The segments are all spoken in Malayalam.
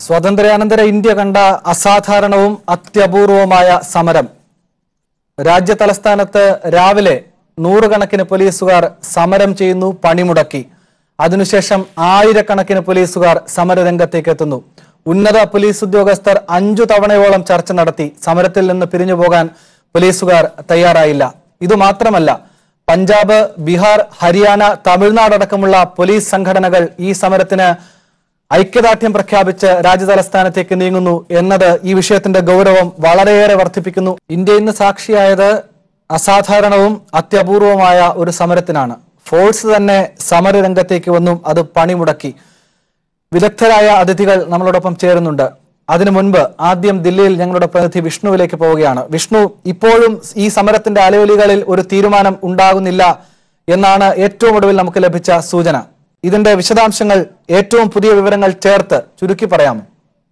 സ്വാതന്ത്ര്യാനന്തര ഇന്ത്യ കണ്ട അസാധാരണവും അത്യപൂർവവുമായ സമരം രാജ്യ തലസ്ഥാനത്ത് രാവിലെ നൂറുകണക്കിന് പോലീസുകാർ സമരം ചെയ്യുന്നു പണിമുടക്കി അതിനുശേഷം ആയിരക്കണക്കിന് പോലീസുകാർ സമരരംഗത്തേക്ക് എത്തുന്നു ഉന്നത പോലീസ് ഉദ്യോഗസ്ഥർ അഞ്ചു തവണയോളം ചർച്ച നടത്തി സമരത്തിൽ നിന്ന് പിരിഞ്ഞു പോകാൻ പോലീസുകാർ തയ്യാറായില്ല ഇതുമാത്രമല്ല പഞ്ചാബ് ബീഹാർ ഹരിയാന തമിഴ്നാട് അടക്കമുള്ള പോലീസ് സംഘടനകൾ ഈ സമരത്തിന് ഐക്യദാർഢ്യം പ്രഖ്യാപിച്ച് രാജ്യതലസ്ഥാനത്തേക്ക് നീങ്ങുന്നു എന്നത് ഈ വിഷയത്തിന്റെ ഗൗരവം വളരെയേറെ വർദ്ധിപ്പിക്കുന്നു ഇന്ത്യ ഇന്ന് സാക്ഷിയായത് അസാധാരണവും അത്യപൂർവമായ ഒരു സമരത്തിനാണ് ഫോഴ്സ് തന്നെ സമരരംഗത്തേക്ക് വന്നു അത് പണിമുടക്കി വിദഗ്ധരായ അതിഥികൾ നമ്മളോടൊപ്പം ചേരുന്നുണ്ട് അതിനു മുൻപ് ആദ്യം ദില്ലിയിൽ ഞങ്ങളുടെ പ്രതിനിധി വിഷ്ണുവിലേക്ക് പോവുകയാണ് വിഷ്ണു ഇപ്പോഴും ഈ സമരത്തിന്റെ അലയൊലികളിൽ ഒരു തീരുമാനം ഉണ്ടാകുന്നില്ല എന്നാണ് ഏറ്റവും ഒടുവിൽ നമുക്ക് ലഭിച്ച സൂചന ഇതിന്റെ വിശദാംശങ്ങൾ ഏറ്റവും പുതിയ വിവരങ്ങൾ ചേർത്ത് ചുരുക്കി പറയാമോ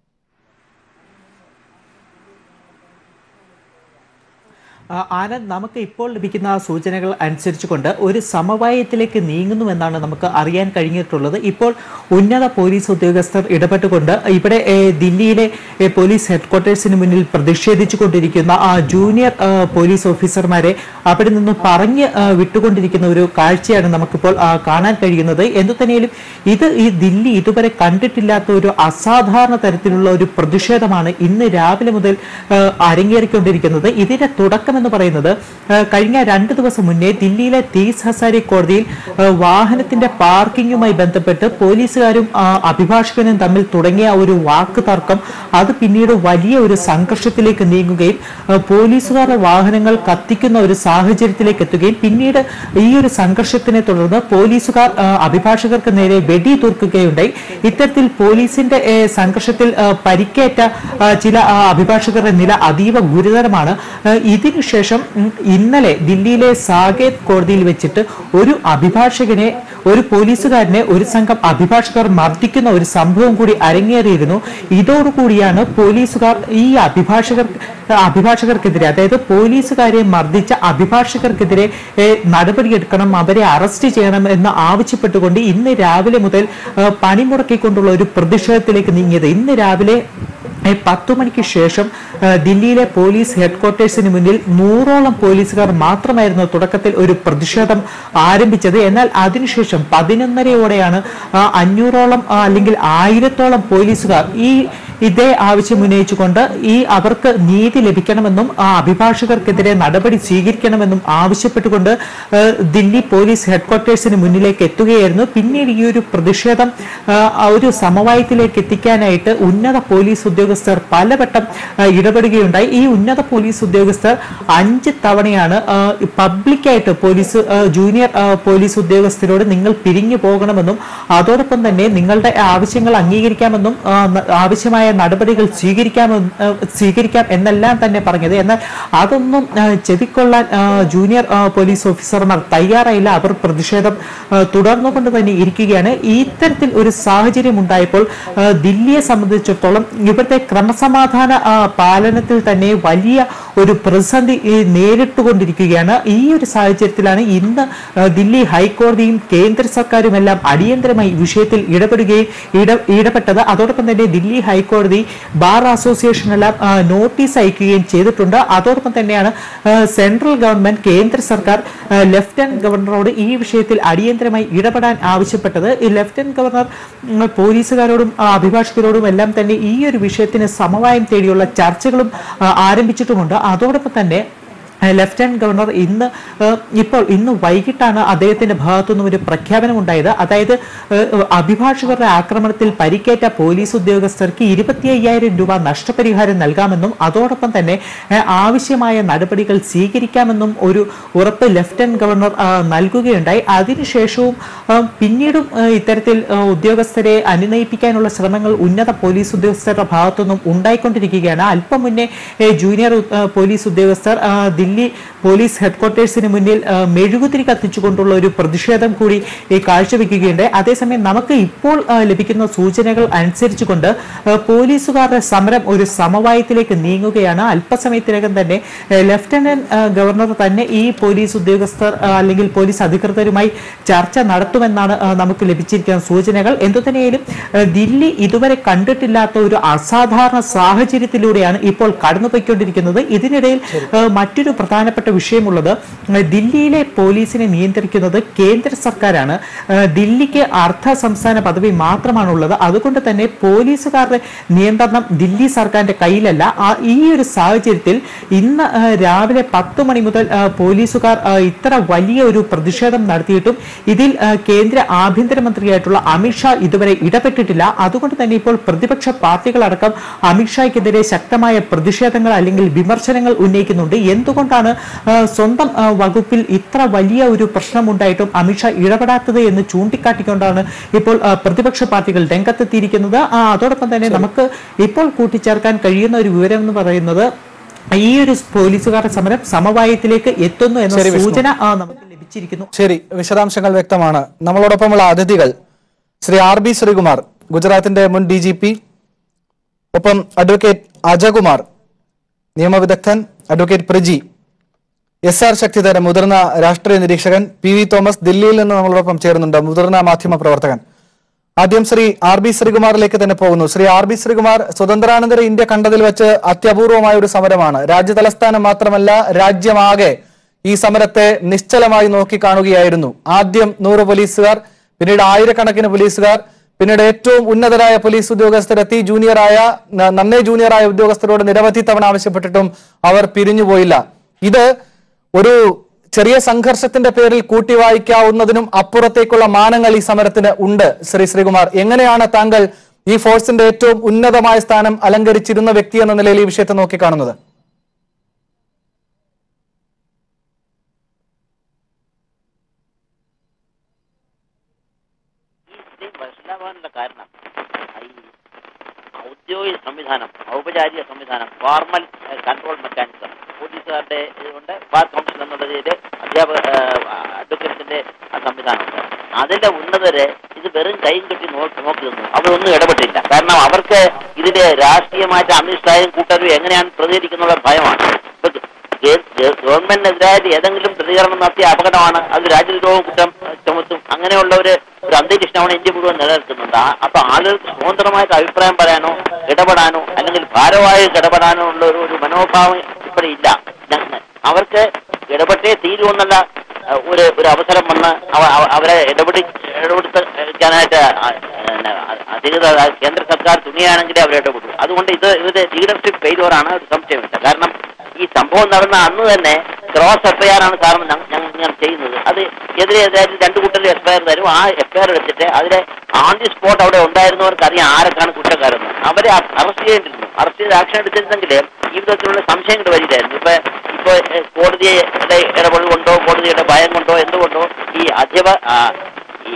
ആ, ആനന്ദ് നമുക്ക് ഇപ്പോൾ ലഭിക്കുന്ന സൂചനകൾ അനുസരിച്ചുകൊണ്ട് ഒരു സമവായത്തിലേക്ക് നീങ്ങുന്നുവെന്നാണ് നമുക്ക് അറിയാൻ കഴിഞ്ഞിട്ടുള്ളത് ഇപ്പോൾ ഉന്നത പോലീസ് ഉദ്യോഗസ്ഥർ ഇടപെട്ടുകൊണ്ട് ഇവിടെ ഏ, ദില്ലിയിലെ ഏ, പോലീസ് ഹെഡ്ക്വാർട്ടേഴ്സിന് മുന്നിൽ പ്രതിഷേധിച്ചു കൊണ്ടിരിക്കുന്ന ആ ജൂനിയർ ആ, പോലീസ് ഓഫീസർമാരെ അവിടെ നിന്ന് പറഞ്ഞ് ആ, വിട്ടുകൊണ്ടിരിക്കുന്ന ഒരു കാഴ്ചയാണ് നമുക്കിപ്പോൾ ആ, കാണാൻ കഴിയുന്നത് എന്തു തന്നെയാലും ഇത് ഈ ദില്ലി ഇതുവരെ കണ്ടിട്ടില്ലാത്ത ഒരു അസാധാരണ തരത്തിലുള്ള ഒരു പ്രതിഷേധമാണ് ഇന്ന് രാവിലെ മുതൽ ആ, അരങ്ങേറിക്കൊണ്ടിരിക്കുന്നത് ഇതിന്റെ തുടക്കം എന്ന് പറയുന്നത് ആ, കഴിഞ്ഞ രണ്ട് ദിവസം മുന്നേ ദില്ലിയിലെ തീസ് ഹസാരി കോടതിയിൽ ആ, വാഹനത്തിന്റെ പാർക്കിങ്ങുമായി ബന്ധപ്പെട്ട് പോലീസുകാരും ആ, അഭിഭാഷകനും തമ്മിൽ തുടങ്ങിയ ഒരു വാക്ക് തർക്കം അത് പിന്നീട് വലിയ ഒരു സംഘർഷത്തിലേക്ക് നീങ്ങുകയും ആ, പോലീസുകാരുടെ വാഹനങ്ങൾ കത്തിക്കുന്ന ഒരു സാഹചര്യത്തിലേക്ക് എത്തുകയും പിന്നീട് ഈ ഒരു സംഘർഷത്തിനെ തുടർന്ന് പോലീസുകാർ ആ, അഭിഭാഷകർക്ക് നേരെ വെടി തീർക്കുകയുണ്ടായി ഇത്തരത്തിൽ പോലീസിന്റെ ഏ, സംഘർഷത്തിൽ ആ, പരിക്കേറ്റ ആ, ചില ആ, അഭിഭാഷകരുടെ നില അതീവ ഗുരുതരമാണ് ആ, ഇതിനുശേഷം ഉം, ഇന്നലെ ദില്ലിയിലെ സാകേത് കോടതിയിൽ വെച്ചിട്ട് ഒരു അഭിഭാഷകനെ ഒരു പോലീസുകാരനെ ഒരു സംഘം അഭിഭാഷകർ മർദ്ദിക്കുന്ന ഒരു സംഭവം കൂടി അരങ്ങേറിയിരുന്നു ഇതോടുകൂടിയാണ് പോലീസുകാർ ഈ അഭിഭാഷകർ അഭിഭാഷകർക്കെതിരെ അതായത് പോലീസുകാരെ മർദ്ദിച്ച അഭിഭാഷകർക്കെതിരെ ഏ, നടപടിയെടുക്കണം അവരെ അറസ്റ്റ് ചെയ്യണം എന്ന് ആവശ്യപ്പെട്ടുകൊണ്ട് ഇന്ന് രാവിലെ മുതൽ ആ, പണിമുടക്കിക്കൊണ്ടുള്ള ഒരു പ്രതിഷേധത്തിലേക്ക് നീങ്ങിയത് ഇന്ന് രാവിലെ ഏ, പത്തു മണിക്ക് ശേഷം ആ, ദില്ലിയിലെ പോലീസ് ഹെഡ്ക്വാർട്ടേഴ്സിന് മുന്നിൽ നൂറോളം പോലീസുകാർ മാത്രമായിരുന്നു തുടക്കത്തിൽ ഒരു പ്രതിഷേധം ആരംഭിച്ചത് എന്നാൽ അതിനുശേഷം പതിനൊന്നരയോടെയാണ് ആ, അഞ്ഞൂറോളം ആ, അല്ലെങ്കിൽ ആയിരത്തോളം പോലീസുകാർ ഈ ഇതേ ആവശ്യം ഉന്നയിച്ചുകൊണ്ട് ഈ അവർക്ക് നീതി ലഭിക്കണമെന്നും ആ അഭിഭാഷകർക്കെതിരെ നടപടി സ്വീകരിക്കണമെന്നും ആവശ്യപ്പെട്ടുകൊണ്ട് ആ, ദില്ലി പോലീസ് ഹെഡ്ക്വാർട്ടേഴ്സിന് മുന്നിലേക്ക് എത്തുകയായിരുന്നു പിന്നീട് ഈ ഒരു പ്രതിഷേധം ആ, ആ ഒരു സമവായത്തിലേക്ക് എത്തിക്കാനായിട്ട് ഉന്നത പോലീസ് ഉദ്യോഗസ്ഥർ പലവട്ടം ആ, ഇടപെടുകയുണ്ടായി ഈ ഉന്നത പോലീസ് ഉദ്യോഗസ്ഥർ അഞ്ച് തവണയാണ് ആ, പബ്ലിക്കായിട്ട് പോലീസ് ആ, ജൂനിയർ ആ, പോലീസ് ഉദ്യോഗസ്ഥരോട് നിങ്ങൾ പിരിഞ്ഞു പോകണമെന്നും അതോടൊപ്പം തന്നെ നിങ്ങളുടെ ആവശ്യങ്ങൾ അംഗീകരിക്കാമെന്നും ആ, ന- ആവശ്യമായ നടപടികൾ സ്വീകരിക്കാമെന്ന് ആ, സ്വീകരിക്കാം എന്നെല്ലാം തന്നെ പറഞ്ഞത് എന്നാൽ അതൊന്നും ആ, ചെവിക്കൊള്ളാൻ ആ, ജൂനിയർ ആ, പോലീസ് ഓഫീസർമാർ തയ്യാറായില്ല അവർ പ്രതിഷേധം ആ, തുടർന്നുകൊണ്ട് തന്നെ ഇരിക്കുകയാണ് ഇത്തരത്തിൽ ഒരു സാഹചര്യം ഉണ്ടായപ്പോൾ ആ, ദില്ലിയെ സംബന്ധിച്ചിടത്തോളം ഇവിടുത്തെ ക്രമസമാധാന ആ, പാലനത്തിൽ തന്നെ വലിയ ഒരു പ്രതിസന്ധി ഈ, നേരിട്ടുകൊണ്ടിരിക്കുകയാണ് ഈ ഒരു സാഹചര്യത്തിലാണ് ഇന്ന് ആ, ദില്ലി ഹൈക്കോടതിയും കേന്ദ്ര സർക്കാരും എല്ലാം അടിയന്തരമായി ഈ വിഷയത്തിൽ ഇടപെടുകയും ഇട ഇടപെട്ടത് അതോടൊപ്പം തന്നെ ദില്ലി ഹൈക്കോടതി ബാർ അസോസിയേഷൻ എല്ലാം ആ, നോട്ടീസ് അയക്കുകയും ചെയ്തിട്ടുണ്ട് അതോടൊപ്പം തന്നെയാണ് ആ, സെൻട്രൽ ഗവൺമെന്റ് കേന്ദ്ര സർക്കാർ ആ, ലഫ്റ്റനന്റ് ഗവർണറോട് ഈ വിഷയത്തിൽ അടിയന്തരമായി ഇടപെടാൻ ആവശ്യപ്പെട്ടത് ഈ ലഫ്റ്റനന്റ് ഗവർണർ ഉം, പോലീസുകാരോടും ആ, അഭിഭാഷകരോടും എല്ലാം തന്നെ ഈ ഒരു വിഷയത്തിന് സമവായം തേടിയുള്ള ചർച്ചകളും ആ, ആരംഭിച്ചിട്ടുമുണ്ട് അതോടൊപ്പം തന്നെ ഏഹ് ലഫ്റ്റനന്റ് ഗവർണർ ഇന്ന് ഏഹ് ഇപ്പോൾ ഇന്ന് വൈകിട്ടാണ് അദ്ദേഹത്തിന്റെ ഭാഗത്തു നിന്നും ഒരു പ്രഖ്യാപനം ഉണ്ടായത് അതായത് ഏഹ് അഭിഭാഷകരുടെ ആക്രമണത്തിൽ പരിക്കേറ്റ പോലീസ് ഉദ്യോഗസ്ഥർക്ക് ഇരുപത്തി അയ്യായിരം രൂപ നഷ്ടപരിഹാരം നൽകാമെന്നും അതോടൊപ്പം തന്നെ ഏഹ് ആവശ്യമായ നടപടികൾ സ്വീകരിക്കാമെന്നും ഒരു ഉറപ്പ് ലഫ്റ്റനന്റ് ഗവർണർ ആ, നൽകുകയുണ്ടായി അതിനുശേഷവും ആ, പിന്നീടും ആ, ഇത്തരത്തിൽ ആ, ഉദ്യോഗസ്ഥരെ അനുനയിപ്പിക്കാനുള്ള ശ്രമങ്ങൾ ഉന്നത പോലീസ് ഉദ്യോഗസ്ഥരുടെ ഭാഗത്തുനിന്നും ഉണ്ടായിക്കൊണ്ടിരിക്കുകയാണ് അല്പം മുന്നേ ഏഹ് ജൂനിയർ ഉ- ആ, പോലീസ് ഉദ്യോഗസ്ഥർ ആ, ദില്ലി ദില്ലി പോലീസ് ഹെഡ്ക്വാർട്ടേഴ്സിന് മുന്നിൽ ആ, മെഴുകുതിരി കത്തിച്ചുകൊണ്ടുള്ള ഒരു പ്രതിഷേധം കൂടി ഈ കാഴ്ചവെക്കുകയുണ്ട് അതേസമയം നമുക്ക് ഇപ്പോൾ ആ, ലഭിക്കുന്ന സൂചനകൾ അനുസരിച്ചുകൊണ്ട് ആ, പോലീസുകാരുടെ സമരം ഒരു സമവായത്തിലേക്ക് നീങ്ങുകയാണ് അല്പസമയത്തിനകം തന്നെ ആ, ലഫ്റ്റനന്റ് ആ, ഗവർണർ തന്നെ ഈ പോലീസ് ഉദ്യോഗസ്ഥർ ആ, അല്ലെങ്കിൽ പോലീസ് അധികൃതരുമായി ചർച്ച നടത്തുമെന്നാണ് ആ, നമുക്ക് ലഭിച്ചിരിക്കുന്ന സൂചനകൾ എന്തു തന്നെയായാലും ആ, ദില്ലി ഇതുവരെ കണ്ടിട്ടില്ലാത്ത ഒരു അസാധാരണ സാഹചര്യത്തിലൂടെയാണ് ഇപ്പോൾ കടന്നുപോയിക്കൊണ്ടിരിക്കുന്നത് ഇതിനിടയിൽ ആ, മറ്റൊരു പ്രധാനപ്പെട്ട വിഷയമുള്ളത് ആ, ദില്ലിയിലെ പോലീസിനെ നിയന്ത്രിക്കുന്നത് കേന്ദ്ര സർക്കാരാണ് ആ, ദില്ലിക്ക് അർദ്ധ സംസ്ഥാന പദവി മാത്രമാണുള്ളത് അതുകൊണ്ട് തന്നെ പോലീസുകാരുടെ നിയന്ത്രണം ദില്ലി സർക്കാരിന്റെ കയ്യിലല്ല ആ ഈ ഒരു സാഹചര്യത്തിൽ ഇന്ന് ആ, രാവിലെ പത്ത് മണി മുതൽ ആ, പോലീസുകാർ ആ, ഇത്ര വലിയ ഒരു പ്രതിഷേധം നടത്തിയിട്ടും ഇതിൽ ആ, കേന്ദ്ര ആഭ്യന്തരമന്ത്രിയായിട്ടുള്ള അമിത്ഷാ ഇതുവരെ ഇടപെട്ടിട്ടില്ല അതുകൊണ്ട് തന്നെ ഇപ്പോൾ പ്രതിപക്ഷ പാർട്ടികളടക്കം അമിത്ഷായ്ക്കെതിരെ ശക്തമായ പ്രതിഷേധങ്ങൾ അല്ലെങ്കിൽ വിമർശനങ്ങൾ ഉന്നയിക്കുന്നുണ്ട് എന്തുകൊണ്ടാണ് ആ, സ്വന്തം ആ, വകുപ്പിൽ ഇത്ര വലിയ ഒരു പ്രശ്നമുണ്ടായിട്ടും അമിത്ഷാ ഇടപെടാത്തത് എന്ന് ചൂണ്ടിക്കാട്ടിക്കൊണ്ടാണ് ഇപ്പോൾ ആ, പ്രതിപക്ഷ പാർട്ടികൾ രംഗത്തെത്തിയിരിക്കുന്നത് ആ, അതോടൊപ്പം തന്നെ നമുക്ക് ഇപ്പോൾ കൂട്ടിച്ചേർക്കാൻ കഴിയുന്ന ഒരു വിവരം എന്ന് പറയുന്നത് ഈ ഒരു പോലീസുകാരുടെ സമരം സമവായത്തിലേക്ക് എത്തുന്നു എന്ന ശരി, വിഷ്ണു. സൂചന ആ, നമുക്ക് ലഭിച്ചിരിക്കുന്നു ശരി വിശദാംശങ്ങൾ വ്യക്തമാണ് നമ്മളോടൊപ്പമുള്ള അതിഥികൾ ശ്രീ ആർ ബി ശ്രീകുമാർ ഗുജറാത്തിന്റെ മുൻ ഡി ജി പി ഒപ്പം അഡ്വക്കേറ്റ് അജകുമാർ നിയമവിദഗ്ധൻ advocate Praji S R Sakthidharan മുതിർന്ന രാഷ്ട്രീയ നിരീക്ഷകൻ പി വി തോമസ് ദില്ലിയിൽ നിന്ന് നമ്മളോടൊപ്പം ചേരുന്നുണ്ട് മുതിർന്ന മാധ്യമ പ്രവർത്തകൻ ആദ്യം ശ്രീ ആർ ബി ശ്രീകുമാറിലേക്ക് തന്നെ പോകുന്നു ശ്രീ ആർ ബി ശ്രീകുമാർ സ്വതന്ത്രാനന്തര ഇന്ത്യ കണ്ടതിൽ വെച്ച് അത്യപൂർവമായ ഒരു സമരമാണ് രാജ്യ തലസ്ഥാനം മാത്രമല്ല രാജ്യമാകെ ഈ സമരത്തെ നിശ്ചലമായി നോക്കിക്കാണുകയായിരുന്നു ആദ്യം നൂറ് പോലീസുകാർ പിന്നീട് ആയിരക്കണക്കിന് പോലീസുകാർ പിന്നീട് ഏറ്റവും ഉന്നതരായ പോലീസ് ഉദ്യോഗസ്ഥരെത്തി ജൂനിയറായ ന- നന്നേ ജൂനിയറായ ഉദ്യോഗസ്ഥരോട് നിരവധി തവണ ആവശ്യപ്പെട്ടിട്ടും അവർ പിരിഞ്ഞുപോയില്ല ഇത് ഒരു ചെറിയ സംഘർഷത്തിന്റെ പേരിൽ കൂട്ടിവായിക്കാവുന്നതിനും അപ്പുറത്തേക്കുള്ള മാനങ്ങൾ ഈ സമരത്തിന് ഉണ്ട് ശ്രീ ശ്രീകുമാർ എങ്ങനെയാണ് താങ്കൾ ഈ ഫോഴ്സിന്റെ ഏറ്റവും ഉന്നതമായ സ്ഥാനം അലങ്കരിച്ചിരുന്ന വ്യക്തി എന്ന നിലയിൽ ഈ വിഷയത്തെ നോക്കിക്കാണുന്നത് ഈ സ്ത്രീ മനസ്സിലാവാനുള്ള കാരണം ഈ ഔദ്യോഗിക സംവിധാനം ഔപചാരിക സംവിധാനം ഫോർമൽ കൺട്രോൾ മെക്കാനിസം പോലീസുകാരുടെ ഇതുകൊണ്ട് ബാർ കൗൺസിൽ എന്നുള്ള രീതിയിൽ അധ്യാപക അഡ്വക്കേറ്റ്സിന്റെ സംവിധാനമുണ്ട് അതിന്റെ ഉന്നതര് ഇത് വെറും കൈയും കെട്ടി നോക്കി നോക്കി നിന്നു അവരൊന്നും ഇടപെട്ടില്ല കാരണം അവർക്ക് ഇതില് രാഷ്ട്രീയമായിട്ട് അമിത്ഷായും കൂട്ടരും എങ്ങനെയാണ് പ്രതികരിക്കുന്നുള്ള ഭയമാണ് ഇപ്പൊ ഗ- ഗ- ഗവൺമെന്റിനെതിരായിട്ട് ഏതെങ്കിലും പ്രതികരണം നടത്തിയ അപകടമാണ് അത് രാജ്യദ്രോഹ കുറ്റം ഏഹ്, ചുമത്തും അങ്ങനെയുള്ള ഒരു ഒരു അന്തരീക്ഷമാണ് ഇന്ത്യ മുഴുവൻ നിലനിൽക്കുന്നുണ്ട് ആ- അപ്പൊ ആളുകൾക്ക് സ്വതന്ത്രമായിട്ട് അഭിപ്രായം പറയാനോ ഇടപെടാനോ അല്ലെങ്കിൽ ഭാരവാഹികൾക്ക് ഇടപെടാനോ ഉള്ള ഒരു ഒരു മനോഭാവം ഇവിടെ ഇല്ല ഞങ്ങ- അവർക്ക് ഇടപെട്ടേ തീരുമെന്നുള്ള ഏഹ്, ഒരു ഒരു അവസരം വന്ന് അവ- അവ- അവരെ ഇടപെടി ഇടപെടുത്താനായിട്ട് അധികൃതർ കേന്ദ്ര സർക്കാർ തുണിയാണെങ്കിലേ അവർ ഇടപെടൂ അതുകൊണ്ട് ഇത് ഇത് ലീഡർഷിപ്പ് ഫെയിലുവറാണ് ഒരു സംശയമില്ല കാരണം ഈ സംഭവം നടന്ന അന്ന് തന്നെ ക്രോസ് എഫ്ഐആർ ആണ് സാറിന് ഞങ്ങൾ ഞാൻ ചെയ്യുന്നത് അത് എതിരെ എതിരായിട്ട് രണ്ട് കൂട്ടരും എഫ്ഐആർ തരും ആ എഫ്ഐആർ എടുത്തിട്ട് അതിലെ ആൺ ദി സ്പോട്ട് അവിടെ ഉണ്ടായിരുന്നവർക്ക് അറിയാം ആരൊക്കെയാണ് കുറ്റക്കാരെന്ന് അവരെ അറസ്റ്റ് ചെയ്യേണ്ടിരുന്നു അറസ്റ്റ് ചെയ്ത് ആക്ഷൻ എടുത്തിരുന്നെങ്കിൽ ഈ വിധത്തിലുള്ള സംശയങ്ങൾ വരില്ലായിരുന്നു ഇപ്പൊ ഇപ്പൊ ഏഹ്, കോടതിയുടെ ഇടപെടൽ കൊണ്ടോ കോടതിയുടെ ഭയം കൊണ്ടോ എന്തുകൊണ്ടോ ഈ അധ്യപ ആ, ഈ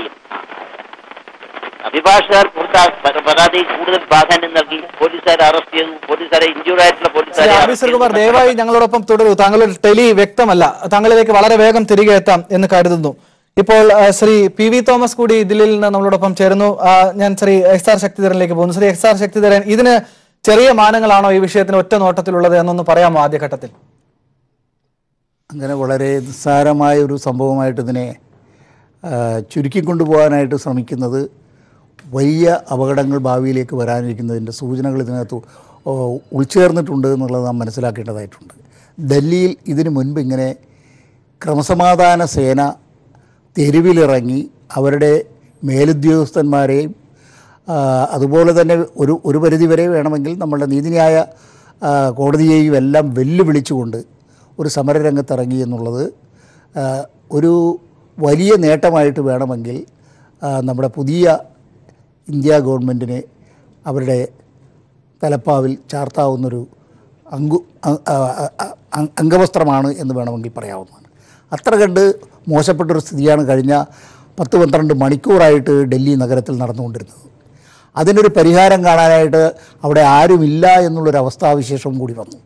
അഭിഭാഷകർ കൊടുത്ത പ- പരാതി കൂടുതൽ പ്രാധാന്യം നൽകി പോലീസുകാരെ അറസ്റ്റ് ചെയ്തു പോലീസുകാരെ ഇഞ്ചുർഡ് ആയിട്ടുള്ള ശ്രീ പോലീസുകാരെ ആർ ബി arrest ശ്രീകുമാർ ചെയ്തു. ദയവായി ഞങ്ങളോടൊപ്പം തുടരൂ താങ്കളുടെ ടെലി വ്യക്തമല്ല താങ്കളിലേക്ക് വളരെ വേഗം തിരികെ എത്താം എന്ന് കരുതുന്നു ഇപ്പോൾ ആ, ശ്രീ പി വി തോമസ് കൂടി ദില്ലിയിൽ നിന്ന് നമ്മളോടൊപ്പം ചേരുന്നു ആ, ഞാൻ ശ്രീ എസ് ആർ ശക്തിധരനിലേക്ക് പോകുന്നു ശ്രീ എസ് ആർ ശക്തിധരൻ ഇതിന് ചെറിയ മാനങ്ങളാണോ ഈ വിഷയത്തിന് ഒറ്റ നോട്ടത്തിലുള്ളത് എന്നൊന്ന് പറയാമോ ആദ്യഘട്ടത്തിൽ അങ്ങനെ വളരെ നിസ്സാരമായ ഒരു സംഭവമായിട്ട് ഇതിനെ ആ, ചുരുക്കിക്കൊണ്ടുപോകാനായിട്ട് ശ്രമിക്കുന്നത് വലിയ അപകടങ്ങൾ ഭാവിയിലേക്ക് വരാനിരിക്കുന്നതിൻ്റെ സൂചനകൾ ഇതിനകത്ത് ഓ, ഉൾച്ചേർന്നിട്ടുണ്ട് എന്നുള്ളത് നാം മനസ്സിലാക്കേണ്ടതായിട്ടുണ്ട് ഡൽഹിയിൽ ഇതിനു മുൻപ് ഇങ്ങനെ ക്രമസമാധാന സേന തെരുവിലിറങ്ങി അവരുടെ മേലുദ്യോഗസ്ഥന്മാരെയും ആ, അതുപോലെ തന്നെ ഒരു ഒരു പരിധിവരെ വേണമെങ്കിൽ നമ്മളുടെ നീതിന്യായ ആ, കോടതിയെയും എല്ലാം വെല്ലുവിളിച്ചുകൊണ്ട് ഒരു സമരരംഗത്തിറങ്ങി എന്നുള്ളത് ആ, ഒരു വലിയ നേട്ടമായിട്ട് വേണമെങ്കിൽ ആ, നമ്മുടെ പുതിയ ഇന്ത്യ ഗവൺമെൻറ്റിന് അവരുടെ തലപ്പാവിൽ ചാർത്താവുന്നൊരു അങ്കു അ- അ- അ- അ- അംഗവസ്ത്രമാണ് എന്ന് വേണമെങ്കിൽ പറയാവുന്നതാണ് അത്ര കണ്ട് മോശപ്പെട്ടൊരു സ്ഥിതിയാണ് കഴിഞ്ഞ പത്ത് പന്ത്രണ്ട് മണിക്കൂറായിട്ട് ഡൽഹി നഗരത്തിൽ നടന്നുകൊണ്ടിരുന്നത് അതിനൊരു പരിഹാരം കാണാനായിട്ട് അവിടെ ആരുമില്ല എന്നുള്ളൊരു അവസ്ഥാവിശേഷം കൂടി വന്നു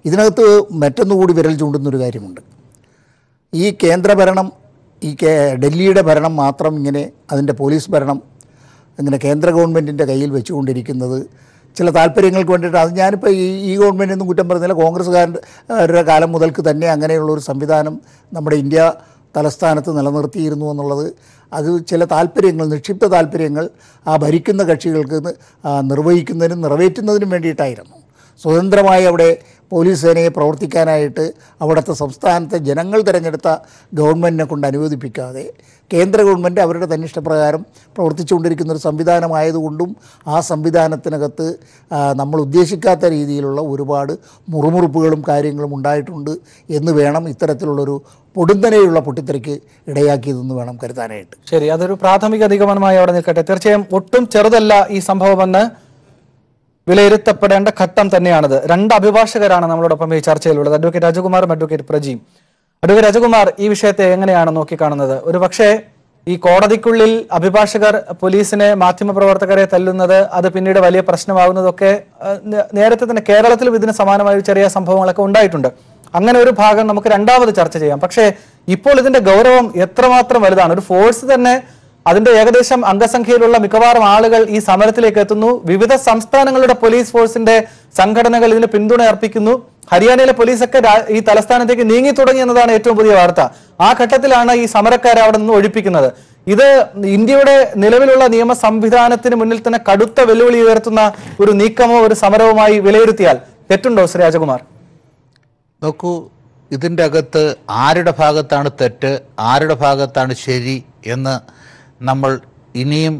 ഇതിനകത്ത് മറ്റൊന്നുകൂടി വിരൽ ചൂണ്ടുന്നൊരു കാര്യമുണ്ട് ഈ കേന്ദ്രഭരണം ഈ കേ ഡൽഹിയുടെ ഭരണം മാത്രം ഇങ്ങനെ അതിൻ്റെ പോലീസ് ഭരണം ഇങ്ങനെ കേന്ദ്ര ഗവൺമെൻറ്റിൻ്റെ കയ്യിൽ വെച്ചുകൊണ്ടിരിക്കുന്നത് ചില താല്പര്യങ്ങൾക്ക് വേണ്ടിയിട്ട് അത് ഞാനിപ്പോൾ ഈ ഈ ഗവൺമെൻറ്റൊന്നും കുറ്റം പറയുന്നില്ല കോൺഗ്രസ്സുകാരുടെ കാലം മുതൽക്ക് തന്നെ അങ്ങനെയുള്ള ഒരു സംവിധാനം നമ്മുടെ ഇന്ത്യ തലസ്ഥാനത്ത് നിലനിർത്തിയിരുന്നു എന്നുള്ളത് അത് ചില താല്പര്യങ്ങൾ നിക്ഷിപ്ത താല്പര്യങ്ങൾ ആ ഭരിക്കുന്ന കക്ഷികൾക്ക് നി- ആ, നിർവഹിക്കുന്നതിനും നിറവേറ്റുന്നതിനും വേണ്ടിയിട്ടായിരുന്നു സ്വതന്ത്രമായി അവിടെ പോലീസ് സേനയെ പ്രവർത്തിക്കാനായിട്ട് അവിടുത്തെ സംസ്ഥാനത്തെ ജനങ്ങൾ തിരഞ്ഞെടുത്ത ഗവൺമെൻറ്റിനെ കൊണ്ട് അനുവദിപ്പിക്കാതെ കേന്ദ്ര ഗവൺമെൻറ് അവരുടെ തന്നിഷ്ടപ്രകാരം പ്രവർത്തിച്ചുകൊണ്ടിരിക്കുന്ന ഒരു സംവിധാനമായതുകൊണ്ടും ആ സംവിധാനത്തിനകത്ത് ആ, നമ്മൾ ഉദ്ദേശിക്കാത്ത രീതിയിലുള്ള ഒരുപാട് മുറുമുറുപ്പുകളും കാര്യങ്ങളും ഉണ്ടായിട്ടുണ്ട് എന്ന് വേണം ഇത്തരത്തിലുള്ളൊരു പൊടുന്നനെയുള്ള പൊട്ടിത്തെറിക്ക് ഇടയാക്കിയതെന്ന് വേണം കരുതാനായിട്ട് ശരി അതൊരു പ്രാഥമിക നിഗമനമായി അവിടെ നിൽക്കട്ടെ തീർച്ചയായും ഒട്ടും ചെറുതല്ല ഈ സംഭവമെന്ന് വിലയിരുത്തപ്പെടേണ്ട ഘട്ടം തന്നെയാണിത് രണ്ട് അഭിഭാഷകരാണ് നമ്മളോടൊപ്പം ഈ ചർച്ചയിലുള്ളത് അഡ്വക്കേറ്റ് രാജകുമാറും അഡ്വക്കേറ്റ് പ്രജിയും അഡ്വക്കേറ്റ് രാജകുമാർ ഈ വിഷയത്തെ എങ്ങനെയാണ് നോക്കിക്കാണുന്നത് ഒരു പക്ഷേ ഈ കോടതിക്കുള്ളിൽ അഭിഭാഷകർ പോലീസിനെ മാധ്യമപ്രവർത്തകരെ തല്ലുന്നത് അത് പിന്നീട് വലിയ പ്രശ്നമാകുന്നതൊക്കെ അഹ്, നേ- നേരത്തെ തന്നെ കേരളത്തിലും ഇതിന് സമാനമായ ഒരു ചെറിയ സംഭവങ്ങളൊക്കെ ഉണ്ടായിട്ടുണ്ട് അങ്ങനെ ഒരു ഭാഗം നമുക്ക് രണ്ടാമത് ചർച്ച ചെയ്യാം പക്ഷേ ഇപ്പോൾ ഇതിന്റെ ഗൗരവം എത്രമാത്രം വലുതാണ് ഒരു ഫോഴ്സ് തന്നെ അതിന്റെ ഏകദേശം അംഗസംഖ്യയിലുള്ള മിക്കവാറും ആളുകൾ ഈ സമരത്തിലേക്ക് എത്തുന്നു വിവിധ സംസ്ഥാനങ്ങളുടെ പോലീസ് ഫോഴ്സിന്റെ സംഘടനകൾ ഇതിന് പിന്തുണ അർപ്പിക്കുന്നു ഹരിയാനയിലെ പോലീസൊക്കെ രാ- ഈ തലസ്ഥാനത്തേക്ക് നീങ്ങി തുടങ്ങി എന്നതാണ് ഏറ്റവും പുതിയ വാർത്ത ആ ഘട്ടത്തിലാണ് ഈ സമരക്കാരെ അവിടെ നിന്ന് ഒഴിപ്പിക്കുന്നത് ഇത് ഇന്ത്യയുടെ നിലവിലുള്ള നിയമ സംവിധാനത്തിന് മുന്നിൽ തന്നെ കടുത്ത വെല്ലുവിളി ഉയർത്തുന്ന ഒരു നീക്കമോ ഒരു സമരവുമായി വിലയിരുത്തിയാൽ തെറ്റുണ്ടോ ശ്രീ രാജകുമാർ നോക്കൂ ഇതിൻ്റെ അകത്ത് ആരുടെ ഭാഗത്താണ് തെറ്റ് ആരുടെ ഭാഗത്താണ് ശരി എന്ന് നമ്മൾ ഇനിയും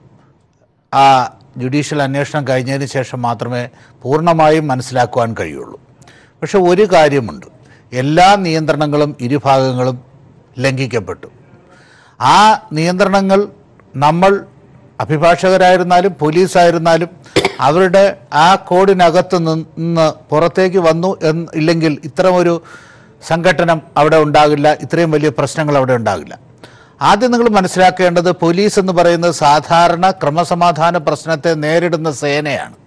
ആ ജുഡീഷ്യൽ അന്വേഷണം കഴിഞ്ഞതിന് ശേഷം മാത്രമേ പൂർണ്ണമായും മനസ്സിലാക്കുവാൻ കഴിയുള്ളൂ പക്ഷെ ഒരു കാര്യമുണ്ട് എല്ലാ നിയന്ത്രണങ്ങളും ഇരുഭാഗങ്ങളും ലംഘിക്കപ്പെട്ടു ആ നിയന്ത്രണങ്ങൾ നമ്മൾ അഭിഭാഷകരായിരുന്നാലും പോലീസായിരുന്നാലും അവരുടെ ആ കോഡിനകത്ത് നിന്ന് പുറത്തേക്ക് വന്നു എന്ന് ഇല്ലെങ്കിൽ ഇത്തരമൊരു സംഘട്ടനം അവിടെ ഉണ്ടാകില്ല ഇത്രയും വലിയ പ്രശ്നങ്ങൾ അവിടെ ഉണ്ടാകില്ല ആദ്യം നിങ്ങൾ മനസ്സിലാക്കേണ്ടത് പോലീസ് എന്ന് പറയുന്നത് സാധാരണ ക്രമസമാധാന പ്രശ്നത്തെ നേരിടുന്ന സേനയാണ്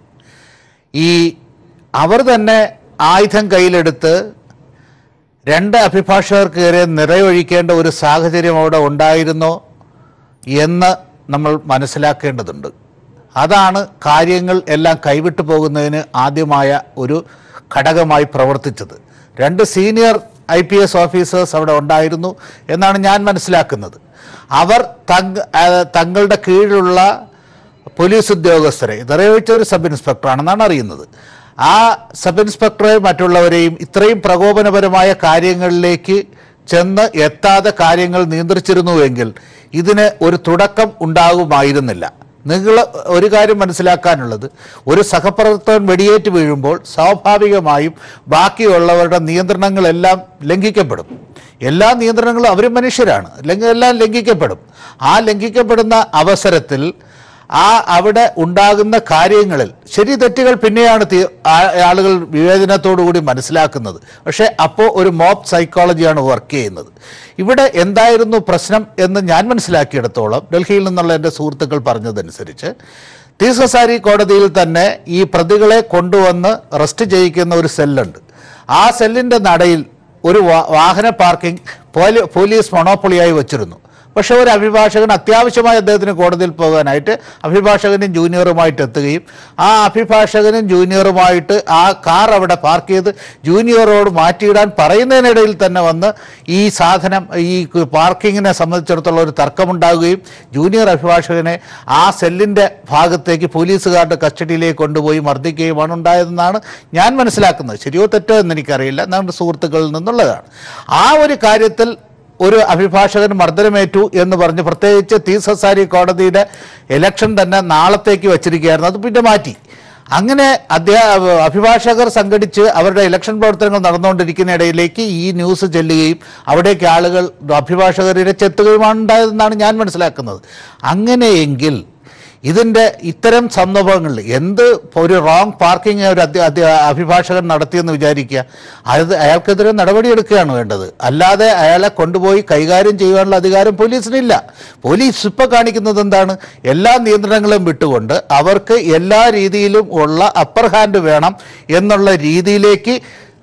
ഈ അവർ തന്നെ ആയുധം കയ്യിലെടുത്ത് രണ്ട് അഭിഭാഷകർക്കെതിരെ നിറയൊഴിക്കേണ്ട ഒരു സാഹചര്യം അവിടെ ഉണ്ടായിരുന്നോ എന്ന് നമ്മൾ മനസ്സിലാക്കേണ്ടതുണ്ട് അതാണ് കാര്യങ്ങൾ എല്ലാം കൈവിട്ടു പോകുന്നതിന് ആദ്യമായ ഒരു ഘടകമായി പ്രവർത്തിച്ചത് രണ്ട് senior I P S officers അവിടെ ഉണ്ടായിരുന്നു എന്നാണ് ഞാൻ മനസ്സിലാക്കുന്നത് അവർ തങ് ആ, തങ്ങളുടെ കീഴിലുള്ള പോലീസ് ഉദ്യോഗസ്ഥരെ നിറവേറ്റ ഒരു സബ് ഇൻസ്പെക്ടറാണെന്നാണ് അറിയുന്നത് ആ സബ് ഇൻസ്പെക്ടറെ മറ്റുള്ളവരെയും ഇത്രയും പ്രകോപനപരമായ കാര്യങ്ങളിലേക്ക് ചെന്ന് എത്താതെ കാര്യങ്ങൾ നിയന്ത്രിച്ചിരുന്നുവെങ്കിൽ ഇതിന് ഒരു തുടക്കം ഉണ്ടാകുമായിരുന്നില്ല നിങ്ങൾ ഒരു കാര്യം മനസ്സിലാക്കാനുള്ളത് ഒരു സഹപ്രവർത്തകൻ വെടിയേറ്റ് വീഴുമ്പോൾ സ്വാഭാവികമായും ബാക്കിയുള്ളവരുടെ നിയന്ത്രണങ്ങളെല്ലാം ലംഘിക്കപ്പെടും എല്ലാ നിയന്ത്രണങ്ങളും അവരും മനുഷ്യരാണ് അല്ലെങ്കിൽ എല്ലാം ലംഘിക്കപ്പെടും ആ ലംഘിക്കപ്പെടുന്ന അവസരത്തിൽ ആ അവിടെ ഉണ്ടാകുന്ന കാര്യങ്ങളിൽ ശരി തെറ്റുകൾ പിന്നെയാണ് തീ- ആ- ആളുകൾ വിവേചനത്തോടു കൂടി മനസ്സിലാക്കുന്നത് പക്ഷേ അപ്പോൾ ഒരു മോബ് സൈക്കോളജിയാണ് വർക്ക് ചെയ്യുന്നത് ഇവിടെ എന്തായിരുന്നു പ്രശ്നം എന്ന് ഞാൻ മനസ്സിലാക്കിയിടത്തോളം ഡൽഹിയിൽ നിന്നുള്ള എൻ്റെ സുഹൃത്തുക്കൾ പറഞ്ഞതനുസരിച്ച് തീസസാരി കോടതിയിൽ തന്നെ ഈ പ്രതികളെ കൊണ്ടുവന്ന് അറസ്റ്റ് ചെയ്യിക്കുന്ന ഒരു സെല്ലുണ്ട് ആ സെല്ലിൻ്റെ നടയിൽ ഒരു വാ- വാഹന പാർക്കിംഗ് പോലീ- പോലീസ് മൊണോപ്പൊളിയായി വച്ചിരുന്നു പക്ഷേ ഒരു അഭിഭാഷകൻ അത്യാവശ്യമായി അദ്ദേഹത്തിന് കോടതിയിൽ പോകാനായിട്ട് അഭിഭാഷകനും ജൂനിയറുമായിട്ട് എത്തുകയും ആ അഭിഭാഷകനും ജൂനിയറുമായിട്ട് ആ കാർ അവിടെ പാർക്ക് ചെയ്ത് ജൂനിയറോട് മാറ്റിയിടാൻ പറയുന്നതിനിടയിൽ തന്നെ വന്ന് ഈ സാധനം ഈ പാർക്കിങ്ങിനെ സംബന്ധിച്ചിടത്തോളം ഒരു തർക്കമുണ്ടാകുകയും ജൂനിയർ അഭിഭാഷകനെ ആ സെല്ലിൻ്റെ ഭാഗത്തേക്ക് പോലീസുകാരുടെ കസ്റ്റഡിയിലേക്ക് കൊണ്ടുപോയി മർദ്ദിക്കുകയുമാണ് ഉണ്ടായതെന്നാണ് ഞാൻ മനസ്സിലാക്കുന്നത് ശരിയോ തെറ്റോ എന്ന് എനിക്കറിയില്ല നമ്മുടെ സുഹൃത്തുക്കളിൽ നിന്നുള്ളതാണ് ആ ഒരു കാര്യത്തിൽ ഒരു അഭിഭാഷകൻ മർദ്ദനമേറ്റു എന്ന് പറഞ്ഞ് പ്രത്യേകിച്ച് തീസസാരി കോടതിയുടെ ഇലക്ഷൻ തന്നെ നാളത്തേക്ക് വച്ചിരിക്കുകയായിരുന്നു അത് പിന്നെ മാറ്റി അങ്ങനെ അധ്യാ അഭിഭാഷകർ സംഘടിച്ച് അവരുടെ ഇലക്ഷൻ പ്രവർത്തനങ്ങൾ നടന്നുകൊണ്ടിരിക്കുന്ന ഇടയിലേക്ക് ഈ ന്യൂസ് ചെല്ലുകയും അവിടേക്ക് ആളുകൾ അഭിഭാഷകർ ഇരച്ചെത്തുകയുമാണ് ഉണ്ടായതെന്നാണ് ഞാൻ മനസ്സിലാക്കുന്നത് അങ്ങനെയെങ്കിൽ ഇതിൻ്റെ ഇത്തരം സംഭവങ്ങളിൽ എന്ത് ഒരു റോങ് പാർക്കിംഗ് ഒരു അധ്യ- അധ്യ- അഭിഭാഷകൻ നടത്തിയെന്ന് വിചാരിക്കുക അത് അയാൾക്കെതിരെ നടപടിയെടുക്കുകയാണ് വേണ്ടത് അല്ലാതെ അയാളെ കൊണ്ടുപോയി കൈകാര്യം ചെയ്യാനുള്ള അധികാരം പോലീസിനില്ല പോലീസ് ഇപ്പോൾ കാണിക്കുന്നത് എന്താണ് എല്ലാ നിയന്ത്രണങ്ങളും വിട്ടുകൊണ്ട് അവർക്ക് എല്ലാ രീതിയിലും ഉള്ള അപ്പർ ഹാൻഡ് വേണം എന്നുള്ള രീതിയിലേക്ക്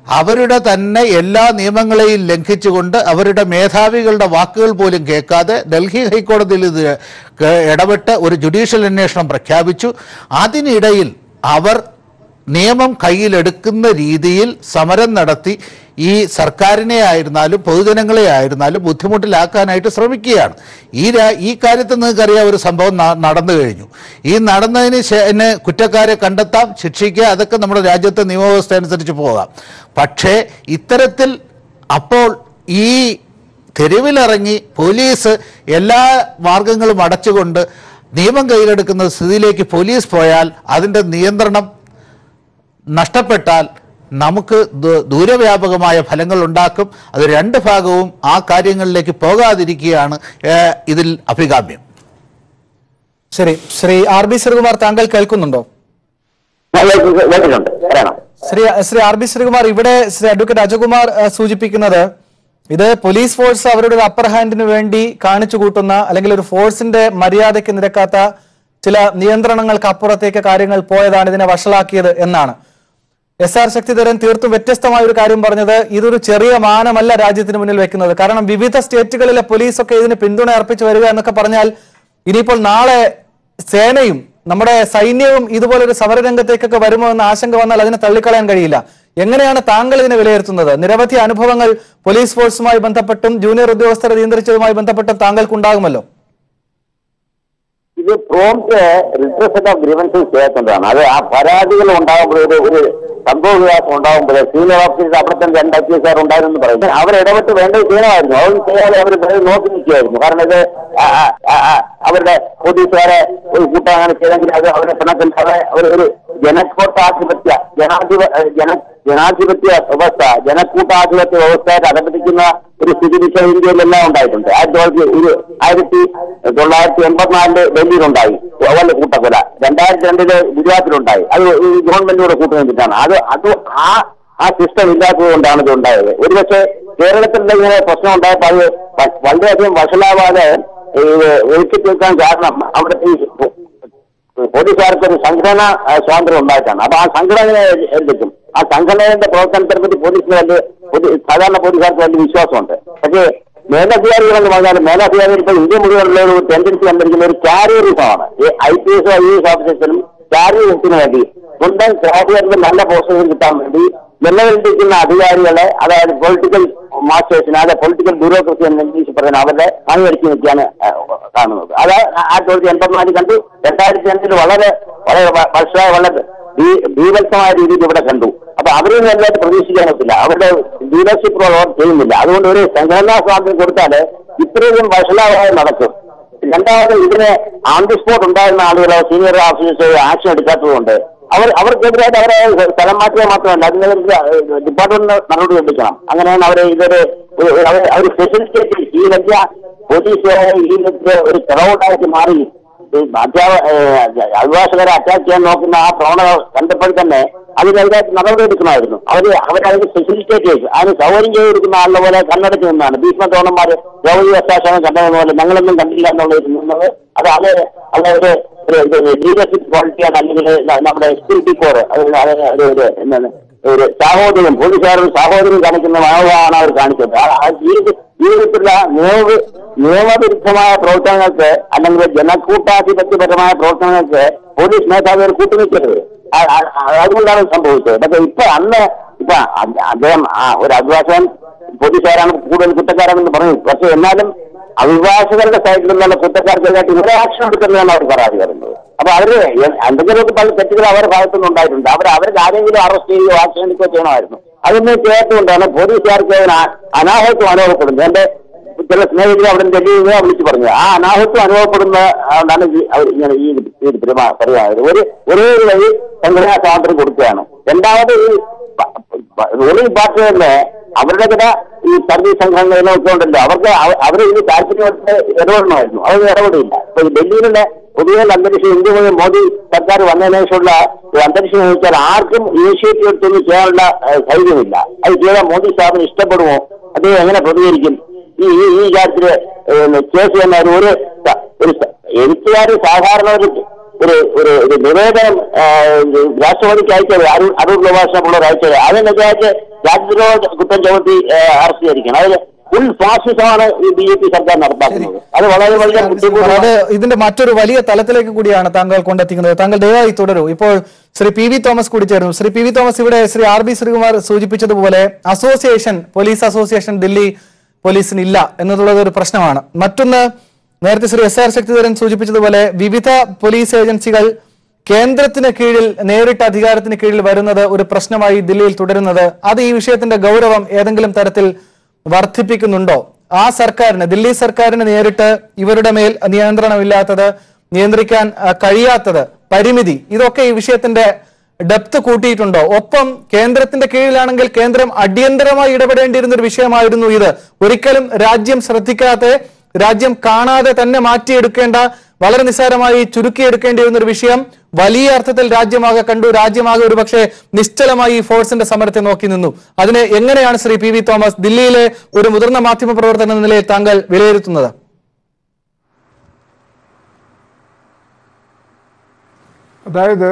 അവരുടെ തന്നെ എല്ലാ നിയമങ്ങളെയും ലംഘിച്ചുകൊണ്ട് അവരുടെ മേധാവികളുടെ വാക്കുകൾ പോലും കേൾക്കാതെ ഡൽഹി ഹൈക്കോടതിയിൽ ഇത് ക- ഇടപെട്ട് ഒരു ജുഡീഷ്യൽ അന്വേഷണം പ്രഖ്യാപിച്ചു അതിനിടയിൽ അവർ നിയമം കയ്യിലെടുക്കുന്ന രീതിയിൽ സമരം നടത്തി ഈ സർക്കാരിനെ ആയിരുന്നാലും പൊതുജനങ്ങളെ ആയിരുന്നാലും ബുദ്ധിമുട്ടിലാക്കാനായിട്ട് ശ്രമിക്കുകയാണ് ഈ രാ ഈ കാര്യത്തിൽ നിങ്ങൾക്കറിയാം ഒരു സംഭവം ന- നടന്നു കഴിഞ്ഞു ഈ നടന്നതിന് ശേ- കുറ്റക്കാരെ കണ്ടെത്താം ശിക്ഷിക്കുക അതൊക്കെ നമ്മുടെ രാജ്യത്തെ നിയമവ്യവസ്ഥ അനുസരിച്ച് പോകാം പക്ഷേ ഇത്തരത്തിൽ അപ്പോൾ ഈ തെരുവിലിറങ്ങി പോലീസ് എല്ലാ മാർഗങ്ങളും അടച്ചുകൊണ്ട് നിയമം കയ്യിലെടുക്കുന്ന സ്ഥിതിയിലേക്ക് പോലീസ് പോയാൽ അതിൻ്റെ നിയന്ത്രണം നഷ്ടപ്പെട്ടാൽ നമുക്ക് ദൂ- ദൂരവ്യാപകമായ ഫലങ്ങൾ ഉണ്ടാക്കും അത് രണ്ട് ഭാഗവും ആ കാര്യങ്ങളിലേക്ക് പോകാതിരിക്കുകയാണ് ഏഹ്, ഇതിൽ അഭികാമ്യം ശരി ശ്രീ ആർ ബി ശ്രീകുമാർ താങ്കൾ കേൾക്കുന്നുണ്ടോ കേട്ടിട്ടുണ്ട് പറയണം ശ്രീ ശ്രീ ആർ ബി ശ്രീകുമാർ ഇവിടെ ശ്രീ അഡ്വക്കേറ്റ് അജകുമാർ അഹ്, സൂചിപ്പിക്കുന്നത് ഇത് പോലീസ് ഫോഴ്സ് അവരുടെ ഒരു അപ്പർ ഹാൻഡിന് വേണ്ടി കാണിച്ചു കൂട്ടുന്ന അല്ലെങ്കിൽ ഒരു ഫോഴ്സിന്റെ മര്യാദയ്ക്ക് നിരക്കാത്ത ചില നിയന്ത്രണങ്ങൾക്ക് അപ്പുറത്തേക്ക് കാര്യങ്ങൾ പോയതാണ് ഇതിനെ വഷളാക്കിയത് എന്നാണ് എസ് ആർ ശക്തിധരൻ തീർത്തും വ്യത്യസ്തമായ ഒരു കാര്യം പറഞ്ഞത് ഇതൊരു ചെറിയ മാനമല്ല രാജ്യത്തിന് മുന്നിൽ വെക്കുന്നത് കാരണം വിവിധ സ്റ്റേറ്റുകളിലെ പോലീസൊക്കെ ഇതിന് പിന്തുണ അർപ്പിച്ചു വരിക എന്നൊക്കെ പറഞ്ഞാൽ ഇനിയിപ്പോൾ നാളെ സേനയും നമ്മുടെ സൈന്യവും ഇതുപോലൊരു സമരരംഗത്തേക്കൊക്കെ വരുമോ എന്ന ആശങ്ക വന്നാൽ അതിനെ തള്ളിക്കളയാൻ കഴിയില്ല എങ്ങനെയാണ് താങ്കൾ ഇതിനെ വിലയിരുത്തുന്നത് നിരവധി അനുഭവങ്ങൾ പോലീസ് ഫോഴ്സുമായി ബന്ധപ്പെട്ടും ജൂനിയർ ഉദ്യോഗസ്ഥരെ നിയന്ത്രിച്ചതുമായി ബന്ധപ്പെട്ടും താങ്കൾക്കുണ്ടാകുമല്ലോ ഇത് പ്രോംപ്റ്റ് റിട്രസൽ ഓഫ് ഗ്രീവൻസസ് ചെയ്യേണ്ടതാണ് അത് ആ പരാതികൾ ഉണ്ടാകുമ്പോൾ ഒരു ഒരു സംഭവ വികാസം ഉണ്ടാകുമ്പോൾ സീനിയർ ഓഫീസർ അവിടെ തന്നെ രണ്ട് ഐ പി എസ് ആർ ഉണ്ടായിരുന്നു പറയുന്നത് അവർ ഇടപെട്ട് വേണ്ടത് ചെയ്യണമായിരുന്നു അതൊന്നും ചെയ്യാതെ അവർ നോക്കി നിൽക്കുകയായിരുന്നു കാരണം ഇത് ആ- ആ- ആ- ആ അവരുടെ പോലീസുകാരെ ഒരു കൂട്ടം അങ്ങനെ ചെയ്തെങ്കിൽ അത് അവരെ പിണക്കില്ലാതെ ഒരു ഒരു ജനക്കൂട്ടാധിപത്യ ജനാധിപ ജന ജനാധിപത്യ വ്യവസ്ഥ ജനക്കൂട്ടാധിപത്യ വ്യവസ്ഥയായിട്ട് അധപതിക്കുന്ന ഒരു സ്ഥിതിവിശ ഇന്ത്യയിലെല്ലാം ഉണ്ടായിട്ടുണ്ട് ആയിരത്തി തൊള്ളായിരത്തി ഒരു ആയിരത്തി തൊള്ളായിരത്തി എൺപത്തിനാലില് ഡൽഹിയിലുണ്ടായി വല്ല കൂട്ടക്കൊല രണ്ടായിരത്തി രണ്ടില് ഗുജറാത്തിലുണ്ടായി അത് ഈ ഗവൺമെന്റിനോട് കൂട്ടുനിന്നിട്ടാണ് അത് അത് ആ ആ സിസ്റ്റം ഇല്ലാത്തത് കൊണ്ടാണ് ഇത് ഉണ്ടായത് ഒരുപക്ഷെ കേരളത്തിൽ ഇങ്ങനെ പ്രശ്നം ഉണ്ടായപ്പോൾ അത് വ- വളരെയധികം വഷളാവാതെ ഒഴുക്കി തീർക്കാൻ കാരണം അവിടുത്തെ ഈ പോലീസുകാർക്ക് ഒരു സംഘടന ആ, സ്വാതന്ത്ര്യം ഉണ്ടായിട്ടാണ് അപ്പൊ ആ സംഘടനയെ ഏൽപ്പിക്കും ആ സംഘടനയുടെ പ്രവർത്തനത്തെ പറ്റി പോലീസിന് വലിയ പൊതു- സാധാരണ പോലീസുകാർക്ക് വലിയ വിശ്വാസമുണ്ട് പക്ഷേ മേലധികാരികൾ എന്ന് പറഞ്ഞാൽ മേലധികാരികൾ ഇപ്പോൾ ഇന്ത്യ മുഴുവനുള്ള ഒരു ടെൻഡൻസി കണ്ടിരിക്കുന്ന ഒരു കാരിയറിസമാണ് ഈ I P S I S ഓഫീസേഴ്സിനും കാരിയറിസിന് വേണ്ടി സ്വന്തം കാരിയറിന് നല്ല പോസ്റ്റുകൾ കിട്ടാൻ വേണ്ടി നിലനിൽപ്പിക്കുന്ന അധികാരികളെ അതായത് പൊളിറ്റിക്കൽ മാസ്റ്റേഴ്സിന് അതായത് പൊളിറ്റിക്കൽ ബ്യൂറോക്രസി എന്ന് ഇംഗ്ലീഷ് പറയുന്ന അവരുടെ പണിയെടുത്ത് നിൽക്കുകയാണ് ആ, കാണുന്നത് അത് ആയിരത്തി തൊള്ളായിരത്തി എൺപത്തിനാല് കണ്ടു രണ്ടായിരത്തി അഞ്ചിൽ വളരെ വളരെ വ- വർഷമായി വളരെ ഭീ- ഭീഭത്സമായ രീതിയിൽ ഇവിടെ കണ്ടു അപ്പൊ അവരെ നല്ലതായിട്ട് പ്രതീക്ഷിക്കാൻ പറ്റില്ല അവരുടെ ലീഡർഷിപ്പ് റോൾ അവർ ചെയ്യുന്നില്ല അതുകൊണ്ട് ഒരു സംഘടനാ സ്വാതന്ത്ര്യം കൊടുത്താൽ ഇത്രയും വഷളാവാതെ നടക്കും രണ്ടാമത് ഇതിന് ഓൺ ദി സ്പോട്ട് ഉണ്ടായിരുന്ന ആളുകളോ സീനിയർ ഓഫീസേഴ്സോ ആക്ഷൻ എടുക്കാത്തതുകൊണ്ട് അവർ അവർക്കെതിരായിട്ട് അവരെ സ്ഥലം മാറ്റുക മാത്രമല്ല അതിനെതിരെ ഡിപ്പാർട്ട്മെന്റ് നടപടി എടുക്കണം അങ്ങനെയാണ് അവരെ ഇതൊരു ഒരു- അവർ അവർ ഫെസിലിറ്റേറ്റ് ഈ വലിയ പോലീസുകാരെ ഈ വലിയ ഒരു ക്രൗഡായിട്ട് മാറി ഈ അധ്യാപ ഏഹ് അഭിഭാഷകരെ അറ്റാക്ക് ചെയ്യാൻ നോക്കുന്ന ആ പ്രവണത കണ്ടപ്പോൾ തന്നെ അതിനെതിരായിട്ട് നടപടി എടുക്കണമായിരുന്നു അവര് അവരതിന് ഫെസിലിറ്റേറ്റ് ചെയ്തു അതിന് സൗകര്യം ചെയ്ത് കൊടുക്കുന്ന ആളുടെ പോലെ കണ്ണടച്ച് നിന്നാണ് ഭീഷ്മ തോണന്മാർ ഗൗരി വസ്താശനം കണ്ടതെന്ന് പോലെ ഞങ്ങളൊന്നും കണ്ടില്ല എന്നുള്ളത് നിന്നത് അത് അത് അത് ഒരു ഒരു ലീഡർഷിപ്പ് ക്വാളിറ്റിയാണ് അല്ലെങ്കിൽ ന- നമ്മുടെ എക്സ്പിരിറ്റി കോർ അത് അത് ഒരു ഒരു എന്താണ് ഒരു സാഹോദര്യം പോലീസുകാരും സാഹോദര്യം കാണിക്കുന്ന മനോഭാവമാണ് അവർ കാണിച്ചത് ആ- ആ ജീവിത ജീവിതത്തിലുള്ള നിയമ നിയമവിരുദ്ധമായ പ്രവർത്തനങ്ങൾക്ക് അല്ലെങ്കിൽ ജനക്കൂട്ടാധിപത്യപരമായ പ്രവർത്തനങ്ങൾക്ക് പോലീസ് മേധാവികൾ കൂട്ടുനിൽക്കരുത് ആ- ആ- ആ- അതുകൊണ്ടാണ് സംഭവിച്ചത് പക്ഷെ ഇപ്പൊ അന്ന് ഇപ്പൊ അ- അദ്ദേഹം ആ ഒരു അഭിഭാഷകൻ പോലീസുകാരാണ് കൂടുതൽ കുറ്റക്കാരാണെന്ന് പറഞ്ഞു പക്ഷെ എന്നാലും അഭിഭാഷകരുടെ സൈഡിൽ നിന്നുള്ള കുറ്റക്കാർക്കെതിരായിട്ട് ഇവരെ ആക്ഷൻ എടുക്കുന്നതാണ് അവർ പരാതി വരുന്നത് അപ്പൊ അവര് എ- എന്തെങ്കിലുമൊക്കെ പല തെറ്റുകൾ അവരുടെ ഭാഗത്തുനിന്ന് ഉണ്ടായിട്ടുണ്ട് അവർ അവർക്ക് ആരെങ്കിലും അറസ്റ്റ് ചെയ്യുകയോ ആക്ഷൻ എടുക്കുകയോ ചെയ്യണമായിരുന്നു അതൊന്നും ചെയ്യാത്തതുകൊണ്ടാണ് പോലീസുകാർക്ക് അതിന് ആ- അനാഹത്വം അനുഭവപ്പെടുന്നത് എന്റെ ചില സ്നേഹിതരെ അവിടെ ഡൽഹിയിൽ നിന്ന് വിളിച്ചു പറഞ്ഞു ആ അനാഹത്വം അനുഭവപ്പെടുന്ന ആണ് ഈ- അവർ ഇങ്ങനെ ഈ ഈ പെരുമാ പറയുന്നത് ഒരു ഒരേ ഒരു വഴി സംഘടനാ സ്വാതന്ത്ര്യം കൊടുക്കുകയാണ് രണ്ടാമത് ഈ റൂളിംഗ് പാർട്ടി തന്നെ അവരുടെ ചില ഈ സർവീസ് സംഘടനകളും ഒക്കെ ഉണ്ടല്ലോ അവർക്ക് അവ- അവര് ഇത് താല്പര്യമായിട്ട് ഇടപെടണമായിരുന്നു അവർ ഇടപെടില്ല ഇപ്പൊ ഈ ഡൽഹിയിലുള്ള പൊതുവെ അന്തരീക്ഷം ഇന്ത്യ മുഴുവൻ മോദി സർക്കാർ വന്നതിന് ശേഷമുള്ള ഒരു അന്തരീക്ഷം എന്ന് വെച്ചാൽ ആർക്കും ഇനിഷ്യേറ്റീവ് എടുത്തൊന്നും ചെയ്യാനുള്ള ഏഹ്, ധൈര്യമില്ല അത് ചെയ്താൽ മോദി സാറിന് ഇഷ്ടപ്പെടുമോ അദ്ദേഹം എങ്ങനെ പ്രതികരിക്കും ഈ ഈ ഈ കാര്യത്തില് ഏഹ്, കേസ് തന്നെ ഒരു ഒരു സ- ഒരു സ- എഴുത്തുകാർ സാധാരണ ഒരു ഒരു ഒരു ഒരു നിവേദനം ആ, രാഷ്ട്രപതിക്ക് അയച്ചത് അരുൺ അരുൺ ഗോപാഷമുള്ള അയച്ചത് അതിനെതിരായിട്ട് രാജ്യദ്രോഹ കുറ്റം ചുമത്തി ആ, അറസ്റ്റ് ചെയ്തിരിക്കണം അതിൽ ഫുൾ ഫാസിസമാണ് ഈ ബി ജെ പി സർക്കാർ നടപ്പാക്കുന്നത് അത് വളരെ വലിയ അത് ബുദ്ധിമുട്ടാണ് ഇതിന്റെ മറ്റൊരു വലിയ തലത്തിലേക്ക് കൂടിയാണ് താങ്കൾ കൊണ്ടെത്തിക്കുന്നത് താങ്കൾ ദയവായി തുടരൂ ഇപ്പോൾ ശ്രീ പി വി തോമസ് കൂടി ചേർന്നു ശ്രീ പി വി തോമസ് ഇവിടെ ശ്രീ ആർ ബി ശ്രീകുമാർ സൂചിപ്പിച്ചതുപോലെ അസോസിയേഷൻ പോലീസ് അസോസിയേഷൻ ദില്ലി പോലീസിന് ഇല്ല എന്നുള്ളത് ഒരു പ്രശ്നമാണ് മറ്റൊന്ന് നേരത്തെ ശ്രീ എസ് ആർ ശക്തിധരൻ സൂചിപ്പിച്ചതുപോലെ വിവിധ പോലീസ് ഏജൻസികൾ കേന്ദ്രത്തിന് കീഴിൽ നേരിട്ട് അധികാരത്തിന് കീഴിൽ വരുന്നത് ഒരു പ്രശ്നമായി ദില്ലിയിൽ തുടരുന്നത് അത് ഈ വിഷയത്തിന്റെ ഗൗരവം ഏതെങ്കിലും തരത്തിൽ വർദ്ധിപ്പിക്കുന്നുണ്ടോ ആ സർക്കാരിന് ദില്ലി സർക്കാരിന് നേരിട്ട് ഇവരുടെ മേൽ നിയന്ത്രണമില്ലാത്തത് നിയന്ത്രിക്കാൻ ആ, കഴിയാത്തത് പരിമിതി ഇതൊക്കെ ഈ വിഷയത്തിന്റെ ഡെപ്ത് കൂട്ടിയിട്ടുണ്ടോ ഒപ്പം കേന്ദ്രത്തിന്റെ കീഴിലാണെങ്കിൽ കേന്ദ്രം അടിയന്തരമായി ഇടപെടേണ്ടിയിരുന്ന ഒരു വിഷയമായിരുന്നു ഇത് ഒരിക്കലും രാജ്യം ശ്രദ്ധിക്കാതെ രാജ്യം കാണാതെ തന്നെ മാറ്റിയെടുക്കേണ്ട വളരെ നിസ്സാരമായി ചുരുക്കിയെടുക്കേണ്ടി വരുന്ന ഒരു വിഷയം വലിയ അർത്ഥത്തിൽ രാജ്യമാകെ കണ്ടു രാജ്യമാകെ ഒരുപക്ഷെ നിശ്ചലമായി ഈ ഫോഴ്സിന്റെ സമരത്തെ നോക്കി നിന്നു അതിനെ എങ്ങനെയാണ് ശ്രീ പി വി തോമസ് ദില്ലിയിലെ ഒരു മുതിർന്ന മാധ്യമ പ്രവർത്തകൻ എന്ന നിലയിൽ താങ്കൾ വിലയിരുത്തുന്നത് അതായത്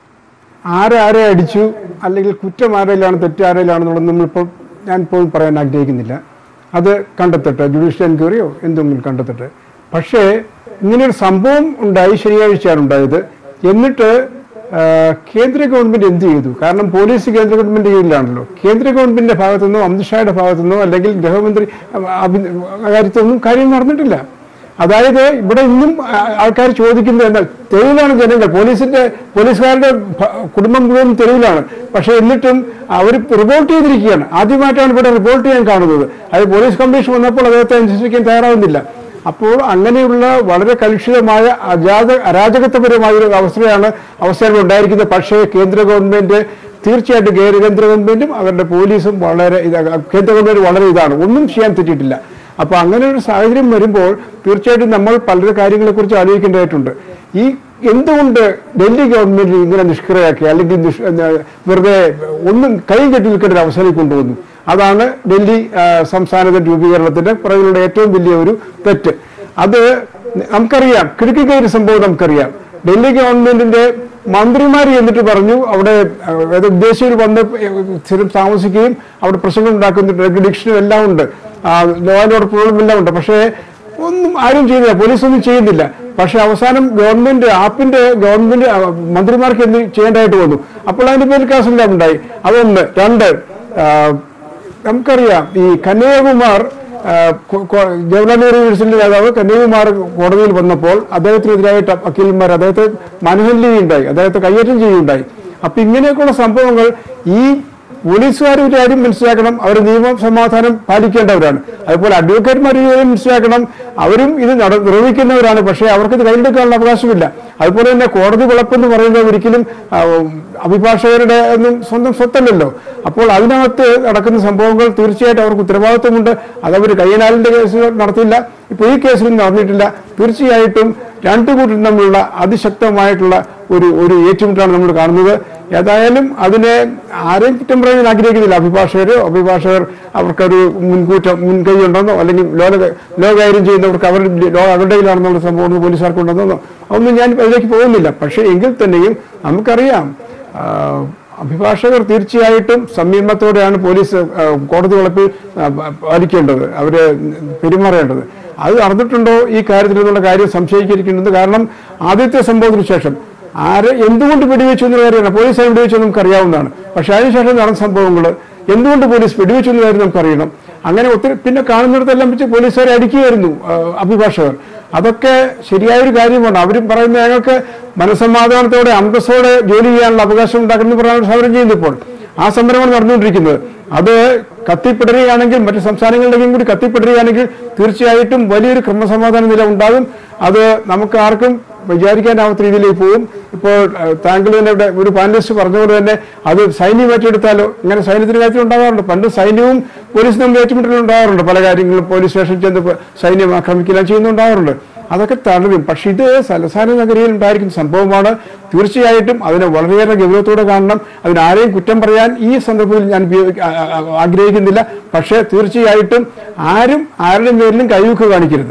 ആരാരെ അടിച്ചു അല്ലെങ്കിൽ കുറ്റം ആരെയിലാണ് തെറ്റ് ആരെയിലാണെന്നുള്ളത് നമ്മളിപ്പോൾ ഞാൻ ഇപ്പോൾ പറയാൻ ആഗ്രഹിക്കുന്നില്ല അത് കണ്ടെത്തട്ടെ ജുഡീഷ്യൽ എൻക്വയറിയോ എന്തെങ്കിലും കണ്ടെത്തട്ടെ പക്ഷേ ഇങ്ങനെയൊരു സംഭവം ഉണ്ടായി ശനിയാഴ്ചയാണ് ഉണ്ടായത് എന്നിട്ട് ആ, കേന്ദ്ര ഗവൺമെന്റ് എന്ത് ചെയ്തു കാരണം പോലീസ് കേന്ദ്ര ഗവൺമെന്റ് കീഴിലാണല്ലോ കേന്ദ്ര ഗവൺമെന്റിന്റെ ഭാഗത്തുനിന്നോ അമിത്ഷായുടെ ഭാഗത്തുനിന്നോ അല്ലെങ്കിൽ ഗൃഹമന്ത്രി കാര്യത്തൊന്നും കാര്യം നടന്നിട്ടില്ല അതായത് ഇവിടെ ഇന്നും ആൾക്കാർ ചോദിക്കുന്നത് എന്താ തെരുവിലാണ് ജനങ്ങൾ പോലീസിന്റെ പോലീസുകാരുടെ ഭ- കുടുംബം മുഴുവൻ തെരുവിലാണ് പക്ഷെ എന്നിട്ടും അവർ റിപ്പോർട്ട് ചെയ്തിരിക്കുകയാണ് ആദ്യമായിട്ടാണ് ഇവിടെ റിപ്പോർട്ട് ചെയ്യാൻ കാണുന്നത് അത് പോലീസ് കമ്മീഷൻ വന്നപ്പോൾ അദ്ദേഹത്തെ അനുസരിക്കാൻ തയ്യാറാവുന്നില്ല അപ്പോൾ അങ്ങനെയുള്ള വളരെ കലുഷിതമായ അജാത അരാജകത്വപരമായ ഒരു അവസ്ഥയാണ് അവസരങ്ങൾ ഉണ്ടായിരിക്കുന്നത് പക്ഷേ കേന്ദ്ര ഗവൺമെന്റ് തീർച്ചയായിട്ടും കേ- കേന്ദ്ര ഗവൺമെന്റും അവരുടെ പോലീസും വളരെ ഇതാ- കേന്ദ്ര ഗവൺമെന്റ് വളരെ ഇതാണ് ഒന്നും ചെയ്യാൻ തെറ്റിയിട്ടില്ല അപ്പൊ അങ്ങനെ ഒരു സാഹചര്യം വരുമ്പോൾ തീർച്ചയായിട്ടും നമ്മൾ പല കാര്യങ്ങളെക്കുറിച്ച് ആലോചിക്കേണ്ടതായിട്ടുണ്ട് ഈ എന്തുകൊണ്ട് ഡൽഹി ഗവൺമെന്റ് ഇങ്ങനെ നിഷ്ക്രിയാക്കി അല്ലെങ്കിൽ നിഷ്- എന്താ, വെറുതെ ഒന്നും കൈ കെട്ടി നിൽക്കേണ്ട ഒരു അവസരം കൊണ്ടുവന്നു അതാണ് ഡൽഹി ആ, സംസ്ഥാനത്തിന്റെ രൂപീകരണത്തിന്റെ പുറകിലുള്ള ഏറ്റവും വലിയ ഒരു തെറ്റ് അത് നമുക്കറിയാം കിഴക്കിക്കൈ ഒരു സംഭവം നമുക്കറിയാം ഡൽഹി ഗവൺമെന്റിന്റെ മന്ത്രിമാർ എന്നിട്ട് പറഞ്ഞു അവിടെ അതായത് വിദേശീയർ വന്ന് സ്ഥിരം താമസിക്കുകയും അവിടെ പ്രശ്നങ്ങൾ ഉണ്ടാക്കുന്നുണ്ട് റെഗുലേഷനും എല്ലാം ഉണ്ട് ലോ ആൻഡ് ഓർഡർ പ്രോബ്ലം എല്ലാം ഉണ്ട് പക്ഷേ ഒന്നും ആരും ചെയ്യുന്നില്ല പോലീസ് ഒന്നും ചെയ്യുന്നില്ല പക്ഷെ അവസാനം ഗവൺമെന്റ് ആപ്പിന്റെ ഗവൺമെന്റ് ആ, മന്ത്രിമാർക്ക് എന്ത് ചെയ്യേണ്ടതായിട്ട് വന്നു അപ്പോൾ അതിന്റെ പേരിൽ കേസെല്ലാം ഉണ്ടായി അതൊന്ന് രണ്ട് ആ, നമുക്കറിയാം ഈ കന്യാകുമാർ ആ, കൊ- കൊ- ജവഹർലാൽ നെഹ്റു യൂണിവേഴ്സിറ്റി നേതാവ് കന്യാകുമാർ കോടതിയിൽ വന്നപ്പോൾ അദ്ദേഹത്തിനെതിരായിട്ട് വക്കീലന്മാർ അദ്ദേഹത്തെ മാനഹാനിലി ഉണ്ടായി അദ്ദേഹത്തെ കയ്യേറ്റം ചെയ്യുകയുണ്ടായി അപ്പൊ ഇങ്ങനെയൊക്കെയുള്ള സംഭവങ്ങൾ ഈ പോലീസുകാർ ഒരു കാര്യം മനസ്സിലാക്കണം അവർ നിയമ സമാധാനം പാലിക്കേണ്ടവരാണ് അതുപോലെ അഡ്വക്കേറ്റ്മാർ ഒരു കാര്യം മനസ്സിലാക്കണം അവരും ഇത് നട- നിർവഹിക്കുന്നവരാണ് പക്ഷേ അവർക്ക് ഇത് കയ്യിലെടുക്കാനുള്ള അവകാശമില്ല അതുപോലെ തന്നെ കോടതി വിളപ്പെന്ന് പറയുന്നത് ഒരിക്കലും ആ, അഭിഭാഷകരുടെ ഒന്നും സ്വന്തം സ്വത്തല്ലല്ലോ അപ്പോൾ അതിനകത്ത് നടക്കുന്ന സംഭവങ്ങൾ തീർച്ചയായിട്ടും അവർക്ക് ഉത്തരവാദിത്വമുണ്ട് അതവർ കയ്യനാലിന്റെ കേസ് നടത്തില്ല ഇപ്പോൾ ഈ കേസിലും നടന്നിട്ടില്ല തീർച്ചയായിട്ടും രണ്ടു കൂട്ടരും തമ്മിലുള്ള അതിശക്തമായിട്ടുള്ള ഒരു ഒരു ഏറ്റുമുട്ടാണ് നമ്മൾ കാണുന്നത് ഏതായാലും അതിനെ ആരെയും കുറ്റം പറയാൻ ഞാൻ ആഗ്രഹിക്കുന്നില്ല അഭിഭാഷകരോ അഭിഭാഷകർ അവർക്കൊരു മുൻകൂറ്റം മുൻകൈ ഉണ്ടെന്നോ അല്ലെങ്കിൽ ലോ ലോ കൈകാര്യം ചെയ്യുന്നവർക്ക് അവർ ലോ അവരുടെ കയ്യിലാണെന്നുള്ള സംഭവം ഒന്നും പോലീസുകാർക്ക് ഉണ്ടെന്നോ അതൊന്നും ഞാൻ അതിലേക്ക് പോകുന്നില്ല പക്ഷേ എങ്കിൽ തന്നെയും നമുക്കറിയാം ആ, അഭിഭാഷകർ തീർച്ചയായിട്ടും സംയമനത്തോടെയാണ് പോലീസ് ആ, കോടതി വളപ്പിൽ ആ, പാലിക്കേണ്ടത് അവര് പെരുമാറേണ്ടത് അത് നടന്നിട്ടുണ്ടോ ഈ കാര്യത്തിൽ എന്നുള്ള കാര്യം സംശയിച്ചിരിക്കുന്നത് കാരണം ആദ്യത്തെ സംഭവത്തിന് ശേഷം ആര് എന്തുകൊണ്ട് വെടിവെച്ചു എന്നുള്ള കാര്യമാണ് പോലീസ് ആര് വെടിവെച്ചു എന്ന് നമുക്കറിയാവുന്നതാണ് പക്ഷെ അതിനുശേഷം നടന്ന സംഭവങ്ങൾ എന്തുകൊണ്ട് പോലീസ് വെടിവെച്ചു എന്ന കാര്യം നമുക്കറിയണം അങ്ങനെ ഒത്തിരി പിന്നെ കാണുന്നിടത്തെല്ലാം വെച്ച് പോലീസുകാരെ അടിക്കുകയായിരുന്നു ആ, അഭിഭാഷകർ അതൊക്കെ ശരിയായൊരു കാര്യമാണ് അവരും പറയുന്നത് ഞങ്ങൾക്ക് മനസമാധാനത്തോടെ അന്തസ്സോടെ ജോലി ചെയ്യാനുള്ള അവകാശം ഉണ്ടാക്കുന്ന പറയാൻ സമരം ചെയ്യുന്നു ഇപ്പോൾ ആ സമരമാണ് നടന്നുകൊണ്ടിരിക്കുന്നത് അത് കത്തിപ്പിടരുകയാണെങ്കിൽ മറ്റു സംസ്ഥാനങ്ങളിലേക്കും കൂടി കത്തിപ്പിടരുകയാണെങ്കിൽ തീർച്ചയായിട്ടും വലിയൊരു ക്രമസമാധാന നില ഉണ്ടാകും അത് നമുക്ക് ആർക്കും വിചാരിക്കാനാവാത്ത രീതിയിലേക്ക് പോകും ഇപ്പോൾ ഏഹ്, താങ്കൾ തന്നെ ഇവിടെ ഒരു പാനലിസ്റ്റ് പറഞ്ഞ പോലെ തന്നെ അത് സൈന്യം ഏറ്റെടുത്താലോ ഇങ്ങനെ സൈന്യത്തിന് കാര്യത്തിൽ ഉണ്ടാകാറുണ്ട് പണ്ട് സൈന്യവും പോലീസും തമ്മിൽ ഏറ്റുമുട്ടൽ ഉണ്ടാകാറുണ്ട് പല കാര്യങ്ങളും പോലീസ് സ്റ്റേഷനിൽ ചെന്ന് പ- സൈന്യം ആക്രമിക്കുകയെല്ലാം ചെയ്യുന്നുണ്ടാകാറുണ്ട് അതൊക്കെ തളരും പക്ഷെ ഇത് സലസാന നഗരിയിൽ ഉണ്ടായിരിക്കുന്ന സംഭവമാണ് തീർച്ചയായിട്ടും അതിനെ വളരെയേറെ ഗൗരവത്തോടെ കാണണം അതിനാരെയും കുറ്റം പറയാൻ ഈ സന്ദർഭത്തിൽ ഞാൻ ഉപയോഗി- ആ- ആ- ആഗ്രഹിക്കുന്നില്ല പക്ഷേ തീർച്ചയായിട്ടും ആരും ആരുടെ പേരിലും കൈവക്ക് കാണിക്കരുത്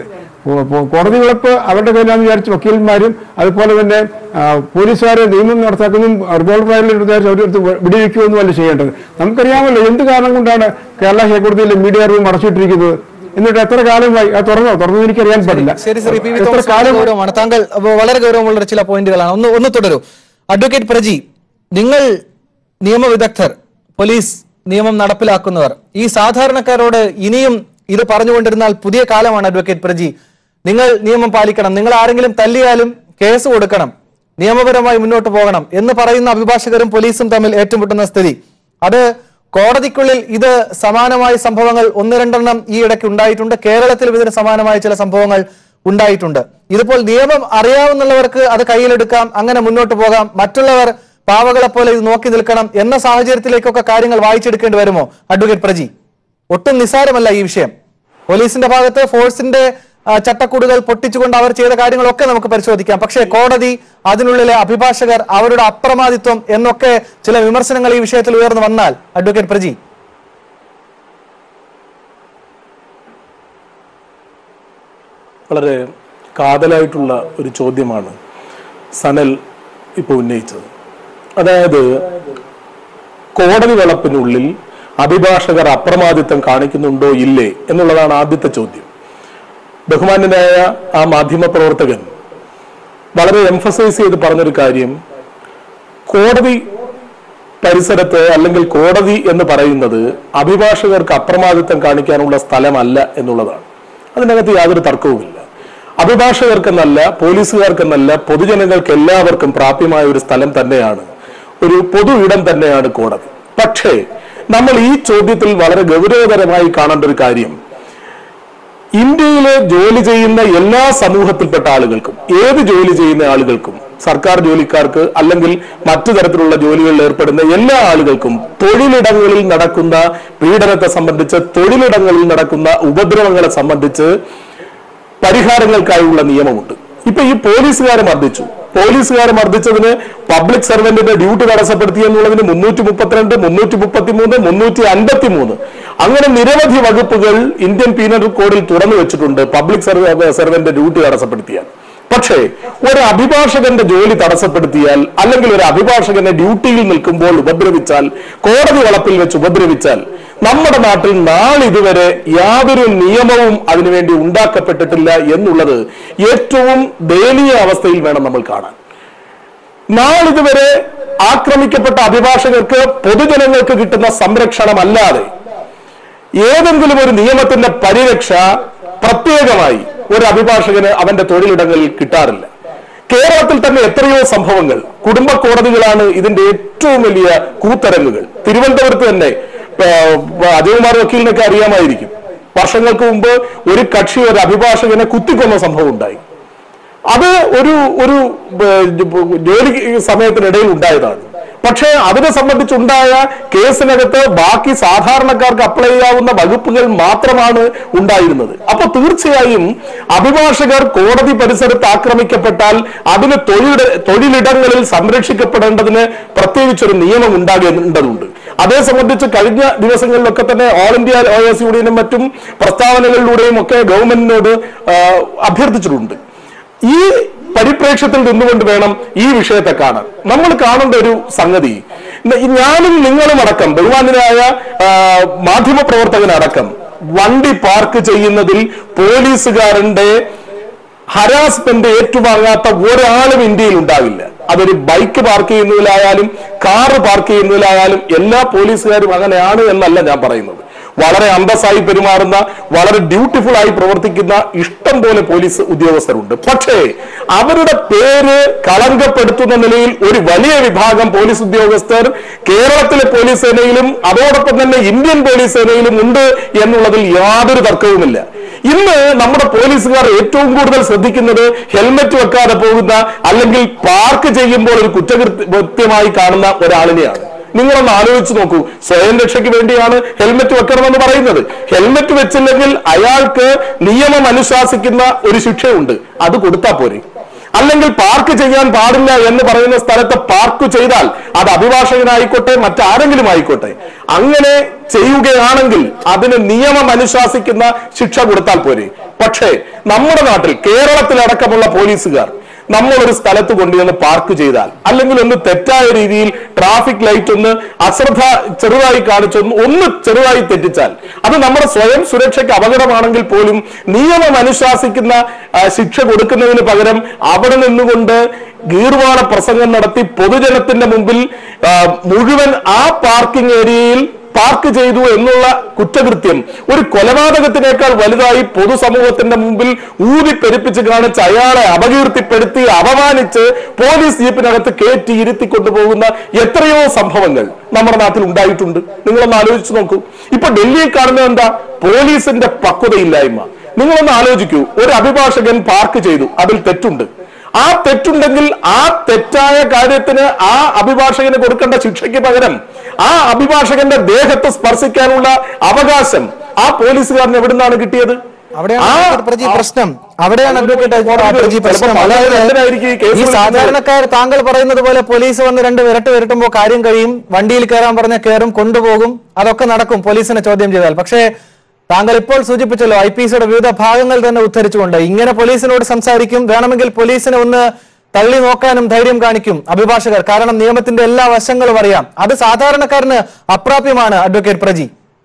കോ- കോ- കോടതി വിളപ്പ് അവരുടെ കയ്യിലാന്ന് വിചാരിച്ച് വക്കീലന്മാരും അതുപോലെ തന്നെ ആ, പോലീസുകാരെ നിയമം നടത്താക്കുന്നതും റിവോൾവർ വിചാരിച്ച് അവരെടുത്ത് വെടിവെക്കുകയൊന്നും അല്ല ചെയ്യേണ്ടത് നമുക്കറിയാമല്ലോ എന്ത് കാരണം കൊണ്ടാണ് കേരള ഹൈക്കോടതിയിലെ മീഡിയ റൂം അടച്ചിട്ടിരിക്കുന്നത് എന്നിട്ട് എത്ര കാലമായി അത് തുറന്നോ തുറന്നു എനിക്കറിയാൻ പറ്റില്ല ശരി ശരി പി വി എത്ര തോമസ് വളരെ കാലം ഗൗരവമാണ് താങ്കൾ അപ്പൊ വളരെ ഗൗരവമുള്ള ചില പോയിന്റുകളാണ് ഒന്ന് ഒന്ന് തുടരൂ അഡ്വക്കേറ്റ് പ്രജി നിങ്ങൾ നിയമവിദഗ്ധർ പോലീസ് നിയമം നടപ്പിലാക്കുന്നവർ ഈ സാധാരണക്കാരോട് ഇനിയും ഇത് പറഞ്ഞുകൊണ്ടിരുന്നാൽ പുതിയ കാലമാണ് അഡ്വക്കേറ്റ് പ്രജി നിങ്ങൾ നിയമം പാലിക്കണം നിങ്ങൾ ആരെങ്കിലും തല്ലിയാലും കേസ് കൊടുക്കണം നിയമപരമായി മുന്നോട്ട് പോകണം എന്ന് പറയുന്ന അഭിഭാഷകരും പോലീസും തമ്മിൽ ഏറ്റുമുട്ടുന്ന സ്ഥിതി അത് കോടതിക്കുള്ളിൽ ഇത് സമാനമായ സംഭവങ്ങൾ ഒന്ന് രണ്ടെണ്ണം ഈ ഇടയ്ക്ക് ഉണ്ടായിട്ടുണ്ട് കേരളത്തിലും ഇതിന് സമാനമായ ചില സംഭവങ്ങൾ ഉണ്ടായിട്ടുണ്ട് ഇതിപ്പോൾ നിയമം അറിയാവുന്നവർക്ക് അത് കയ്യിലെടുക്കാം അങ്ങനെ മുന്നോട്ട് പോകാം മറ്റുള്ളവർ പാവകളെ പോലെ ഇത് നോക്കി നിൽക്കണം എന്ന സാഹചര്യത്തിലേക്കൊക്കെ കാര്യങ്ങൾ വായിച്ചെടുക്കേണ്ടി വരുമോ അഡ്വക്കേറ്റ് പ്രജി ഒട്ടും നിസ്സാരമല്ല ഈ വിഷയം പോലീസിന്റെ ഭാഗത്ത് ഫോഴ്സിന്റെ ആ, ചട്ടക്കൂടുകൾ പൊട്ടിച്ചുകൊണ്ട് അവർ ചെയ്ത കാര്യങ്ങളൊക്കെ നമുക്ക് പരിശോധിക്കാം പക്ഷേ കോടതി അതിനുള്ളിലെ അഭിഭാഷകർ അവരുടെ അപ്രമാദിത്വം എന്നൊക്കെ ചില വിമർശനങ്ങൾ ഈ വിഷയത്തിൽ ഉയർന്നു വന്നാൽ അഡ്വക്കേറ്റ് പ്രജി വളരെ കാതലായിട്ടുള്ള ഒരു ചോദ്യമാണ് സനൽ ഇപ്പോൾ ഉന്നയിച്ചത് അതായത് കോടതി വളപ്പിനുള്ളിൽ അഭിഭാഷകർ അപ്രമാദിത്വം കാണിക്കുന്നുണ്ടോ ഇല്ലേ എന്നുള്ളതാണ് ആദ്യത്തെ ചോദ്യം ബഹുമാന്യനായ ആ മാധ്യമ പ്രവർത്തകൻ വളരെ എംഫസൈസ് ചെയ്ത് പറഞ്ഞൊരു കാര്യം കോടതി പരിസരത്ത് അല്ലെങ്കിൽ കോടതി എന്ന് പറയുന്നത് അഭിഭാഷകർക്ക് അപ്രമാദിത്വം കാണിക്കാനുള്ള സ്ഥലമല്ല എന്നുള്ളതാണ് അതിനകത്ത് യാതൊരു തർക്കവുമില്ല അഭിഭാഷകർക്കെന്നല്ല പോലീസുകാർക്കെന്നല്ല പൊതുജനങ്ങൾക്ക് എല്ലാവർക്കും പ്രാപ്യമായ ഒരു സ്ഥലം തന്നെയാണ് ഒരു പൊതു ഇടം തന്നെയാണ് കോടതി പക്ഷേ നമ്മൾ ഈ ചോദ്യത്തിൽ വളരെ ഗൗരവതരമായി കാണേണ്ട ഒരു കാര്യം ഇന്ത്യയിലെ ജോലി ചെയ്യുന്ന എല്ലാ സമൂഹത്തിൽപ്പെട്ട ആളുകൾക്കും ഏത് ജോലി ചെയ്യുന്ന ആളുകൾക്കും സർക്കാർ ജോലിക്കാർക്ക് അല്ലെങ്കിൽ മറ്റു തരത്തിലുള്ള ജോലികളിൽ ഏർപ്പെടുന്ന എല്ലാ ആളുകൾക്കും തൊഴിലിടങ്ങളിൽ നടക്കുന്ന പീഡനത്തെ സംബന്ധിച്ച് തൊഴിലിടങ്ങളിൽ നടക്കുന്ന ഉപദ്രവങ്ങളെ സംബന്ധിച്ച് പരിഹാരങ്ങൾക്കായുള്ള നിയമമുണ്ട് ഇപ്പൊ ഈ പോലീസുകാരെ മർദ്ദിച്ചു പോലീസുകാരെ മർദ്ദിച്ചതിന് പബ്ലിക് സർവന്റിന്റെ ഡ്യൂട്ടി തടസ്സപ്പെടുത്തി എന്നുള്ളതിന് മുന്നൂറ്റി മുപ്പത്തിരണ്ട് മുന്നൂറ്റി മുപ്പത്തി മൂന്ന് മുന്നൂറ്റി അൻപത്തി മൂന്ന് അങ്ങനെ നിരവധി വകുപ്പുകൾ ഇന്ത്യൻ പീനൽ കോഡിൽ തുറന്നു വെച്ചിട്ടുണ്ട് പബ്ലിക് സർവന്റ് ഡ്യൂട്ടി തടസ്സപ്പെടുത്തിയാൽ പക്ഷേ ഒരു അഭിഭാഷകന്റെ ജോലി തടസ്സപ്പെടുത്തിയാൽ അല്ലെങ്കിൽ ഒരു അഭിഭാഷകനെ ഡ്യൂട്ടിയിൽ നിൽക്കുമ്പോൾ ഉപദ്രവിച്ചാൽ കോടതി വളപ്പിൽ വെച്ച് ഉപദ്രവിച്ചാൽ നമ്മുടെ നാട്ടിൽ നാളിതുവരെ യാതൊരു നിയമവും അതിനുവേണ്ടി ഉണ്ടാക്കപ്പെട്ടിട്ടില്ല എന്നുള്ളത് ഏറ്റവും ദയനീയ അവസ്ഥയിൽ വേണം നമ്മൾ കാണാൻ നാളിതുവരെ ആക്രമിക്കപ്പെട്ട അഭിഭാഷകർക്ക് പൊതുജനങ്ങൾക്ക് കിട്ടുന്ന സംരക്ഷണമല്ലാതെ ഏതെങ്കിലും ഒരു നിയമത്തിന്റെ പരിരക്ഷ പ്രത്യേകമായി ഒരു അഭിഭാഷകന് അവന്റെ തൊഴിലിടങ്ങളിൽ കിട്ടാറില്ല കേരളത്തിൽ തന്നെ എത്രയോ സംഭവങ്ങൾ കുടുംബ കോടതികളാണ് ഇതിന്റെ ഏറ്റവും വലിയ കൂത്തരങ്ങുകൾ തിരുവനന്തപുരത്ത് തന്നെ ആ, അജയകുമാർ വക്കീലിനൊക്കെ അറിയാമായിരിക്കും വർഷങ്ങൾക്ക് മുമ്പ് ഒരു കക്ഷി ഒരു അഭിഭാഷകനെ കുത്തിക്കൊന്ന സംഭവം ഉണ്ടായി അത് ഒരു ഒരു ഏർ, ജോലി സമയത്തിനിടയിൽ ഉണ്ടായതാണ് പക്ഷേ അതിനെ സംബന്ധിച്ചുണ്ടായ കേസിനകത്ത് ബാക്കി സാധാരണക്കാർക്ക് അപ്ലൈ ചെയ്യാവുന്ന വകുപ്പുകൾ മാത്രമാണ് ഉണ്ടായിരുന്നത് അപ്പൊ തീർച്ചയായും അഭിഭാഷകർ കോടതി പരിസരത്ത് ആക്രമിക്കപ്പെട്ടാൽ അതിന് തൊഴിൽ തൊഴിലിടങ്ങളിൽ സംരക്ഷിക്കപ്പെടേണ്ടതിന് പ്രത്യേകിച്ചൊരു നിയമം ഉണ്ടാകേണ്ടതുണ്ട് അതേ സംബന്ധിച്ച് കഴിഞ്ഞ ദിവസങ്ങളിലൊക്കെ തന്നെ ഓൾ ഇന്ത്യ ഒ എസ് യൂണിയനും മറ്റും പ്രസ്താവനകളിലൂടെയും ഒക്കെ ഗവൺമെന്റിനോട് ആ, അഭ്യർത്ഥിച്ചിട്ടുണ്ട് ഈ പരിപ്രേക്ഷ്യത്തിൽ നിന്നുകൊണ്ട് വേണം ഈ വിഷയത്തെ കാണാൻ നമ്മൾ കാണേണ്ട ഒരു സംഗതി ഇന്ന് ഈ ഞാനും നിങ്ങളും അടക്കം ബഹുമാനായ മാധ്യമ പ്രവർത്തകനടക്കം വണ്ടി പാർക്ക് ചെയ്യുന്നതിൽ പോലീസുകാരന്റെ ഹരാസ്മെന്റ് ഏറ്റുവാങ്ങാത്ത ഒരാളും ഇന്ത്യയിൽ ഉണ്ടാവില്ല അതൊരു ബൈക്ക് പാർക്ക് ചെയ്യുന്നതിലായാലും കാറ് പാർക്ക് ചെയ്യുന്നതിലായാലും എല്ലാ പോലീസുകാരും അങ്ങനെയാണ് എന്നല്ല ഞാൻ പറയുന്നത് വളരെ അന്തസ്സായി പെരുമാറുന്ന വളരെ ഡ്യൂട്ടിഫുൾ ആയി പ്രവർത്തിക്കുന്ന ഇഷ്ടം പോലെ പോലീസ് ഉദ്യോഗസ്ഥരുണ്ട് പക്ഷേ അവരുടെ പേര് കളങ്കപ്പെടുത്തുന്ന നിലയിൽ ഒരു വലിയ വിഭാഗം പോലീസ് ഉദ്യോഗസ്ഥർ കേരളത്തിലെ പോലീസ് സേനയിലും അതോടൊപ്പം തന്നെ ഇന്ത്യൻ പോലീസ് സേനയിലും ഉണ്ട് എന്നുള്ളതിൽ യാതൊരു തർക്കവുമില്ല ഇന്ന് നമ്മുടെ പോലീസുകാർ ഏറ്റവും കൂടുതൽ ശ്രദ്ധിക്കുന്നത് ഹെൽമറ്റ് വെക്കാതെ പോകുന്ന അല്ലെങ്കിൽ പാർക്ക് ചെയ്യുമ്പോൾ ഒരു കുറ്റകൃത്യമായി കാണുന്ന ഒരാളിനെയാണ് നിങ്ങളൊന്ന് ആലോചിച്ച് നോക്കൂ സ്വയം രക്ഷയ്ക്ക് വേണ്ടിയാണ് ഹെൽമറ്റ് വെക്കണമെന്ന് പറയുന്നത് ഹെൽമറ്റ് വെച്ചില്ലെങ്കിൽ അയാൾക്ക് നിയമം അനുശാസിക്കുന്ന ഒരു ശിക്ഷയുണ്ട് അത് കൊടുത്താൽ പോരെ അല്ലെങ്കിൽ പാർക്ക് ചെയ്യാൻ പാടില്ല എന്ന് പറയുന്ന സ്ഥലത്ത് പാർക്ക് ചെയ്താൽ അത് അഭിഭാഷകനായിക്കോട്ടെ മറ്റാരെങ്കിലും ആയിക്കോട്ടെ അങ്ങനെ ചെയ്യുകയാണെങ്കിൽ അതിന് നിയമം അനുശാസിക്കുന്ന ശിക്ഷ കൊടുത്താൽ പോരെ പക്ഷേ നമ്മുടെ നാട്ടിൽ കേരളത്തിലടക്കമുള്ള പോലീസുകാർ നമ്മൾ ഒരു സ്ഥലത്ത് കൊണ്ടുവന്ന് പാർക്ക് ചെയ്താൽ അല്ലെങ്കിൽ ഒന്ന് തെറ്റായ രീതിയിൽ ട്രാഫിക് ലൈറ്റ് ഒന്ന് അശ്രദ്ധ ചെറുതായി കാണിച്ചൊന്ന് ഒന്ന് ചെറുതായി തെറ്റിച്ചാൽ അത് നമ്മുടെ സ്വയം സുരക്ഷയ്ക്ക് അപകടമാണെങ്കിൽ പോലും നിയമം അനുശാസിക്കുന്ന ആ, ശിക്ഷ കൊടുക്കുന്നതിന് പകരം അവിടെ നിന്നുകൊണ്ട് ഗീർവാണ പ്രസംഗം നടത്തി പൊതുജനത്തിന്റെ മുമ്പിൽ ആ, മുഴുവൻ ആ പാർക്കിംഗ് ഏരിയയിൽ പാർക്ക് ചെയ്തു എന്നുള്ള കുറ്റകൃത്യം ഒരു കൊലപാതകത്തിനേക്കാൾ വലുതായി പൊതുസമൂഹത്തിന്റെ മുമ്പിൽ ഊതി പെരുപ്പിച്ച് കാണിച്ച് അയാളെ അപകീർത്തിപ്പെടുത്തി അപമാനിച്ച് പോലീസ് ജീപ്പിനകത്ത് കയറ്റി ഇരുത്തി കൊണ്ടുപോകുന്ന എത്രയോ സംഭവങ്ങൾ നമ്മുടെ നാട്ടിൽ ഉണ്ടായിട്ടുണ്ട് നിങ്ങളൊന്ന് ആലോചിച്ച് നോക്കൂ ഇപ്പൊ ഡൽഹിയിൽ കാണുന്നത് എന്താ പോലീസിന്റെ പക്വതയില്ലായ്മ നിങ്ങളൊന്ന് ആലോചിക്കൂ ഒരു അഭിഭാഷകൻ പാർക്ക് ചെയ്തു അതിൽ തെറ്റുണ്ട് ആ തെറ്റുണ്ടെങ്കിൽ ആ തെറ്റായ കാര്യത്തിന് ആ അഭിഭാഷകന് കൊടുക്കേണ്ട ശിക്ഷയ്ക്ക് പകരം ആ അഭിഭാഷകന്റെ ദേഹത്ത് സ്പർശിക്കാനുള്ള അവകാശം ആ പോലീസുകാരന് എവിടുന്നാണ് കിട്ടിയത് അവിടെയാണ് ആ- അഡ്വക്കേറ്റ് പ്രജി പ്രശ്നം അവിടെയാണ് അഡ്വക്കേറ്റ് പ്രജി പ്രശ്നം ചിലപ്പോൾ അതായത് എന്തിനായിരിക്കും ഈ കേസ് ഈ വിളിക്കുന്നത്? സാധാരണക്കാർ താങ്കൾ പറയുന്നത് പോലെ പോലീസ് വന്ന് രണ്ട് വിരട്ട് വിരട്ടുമ്പോൾ കാര്യം കഴിയും വണ്ടിയിൽ കയറാൻ പറഞ്ഞ കയറും കൊണ്ടുപോകും അതൊക്കെ നടക്കും പോലീസിനെ ചോദ്യം ചെയ്താൽ പക്ഷേ താങ്കൾ ഇപ്പോൾ സൂചിപ്പിച്ചല്ലോ ഐ പി സിയുടെ വിവിധ ഭാഗങ്ങൾ തന്നെ ഉദ്ധരിച്ചുകൊണ്ട് ഇങ്ങനെ പോലീസിനോട് സംസാരിക്കും വേണമെങ്കിൽ പോലീസിനെ ഒന്ന് തള്ളി നോക്കാനും ധൈര്യം കാണിക്കും അഭിഭാഷകർ കാരണം നിയമത്തിന്റെ എല്ലാ വശങ്ങളും അറിയാം അത് സാധാരണക്കാരന് അപ്രാപ്യമാണ് അഡ്വക്കേറ്റ് പ്രജി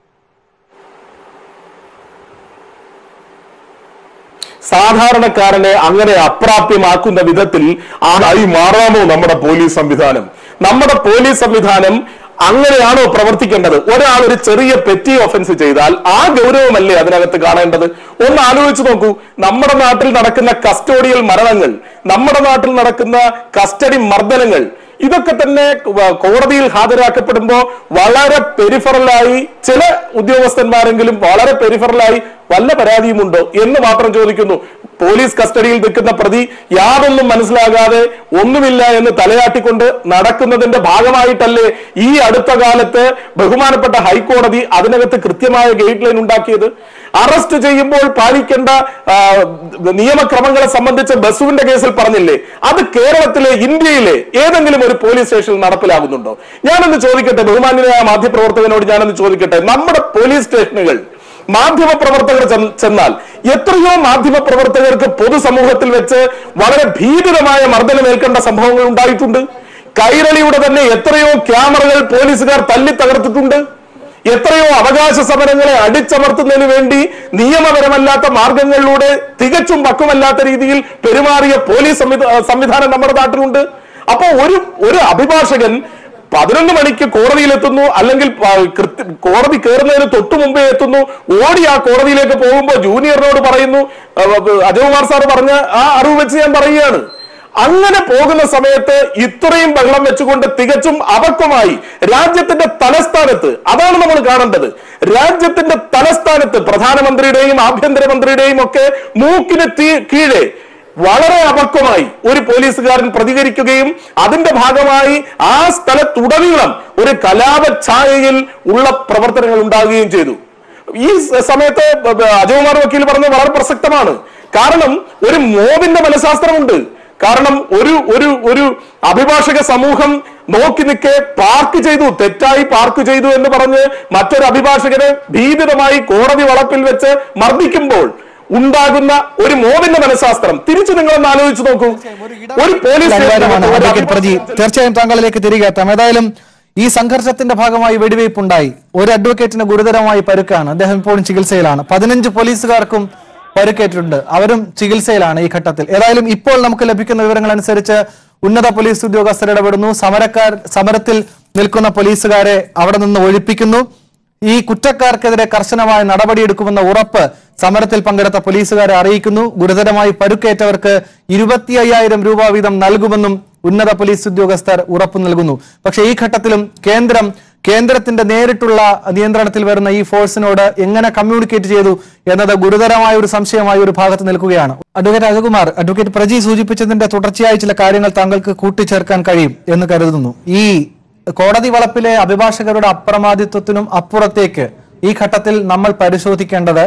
സാധാരണക്കാരനെ അങ്ങനെ അപ്രാപ്യമാക്കുന്ന വിധത്തിൽ ആയി മാറാമോ നമ്മുടെ പോലീസ് സംവിധാനം നമ്മുടെ പോലീസ് സംവിധാനം അങ്ങനെയാണോ പ്രവർത്തിക്കേണ്ടത് ഒരാൾ ഒരു ചെറിയ പെറ്റി ഒഫൻസ് ചെയ്താൽ ആ ഗൗരവമല്ലേ അതിനകത്ത് കാണേണ്ടത് ഒന്ന് ആലോചിച്ച് നോക്കൂ നമ്മുടെ നാട്ടിൽ നടക്കുന്ന കസ്റ്റോഡിയൽ മരണങ്ങൾ നമ്മുടെ നാട്ടിൽ നടക്കുന്ന കസ്റ്റഡി മർദ്ദനങ്ങൾ ഇതൊക്കെ തന്നെ വ- കോടതിയിൽ ഹാജരാക്കപ്പെടുമ്പോ വളരെ പെരിഫറലായി ചില ഉദ്യോഗസ്ഥന്മാരെങ്കിലും വളരെ പെരിഫറലായി വല്ല പരാതിയുമുണ്ടോ എന്ന് മാത്രം ചോദിക്കുന്നു പോലീസ് കസ്റ്റഡിയിൽ നിൽക്കുന്ന പ്രതി യാതൊന്നും മനസ്സിലാകാതെ ഒന്നുമില്ല എന്ന് തലയാട്ടിക്കൊണ്ട് നടക്കുന്നതിന്റെ ഭാഗമായിട്ടല്ലേ ഈ അടുത്ത കാലത്ത് ബഹുമാനപ്പെട്ട ഹൈക്കോടതി അതിനകത്ത് കൃത്യമായ ഗൈഡ് ലൈൻ ഉണ്ടാക്കിയത് അറസ്റ്റ് ചെയ്യുമ്പോൾ പാലിക്കേണ്ട ആ, നിയമക്രമങ്ങളെ സംബന്ധിച്ച് ബസുവിന്റെ കേസിൽ പറഞ്ഞില്ലേ അത് കേരളത്തിലെ ഇന്ത്യയിലെ ഏതെങ്കിലും ഒരു പോലീസ് സ്റ്റേഷനിൽ നടപ്പിലാകുന്നുണ്ടോ ഞാനൊന്ന് ചോദിക്കട്ടെ ബഹുമാന്യനായ മാധ്യമപ്രവർത്തകനോട് ഞാനൊന്ന് ചോദിക്കട്ടെ നമ്മുടെ പോലീസ് സ്റ്റേഷനുകൾ മാധ്യമ പ്രവർത്തകർ ചെന്ന്- ചെന്നാൽ എത്രയോ മാധ്യമ പ്രവർത്തകർക്ക് പൊതുസമൂഹത്തിൽ വെച്ച് വളരെ ഭീകരമായ മർദ്ദനമേൽക്കേണ്ട സംഭവങ്ങൾ ഉണ്ടായിട്ടുണ്ട് കൈരളിയുടെ തന്നെ എത്രയോ ക്യാമറകൾ പോലീസുകാർ തല്ലി തകർത്തിട്ടുണ്ട് എത്രയോ അവകാശ സമരങ്ങളെ അടിച്ചമർത്തുന്നതിന് വേണ്ടി നിയമപരമല്ലാത്ത മാർഗങ്ങളിലൂടെ തികച്ചും പക്വമല്ലാത്ത രീതിയിൽ പെരുമാറിയ പോലീസ് സംവിധ- സംവിധാനം നമ്മുടെ നാട്ടിലുണ്ട് അപ്പൊ ഒരു ഒരു അഭിഭാഷകൻ പതിനൊന്ന് മണിക്ക് കോടതിയിലെത്തുന്നു അല്ലെങ്കിൽ പ- കൃത്യ- കോടതി കയറുന്നതിന് തൊട്ടു മുമ്പേ എത്തുന്നു ഓടി ആ കോടതിയിലേക്ക് പോകുമ്പോൾ ജൂനിയറിനോട് പറയുന്നു അഹ് അജയകുമാർ സാർ പറഞ്ഞ ആ അറിവ് വെച്ച് ഞാൻ പറയുകയാണ് അങ്ങനെ പോകുന്ന സമയത്ത് ഇത്രയും വെള്ളം വെച്ചുകൊണ്ട് തികച്ചും അപക്വമായി രാജ്യത്തിന്റെ തലസ്ഥാനത്ത് അതാണ് നമ്മൾ കാണേണ്ടത് രാജ്യത്തിന്റെ തലസ്ഥാനത്ത് പ്രധാനമന്ത്രിയുടെയും ആഭ്യന്തരമന്ത്രിയുടെയും ഒക്കെ മൂക്കിന് തീ കീഴെ വളരെ അപക്വമായി ഒരു പോലീസുകാരൻ പ്രതികരിക്കുകയും അതിന്റെ ഭാഗമായി ആ സ്ഥലത്തുടനീളം ഒരു കലാപ ഛായയിൽ ഉള്ള പ്രവർത്തനങ്ങൾ ഉണ്ടാകുകയും ചെയ്തു ഈ സ- സമയത്ത് ബ- ബ- അജയകുമാർ വക്കീൽ പറഞ്ഞത് വളരെ പ്രസക്തമാണ് കാരണം ഒരു മോബിന്റെ മനഃശാസ്ത്രമുണ്ട് കാരണം ഒരു ഒരു ഒരു അഭിഭാഷക സമൂഹം നോക്കി നിൽക്കെ പാർക്ക് ചെയ്തു തെറ്റായി പാർക്ക് ചെയ്തു എന്ന് പറഞ്ഞ് മറ്റൊരു അഭിഭാഷകനെ ഭീതിതമായി കോടതി വളപ്പിൽ വെച്ച് മർദ്ദിക്കുമ്പോൾ ഉണ്ടാകുന്ന ഒരു മോബിന്റെ മനഃശാസ്ത്രം തിരിച്ചു നിങ്ങളൊന്ന് ആലോചിച്ച് നോക്കൂ ഒരു പോലീസ് അനിവാര്യമാണ് സ്റ്റേഷനകത്ത് ഒരു അഡ്വക്കേറ്റ് പ്രജി തീർച്ചയായും താങ്കളിലേക്ക് തിരികെ എത്താം ഏതായാലും ഈ സംഘർഷത്തിന്റെ ഭാഗമായി വെടിവയ്പ് ഉണ്ടായി ഒരു അഡ്വക്കേറ്റിന് ഗുരുതരമായി പരുക്കാണ് അദ്ദേഹം ഇപ്പോഴും ചികിത്സയിലാണ് പതിനഞ്ച് പോലീസുകാർക്കും പരുക്കേറ്റിട്ടുണ്ട് അവരും ചികിത്സയിലാണ് ഈ ഘട്ടത്തിൽ ഏതായാലും ഇപ്പോൾ നമുക്ക് ലഭിക്കുന്ന വിവരങ്ങൾ അനുസരിച്ച് ഉന്നത പോലീസ് ഉദ്യോഗസ്ഥർ ഇടപെടുന്നു സമരക്കാർ സമരത്തിൽ നിൽക്കുന്ന പോലീസുകാരെ അവിടെ നിന്ന് ഒഴിപ്പിക്കുന്നു ഈ കുറ്റക്കാർക്കെതിരെ കർശനമായ നടപടിയെടുക്കുമെന്ന ഉറപ്പ് സമരത്തിൽ പങ്കെടുത്ത പോലീസുകാരെ അറിയിക്കുന്നു ഗുരുതരമായി പരുക്കേറ്റവർക്ക് ഇരുപത്തി അയ്യായിരം രൂപ വീതം നൽകുമെന്നും ഉന്നത പോലീസ് ഉദ്യോഗസ്ഥർ ഉറപ്പു നൽകുന്നു പക്ഷേ ഈ ഘട്ടത്തിലും കേന്ദ്രം കേന്ദ്രത്തിന്റെ നേരിട്ടുള്ള നിയന്ത്രണത്തിൽ വരുന്ന ഈ ഫോഴ്സിനോട് എങ്ങനെ കമ്മ്യൂണിക്കേറ്റ് ചെയ്തു എന്നത് ഗുരുതരമായ ഒരു സംശയമായി ഒരു ഭാഗത്ത് നിൽക്കുകയാണ് അഡ്വക്കേറ്റ് അജകുമാർ അഡ്വക്കേറ്റ് പ്രജി സൂചിപ്പിച്ചതിന്റെ തുടർച്ചയായ ചില കാര്യങ്ങൾ താങ്കൾക്ക് കൂട്ടിച്ചേർക്കാൻ കഴിയും എന്ന് കരുതുന്നു ഈ കോടതി വളപ്പിലെ അഭിഭാഷകരുടെ അപ്രമാദിത്വത്തിനും അപ്പുറത്തേക്ക് ഈ ഘട്ടത്തിൽ നമ്മൾ പരിശോധിക്കേണ്ടത്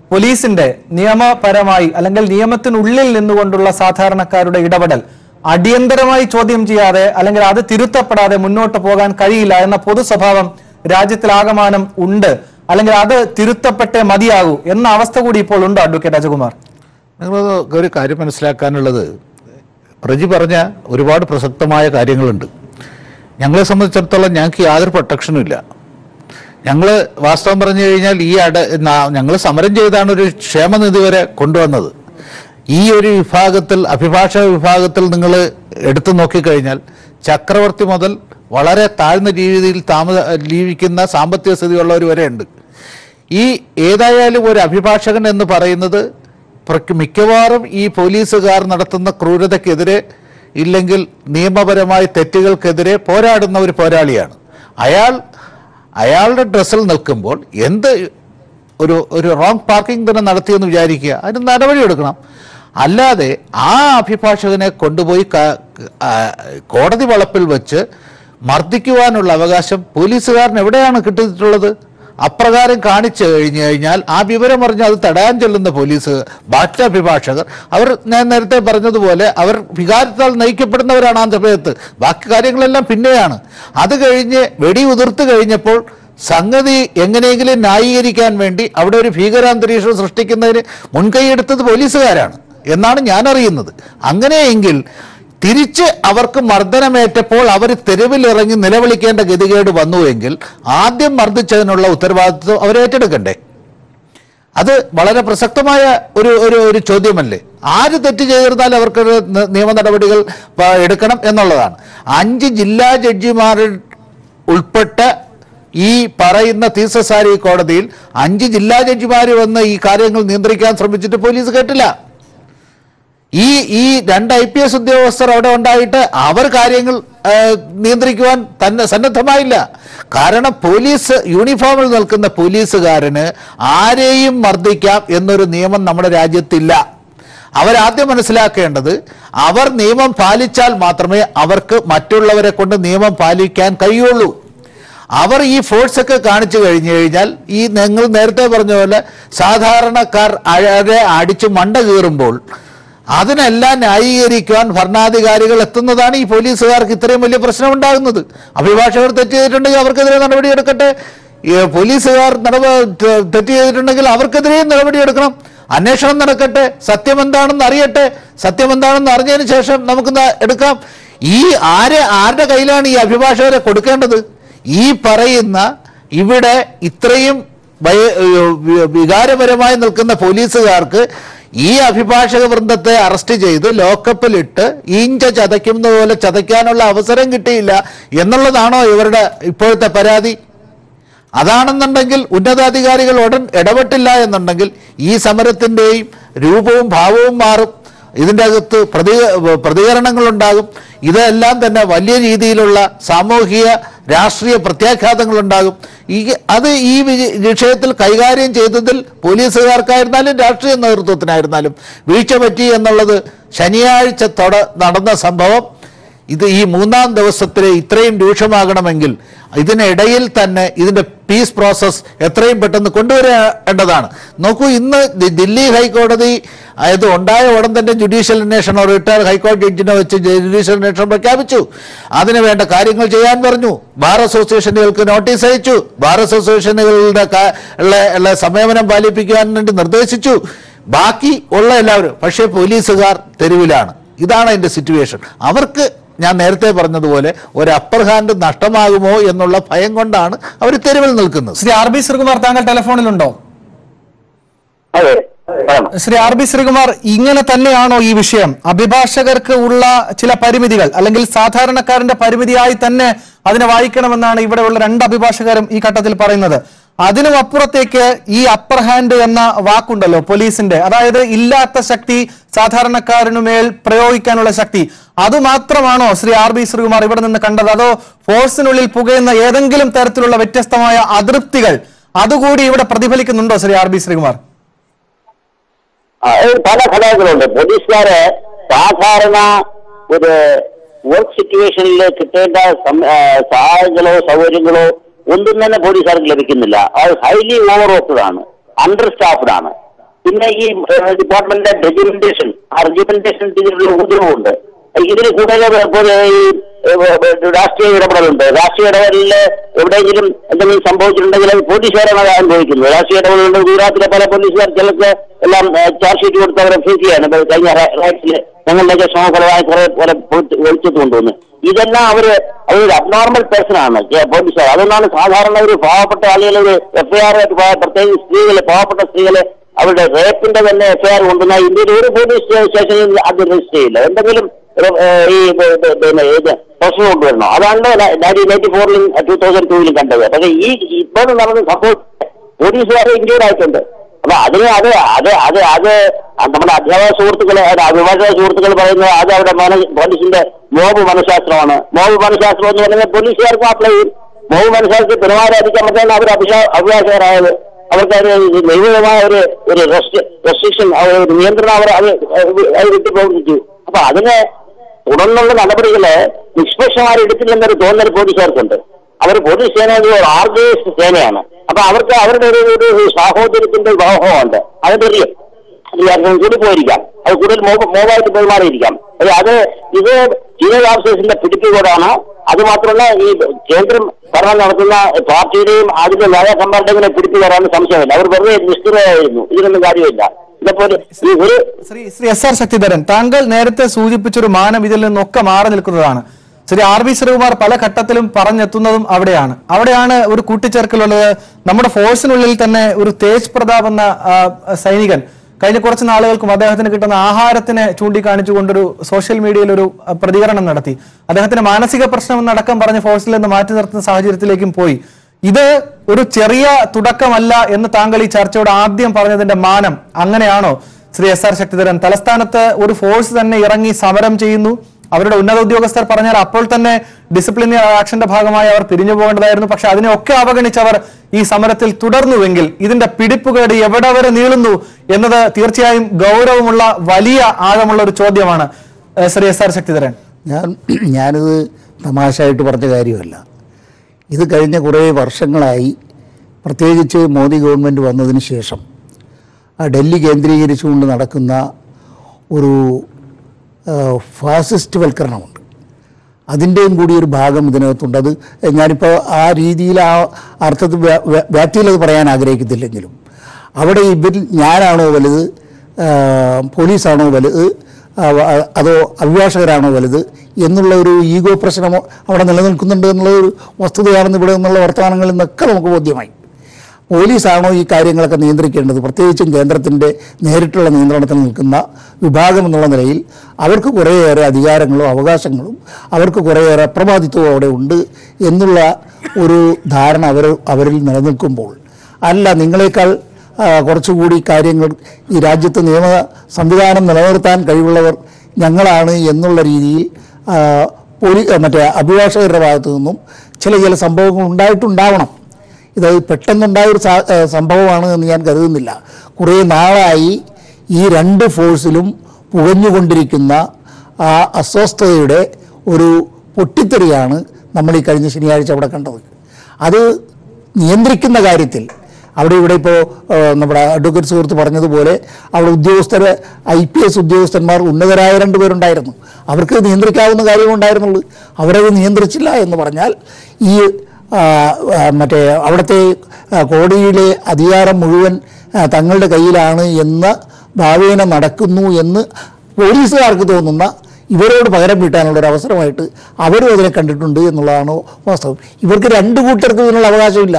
പോലീസിന്റെ നിയമപരമായി അല്ലെങ്കിൽ നിയമത്തിനുള്ളിൽ നിന്നുകൊണ്ടുള്ള സാധാരണക്കാരുടെ ഇടപെടൽ അടിയന്തരമായി ചോദ്യം ചെയ്യാതെ അല്ലെങ്കിൽ അത് തിരുത്തപ്പെടാതെ മുന്നോട്ട് പോകാൻ കഴിയില്ല എന്ന പൊതു സ്വഭാവം രാജ്യത്തിലാകമാനം ഉണ്ട് അല്ലെങ്കിൽ അത് തിരുത്തപ്പെട്ടേ മതിയാകൂ എന്ന അവസ്ഥ കൂടി ഇപ്പോൾ ഉണ്ടോ അഡ്വക്കേറ്റ് അജകുമാർ നിങ്ങൾ ഒരു കാര്യം മനസ്സിലാക്കാനുള്ളത് പ്രജി പറഞ്ഞ ഒരുപാട് പ്രസക്തമായ കാര്യങ്ങളുണ്ട് ഞങ്ങളെ സംബന്ധിച്ചിടത്തോളം ഞങ്ങൾക്ക് യാതൊരു പ്രൊട്ടക്ഷനും ഇല്ല ഞങ്ങൾ വാസ്തവം പറഞ്ഞു കഴിഞ്ഞാൽ ഈ അട ഞങ്ങൾ സമരം ചെയ്താണ് ഒരു ക്ഷേമനിധി വരെ കൊണ്ടുവന്നത് ഈ ഒരു വിഭാഗത്തിൽ അഭിഭാഷക വിഭാഗത്തിൽ നിങ്ങൾ എടുത്തു നോക്കിക്കഴിഞ്ഞാൽ ചക്രവർത്തി മുതൽ വളരെ താഴ്ന്ന രീതിയിൽ താമ ജീവിക്കുന്ന സാമ്പത്തിക സ്ഥിതിയുള്ളവർ വരെ ഉണ്ട് ഈ ഏതായാലും ഒരു അഭിഭാഷകൻ എന്ന് പറയുന്നത് പ്ര- മിക്കവാറും ഈ പോലീസുകാർ നടത്തുന്ന ക്രൂരതയ്ക്കെതിരെ ഇല്ലെങ്കിൽ നിയമപരമായ തെറ്റുകൾക്കെതിരെ പോരാടുന്ന ഒരു പോരാളിയാണ് അയാൾ അയാളുടെ ഡ്രസ്സിൽ നിൽക്കുമ്പോൾ എന്ത് ഒരു ഒരു റോങ് പാർക്കിംഗ് തന്നെ നടത്തിയെന്ന് വിചാരിക്കുക അതിന് നടപടിയെടുക്കണം അല്ലാതെ ആ അഭിഭാഷകനെ കൊണ്ടുപോയി ക- ആ, കോടതി വളപ്പിൽ വെച്ച് മർദ്ദിക്കുവാനുള്ള അവകാശം പോലീസുകാരന് എവിടെയാണ് കിട്ടിയിട്ടുള്ളത് അപ്രകാരം കാണിച്ചു കഴിഞ്ഞു കഴിഞ്ഞാൽ ആ വിവരം അറിഞ്ഞ് അത് തടയാൻ ചെല്ലുന്ന പോലീസ് ബാക്കി അഭിഭാഷകർ അവർ ഞാൻ നേരത്തെ പറഞ്ഞതുപോലെ അവർ വികാരത്താൽ നയിക്കപ്പെടുന്നവരാണ് ആ സമയത്ത് ബാക്കി കാര്യങ്ങളെല്ലാം പിന്നെയാണ് അത് കഴിഞ്ഞ് വെടി ഉതിർത്ത് കഴിഞ്ഞപ്പോൾ സംഗതി എങ്ങനെയെങ്കിലും ന്യായീകരിക്കാൻ വേണ്ടി അവിടെ ഒരു ഭീകരാന്തരീക്ഷം സൃഷ്ടിക്കുന്നതിന് മുൻകൈയെടുത്തത് പോലീസുകാരാണ് എന്നാണ് ഞാൻ അറിയുന്നത് അങ്ങനെയെങ്കിൽ തിരിച്ച് അവർക്ക് മർദ്ദനമേറ്റപ്പോൾ അവർ തെരുവിലിറങ്ങി നിലവിളിക്കേണ്ട ഗതികേട് വന്നുവെങ്കിൽ ആദ്യം മർദ്ദിച്ചതിനുള്ള ഉത്തരവാദിത്വം അവർ ഏറ്റെടുക്കണ്ടേ അത് വളരെ പ്രസക്തമായ ഒരു ഒരു ഒരു ചോദ്യമല്ലേ ആര് തെറ്റ് ചെയ്തിരുന്നാൽ അവർക്ക് നിയമ നടപടികൾ പ- എടുക്കണം എന്നുള്ളതാണ് അഞ്ച് ജില്ലാ ജഡ്ജിമാർ ഉൾപ്പെട്ട ഈ പറയുന്ന തീസസാരി കോടതിയിൽ അഞ്ച് ജില്ലാ ജഡ്ജിമാർ വന്ന് ഈ കാര്യങ്ങൾ നിയന്ത്രിക്കാൻ ശ്രമിച്ചിട്ട് പോലീസ് കേട്ടില്ല ഈ ഈ രണ്ട് ഐ പി എസ് ഉദ്യോഗസ്ഥർ അവിടെ ഉണ്ടായിട്ട് അവർ കാര്യങ്ങൾ ആ, നിയന്ത്രിക്കുവാൻ തന്നെ സന്നദ്ധമായില്ല കാരണം പോലീസ് യൂണിഫോമിൽ നിൽക്കുന്ന പോലീസുകാരന് ആരെയും മർദ്ദിക്കാം എന്നൊരു നിയമം നമ്മുടെ രാജ്യത്തില്ല അവരാദ്യം മനസ്സിലാക്കേണ്ടത് അവർ നിയമം പാലിച്ചാൽ മാത്രമേ അവർക്ക് മറ്റുള്ളവരെ കൊണ്ട് നിയമം പാലിക്കാൻ കഴിയുള്ളൂ അവർ ഈ ഫോഴ്സ് ഒക്കെ കാണിച്ചു കഴിഞ്ഞു കഴിഞ്ഞാൽ ഈ നിങ്ങൾ നേരത്തെ പറഞ്ഞ പോലെ സാധാരണക്കാർ അഴകെ അടിച്ച് മണ്ട കീറുമ്പോൾ അതിനെല്ലാം ന്യായീകരിക്കുവാൻ ഭരണാധികാരികൾ എത്തുന്നതാണ് ഈ പോലീസുകാർക്ക് ഇത്രയും വലിയ പ്രശ്നം ഉണ്ടാകുന്നത് അഭിഭാഷകർ തെറ്റ് ചെയ്തിട്ടുണ്ടെങ്കിൽ അവർക്കെതിരെ നടപടിയെടുക്കട്ടെ ഈ പോലീസുകാർ നടപ തെ- തെറ്റ് ചെയ്തിട്ടുണ്ടെങ്കിൽ അവർക്കെതിരെയും നടപടിയെടുക്കണം അന്വേഷണം നടക്കട്ടെ സത്യം എന്താണെന്ന് അറിയട്ടെ സത്യം എന്താണെന്ന് അറിഞ്ഞതിന് ശേഷം നമുക്ക് ന- എടുക്കാം ഈ ആരെ ആരുടെ കയ്യിലാണ് ഈ അഭിഭാഷകരെ കൊടുക്കേണ്ടത് ഈ പറയുന്ന ഇവിടെ ഇത്രയും വയ- വി- വികാരപരമായി നിൽക്കുന്ന പോലീസുകാർക്ക് ഈ അഭിഭാഷക വൃന്ദത്തെ അറസ്റ്റ് ചെയ്ത് ലോക്കപ്പിലിട്ട് ഇഞ്ച ചതയ്ക്കുന്നത് പോലെ ചതയ്ക്കാനുള്ള അവസരം കിട്ടിയില്ല എന്നുള്ളതാണോ ഇവരുടെ ഇപ്പോഴത്തെ പരാതി അതാണെന്നുണ്ടെങ്കിൽ ഉന്നതാധികാരികൾ ഉടൻ ഇടപെട്ടില്ല എന്നുണ്ടെങ്കിൽ ഈ സമരത്തിൻ്റെയും രൂപവും ഭാവവും മാറും ഇതിൻ്റെ അകത്ത് പ്രതി പ്രതികരണങ്ങളുണ്ടാകും ഇതെല്ലാം തന്നെ വലിയ രീതിയിലുള്ള സാമൂഹിക രാഷ്ട്രീയ പ്രത്യാഘാതങ്ങളുണ്ടാകും ഈ അത് ഈ വിജ- വിഷയത്തിൽ കൈകാര്യം ചെയ്തതിൽ പോലീസുകാർക്കായിരുന്നാലും രാഷ്ട്രീയ നേതൃത്വത്തിനായിരുന്നാലും വീഴ്ച പറ്റി എന്നുള്ളത് ശനിയാഴ്ച തൊട നടന്ന സംഭവം ഇത് ഈ മൂന്നാം ദിവസത്തിലെ ഇത്രയും രൂക്ഷമാകണമെങ്കിൽ ഇതിനിടയിൽ തന്നെ ഇതിന്റെ പീസ് പ്രോസസ് എത്രയും പെട്ടെന്ന് കൊണ്ടുവരേണ്ടതാണ് നോക്കൂ ഇന്ന് ദി- ദില്ലി ഹൈക്കോടതി ഇത് ഉണ്ടായ ഉടൻ തന്നെ ജുഡീഷ്യൽ അന്വേഷണം റിട്ടയർ ഹൈക്കോടതി ജഡ്ജിനെ വെച്ച് ജുഡീഷ്യൽ അന്വേഷണം പ്രഖ്യാപിച്ചു അതിന് വേണ്ട കാര്യങ്ങൾ ചെയ്യാൻ പറഞ്ഞു ബാർ അസോസിയേഷനുകൾക്ക് നോട്ടീസ് അയച്ചു ബാർ അസോസിയേഷനുകളുടെ കാ- ഉള്ള- ഉള്ള സംയമനം പാലിപ്പിക്കുവാൻ വേണ്ടി നിർദ്ദേശിച്ചു ബാക്കി ഉള്ള എല്ലാവരും പക്ഷേ പോലീസുകാർ തെരുവിലാണ് ഇതാണ് അതിന്റെ സിറ്റുവേഷൻ അവർക്ക് ഞാൻ നേരത്തെ പറഞ്ഞതുപോലെ ഒരു അപ്പർ ഹാൻഡ് നഷ്ടമാകുമോ എന്നുള്ള ഭയം കൊണ്ടാണ് അവർ തെരുവിൽ നിൽക്കുന്നത് ശ്രീ ആർ ബി ശ്രീകുമാർ താങ്കൾ ടെലിഫോണിലുണ്ടോ അതെ പറയണം ശ്രീ ആർ ബി ശ്രീകുമാർ ഇങ്ങനെ തന്നെയാണോ ഈ വിഷയം അഭിഭാഷകർക്ക് ഉള്ള ചില പരിമിതികൾ അല്ലെങ്കിൽ സാധാരണക്കാരന്റെ പരിമിതിയായി തന്നെ അതിനെ വായിക്കണമെന്നാണ് ഇവിടെയുള്ള രണ്ട് അഭിഭാഷകരും ഈ ഘട്ടത്തിൽ പറയുന്നത് അതിനും അപ്പുറത്തേക്ക് ഈ അപ്പർ ഹാൻഡ് എന്ന വാക്കുണ്ടല്ലോ പോലീസിന്റെ അതായത് ഇല്ലാത്ത ശക്തി സാധാരണക്കാരനുമേൽ പ്രയോഗിക്കാനുള്ള ശക്തി അത് മാത്രമാണോ ശ്രീ ആർ ബി ശ്രീകുമാർ ഇവിടെ നിന്ന് കണ്ടത് അതോ ഫോഴ്സിനുള്ളിൽ പുകയുന്ന ഏതെങ്കിലും തരത്തിലുള്ള വ്യത്യസ്തമായ അതൃപ്തികൾ അതുകൂടി ഇവിടെ പ്രതിഫലിക്കുന്നുണ്ടോ ശ്രീ ആർ ബി ശ്രീകുമാർ ആ, ഇത് പല ഘടകങ്ങളുണ്ട് പോലീസുകാര് സാധാരണ ഒരു വർക്ക് സിറ്റുവേഷനിൽ കിട്ടേണ്ട സം- ആ, സഹായങ്ങളോ സൗകര്യങ്ങളോ ഒന്നും തന്നെ പോലീസുകാർക്ക് ലഭിക്കുന്നില്ല അത് ഹൈലി ഓവർ വർക്ക്ഡ് ആണ് അണ്ടർ സ്റ്റാഫ്ഡ് ആണ് പിന്നെ ഈ ഡിപ്പാർട്ട്മെന്റിന്റെ റെജിമെന്റേഷൻ ആ റെജിമെന്റേഷൻ ഇതിലുള്ള ഉപദ്രവമുണ്ട് ഇതിന് കൂടുതൽ പോലെ ഈ ഏഹ്, രാഷ്ട്രീയ ഇടപെടലുണ്ട് രാഷ്ട്രീയ ഇടപെടലിൽ എവിടെയെങ്കിലും എന്തെങ്കിലും സംഭവിച്ചിട്ടുണ്ടെങ്കിൽ അത് പോലീസുകാരാണ് അത് അനുഭവിക്കുന്നത് രാഷ്ട്രീയ ഇടപെടലുണ്ട് ഗുജറാത്തിലെ പല പോലീസുകാർ ചിലർക്ക് എല്ലാം ഏഹ്, ചാർജ് ഷീറ്റ് കൊടുത്ത് അവരെ ഫേസ് ചെയ്യാണ് ഇപ്പൊ കഴിഞ്ഞ റൈറ്റ്സിൽ ഞങ്ങളുടെയൊക്കെ ശ്രമഫലമായി കുറെ പോലെ വെളിച്ചത്ത് കൊണ്ടുവന്നു ഇതെല്ലാം അവര് അവരൊരു അബ്നോർമൽ പേഴ്സൺ ആണ് ജെ- പോലീസുകാർ അതുകൊണ്ടാണ് സാധാരണ ഒരു പാവപ്പെട്ട ആളുകൾ ഒരു എഫ്ഐആർ പ്രത്യേകിച്ച് സ്ത്രീകള് പാവപ്പെട്ട സ്ത്രീകള് അവരുടെ റേപ്പിന്റെ തന്നെ എഫ്ഐആർ കൊണ്ടുവന്ന ഇന്ത്യയിൽ ഒരു പോലീസ് സ്റ്റേഷനിൽ അത് രജിസ്റ്റർ ചെയ്യില്ല എന്തെങ്കിലും ഒരു, ഏഹ്, ഈ ബ- ബ- പിന്നെ ഇത് പ്രശ്നം കൊണ്ടുവരണം അതാണ് നയൻറ്റീൻ നയൻറ്റി ഫോറിലും ടൂ തൗസൻഡ് ടൂവിലും കണ്ടത് പക്ഷേ ഈ ഇപ്പോൾ നടന്ന സംഭവം പോലീസുകാരെ ഇൻക്ലൂഡ് ആയിട്ടുണ്ട് അപ്പൊ അതിന് അത് അത് അത് അത് നമ്മുടെ അധ്യാപക സുഹൃത്തുക്കളെ അത് അഭിഭാഷക സുഹൃത്തുക്കൾ പറയുന്നത് അത് അവിടെ മന പോലീസിന്റെ മോബ് മനഃശാസ്ത്രമാണ് മോബ് മനഃശാസ്ത്രം എന്ന് പറയുന്നത് പോലീസുകാർക്ക് അപ്ലൈ ചെയ്യും മോബ് മനഃശാസ്ത്രത്തിൽ പെരുമാറാതിരിക്കാൻ പറ്റാൻ അവർ അഭിഷാ അഭിഭാഷകരായത് അവർക്ക് അതിന് നിയമപരമായ ഒരു ഒരു റെസ്ട്രിക്ഷൻ ഒരു നിയന്ത്രണം അവർ അത് അത് വിട്ടു പ്രവർത്തിച്ചു അപ്പൊ അതിന് തുടർന്നുള്ള നടപടികള് നിഷ്പക്ഷമായി എടുത്തില്ലെന്നൊരു തോന്നൽ പോലീസുകാർക്കുണ്ട് അവർ പോലീസ് സേന ഒരു ആർഗനൈസ്ഡ് സേനയാണ് അപ്പൊ അവർക്ക് അവരുടെ ഒരു ഒരു സാഹോദര്യത്തിന്റെ ഭാവമുണ്ട് അതിന്റെ ഒരു റിയാക്ഷൻ കൂടി പോയിരിക്കാം അത് കൂടുതൽ മോ- മോബായിട്ട് പെരുമാറിയിരിക്കാം അത് അത് ഇത് സീനിയർ ഓഫീസേഴ്സിന്റെ പിടിപ്പുകൂടാണ് അത് മാത്രമല്ല ഈ കേന്ദ്രം ഭരണം നടത്തുന്ന പാർട്ടിയുടെയും അതിന്റെ നേതാക്കന്മാരുടെയും കൂടെ പിടിപ്പ് കയറാൻ സംശയമില്ല അവർ വെറുതെ നിഷ്ക്രിയമായിരുന്നു ഇതിനൊന്നും കാര്യമില്ല ഇതേപോലെ ഈ ഒരു ശ്രീ ശ്രീ എസ് ആർ ശക്തിധരൻ താങ്കൾ നേരത്തെ സൂചിപ്പിച്ചൊരു മാനം ഇതിൽ നിന്നൊക്കെ മാറി നിൽക്കുന്നതാണ് ശ്രീ ആർ ബി ശ്രീകുമാർ പല ഘട്ടത്തിലും പറഞ്ഞെത്തുന്നതും അവിടെയാണ് അവിടെയാണ് ഒരു കൂട്ടിച്ചേർക്കലുള്ളത് നമ്മുടെ ഫോഴ്സിനുള്ളിൽ തന്നെ ഒരു തേജ് പ്രതാപ് എന്ന ആ, സൈനികൻ കഴിഞ്ഞ കുറച്ച് നാളുകൾക്കും അദ്ദേഹത്തിന് കിട്ടുന്ന ആഹാരത്തിനെ ചൂണ്ടിക്കാണിച്ചുകൊണ്ടൊരു സോഷ്യൽ മീഡിയയിൽ ഒരു ആ, പ്രതികരണം നടത്തി അദ്ദേഹത്തിന് മാനസിക പ്രശ്നം എന്നടക്കം പറഞ്ഞ് ഫോഴ്സിൽ നിന്ന് മാറ്റി നിർത്തുന്ന സാഹചര്യത്തിലേക്കും പോയി ഇത് ഒരു ചെറിയ തുടക്കമല്ല എന്ന് താങ്കൾ ഈ ചർച്ചയോട് ആദ്യം പറഞ്ഞതിന്റെ മാനം അങ്ങനെയാണോ ശ്രീ എസ് ആർ ശക്തിധരൻ തലസ്ഥാനത്ത് ഒരു ഫോഴ്സ് തന്നെ ഇറങ്ങി സമരം ചെയ്യുന്നു അവരുടെ ഉന്നത ഉദ്യോഗസ്ഥർ പറഞ്ഞാൽ അപ്പോൾ തന്നെ ഡിസിപ്ലിനറി ആക്ഷന്റെ ഭാഗമായി അവർ പിരിഞ്ഞു പോകേണ്ടതായിരുന്നു പക്ഷെ അതിനെയൊക്കെ അവഗണിച്ചവർ ഈ സമരത്തിൽ തുടർന്നുവെങ്കിൽ ഇതിന്റെ പിടിപ്പുകേട് എവിടെ വരെ നീളുന്നു എന്നത് തീർച്ചയായും ഗൗരവമുള്ള വലിയ ആഴമുള്ള ഒരു ചോദ്യമാണ് ഏഹ് ശ്രീ എസ് ആർ ശക്തിധരൻ ഞാൻ ഞാനിത് തമാശയായിട്ട് പറഞ്ഞ കാര്യമല്ല ഇത് കഴിഞ്ഞ കുറേ വർഷങ്ങളായി പ്രത്യേകിച്ച് മോദി ഗവൺമെൻറ് വന്നതിന് ശേഷം ആ ഡൽഹി കേന്ദ്രീകരിച്ചുകൊണ്ട് നടക്കുന്ന ഒരു ആ, ഫാസിസ്റ്റ് വൽക്കരണമുണ്ട് അതിൻ്റെയും കൂടി ഒരു ഭാഗം ഇതിനകത്തുണ്ട് അത് ഞാനിപ്പോൾ ആ രീതിയിൽ ആ അർത്ഥത്തിൽ വ്യ- വ്യ- വ്യാപ്തിയിൽ അത് പറയാൻ ആഗ്രഹിക്കുന്നില്ലെങ്കിലും അവിടെ ഇവരിൽ ഞാനാണോ വലുത് ആ, പോലീസാണോ വലുത് ആ, വ- അതോ അഭിഭാഷകരാണോ വലുത് എന്നുള്ള ഒരു ഈഗോ പ്രശ്നമോ അവിടെ നിലനിൽക്കുന്നുണ്ട് എന്നുള്ള ഒരു വസ്തുതയാണെന്ന് ഇവിടെ നിന്നുള്ള വർത്തമാനങ്ങളിൽ നിന്നൊക്കെ നമുക്ക് ബോധ്യമായി പോലീസാണോ ഈ കാര്യങ്ങളൊക്കെ നിയന്ത്രിക്കേണ്ടത് പ്രത്യേകിച്ചും കേന്ദ്രത്തിൻ്റെ നേരിട്ടുള്ള നിയന്ത്രണത്തിൽ നിൽക്കുന്ന വിഭാഗം എന്നുള്ള നിലയിൽ അവർക്ക് കുറേയേറെ അധികാരങ്ങളും അവകാശങ്ങളും അവർക്ക് കുറേയേറെ അപ്രമാദിത്വവും അവിടെ ഉണ്ട് എന്നുള്ള ഒരു ധാരണ അവർ അവരിൽ നിലനിൽക്കുമ്പോൾ അല്ല നിങ്ങളെക്കാൾ ആ, കുറച്ചുകൂടി കാര്യങ്ങൾ ഈ രാജ്യത്ത് നിയമ സംവിധാനം നിലനിർത്താൻ കഴിവുള്ളവർ ഞങ്ങളാണ് എന്നുള്ള രീതിയിൽ ആ, പോലീ മറ്റേ അഭിഭാഷകരുടെ ഭാഗത്തു നിന്നും ചില ചില സംഭവങ്ങൾ ഉണ്ടായിട്ടുണ്ടാവണം ഇത് പെട്ടെന്നുണ്ടായ ഒരു സാ- ഏഹ് സംഭവമാണ് എന്ന് ഞാൻ കരുതുന്നില്ല കുറേ നാളായി ഈ രണ്ട് ഫോഴ്സിലും പുകഞ്ഞുകൊണ്ടിരിക്കുന്ന ആ അസ്വസ്ഥതയുടെ ഒരു പൊട്ടിത്തെറിയാണ് നമ്മൾ ഈ കഴിഞ്ഞ ശനിയാഴ്ച അവിടെ കണ്ടത് അത് നിയന്ത്രിക്കുന്ന കാര്യത്തിൽ അവിടെ ഇവിടെ ഇപ്പോൾ നമ്മുടെ അഡ്വക്കേറ്റ് സുഹൃത്ത് പറഞ്ഞതുപോലെ അവിടെ ഉദ്യോഗസ്ഥർ ഐ പി എസ് ഉദ്യോഗസ്ഥന്മാർ ഉന്നതരായ രണ്ടുപേരുണ്ടായിരുന്നു അവർക്ക് നിയന്ത്രിക്കാവുന്ന കാര്യമുണ്ടായിരുന്നുള്ളൂ അവരത് നിയന്ത്രിച്ചില്ല എന്ന് പറഞ്ഞാൽ ഈ ആ, ആ, മറ്റേ അവിടുത്തെ ആ, കോടതിയിലെ അധികാരം മുഴുവൻ ആ, തങ്ങളുടെ കയ്യിലാണ് എന്ന ഭാവേന നടക്കുന്നു എന്ന് പോലീസുകാർക്ക് തോന്നുന്ന ഇവരോട് പകരം വീട്ടാനുള്ള ഒരു അവസരമായിട്ട് അവരും അതിനെ കണ്ടിട്ടുണ്ട് എന്നുള്ളതാണ് വാസ്തവം ഇവർക്ക് രണ്ട് കൂട്ടർക്കും ഇതിനുള്ള അവകാശമില്ല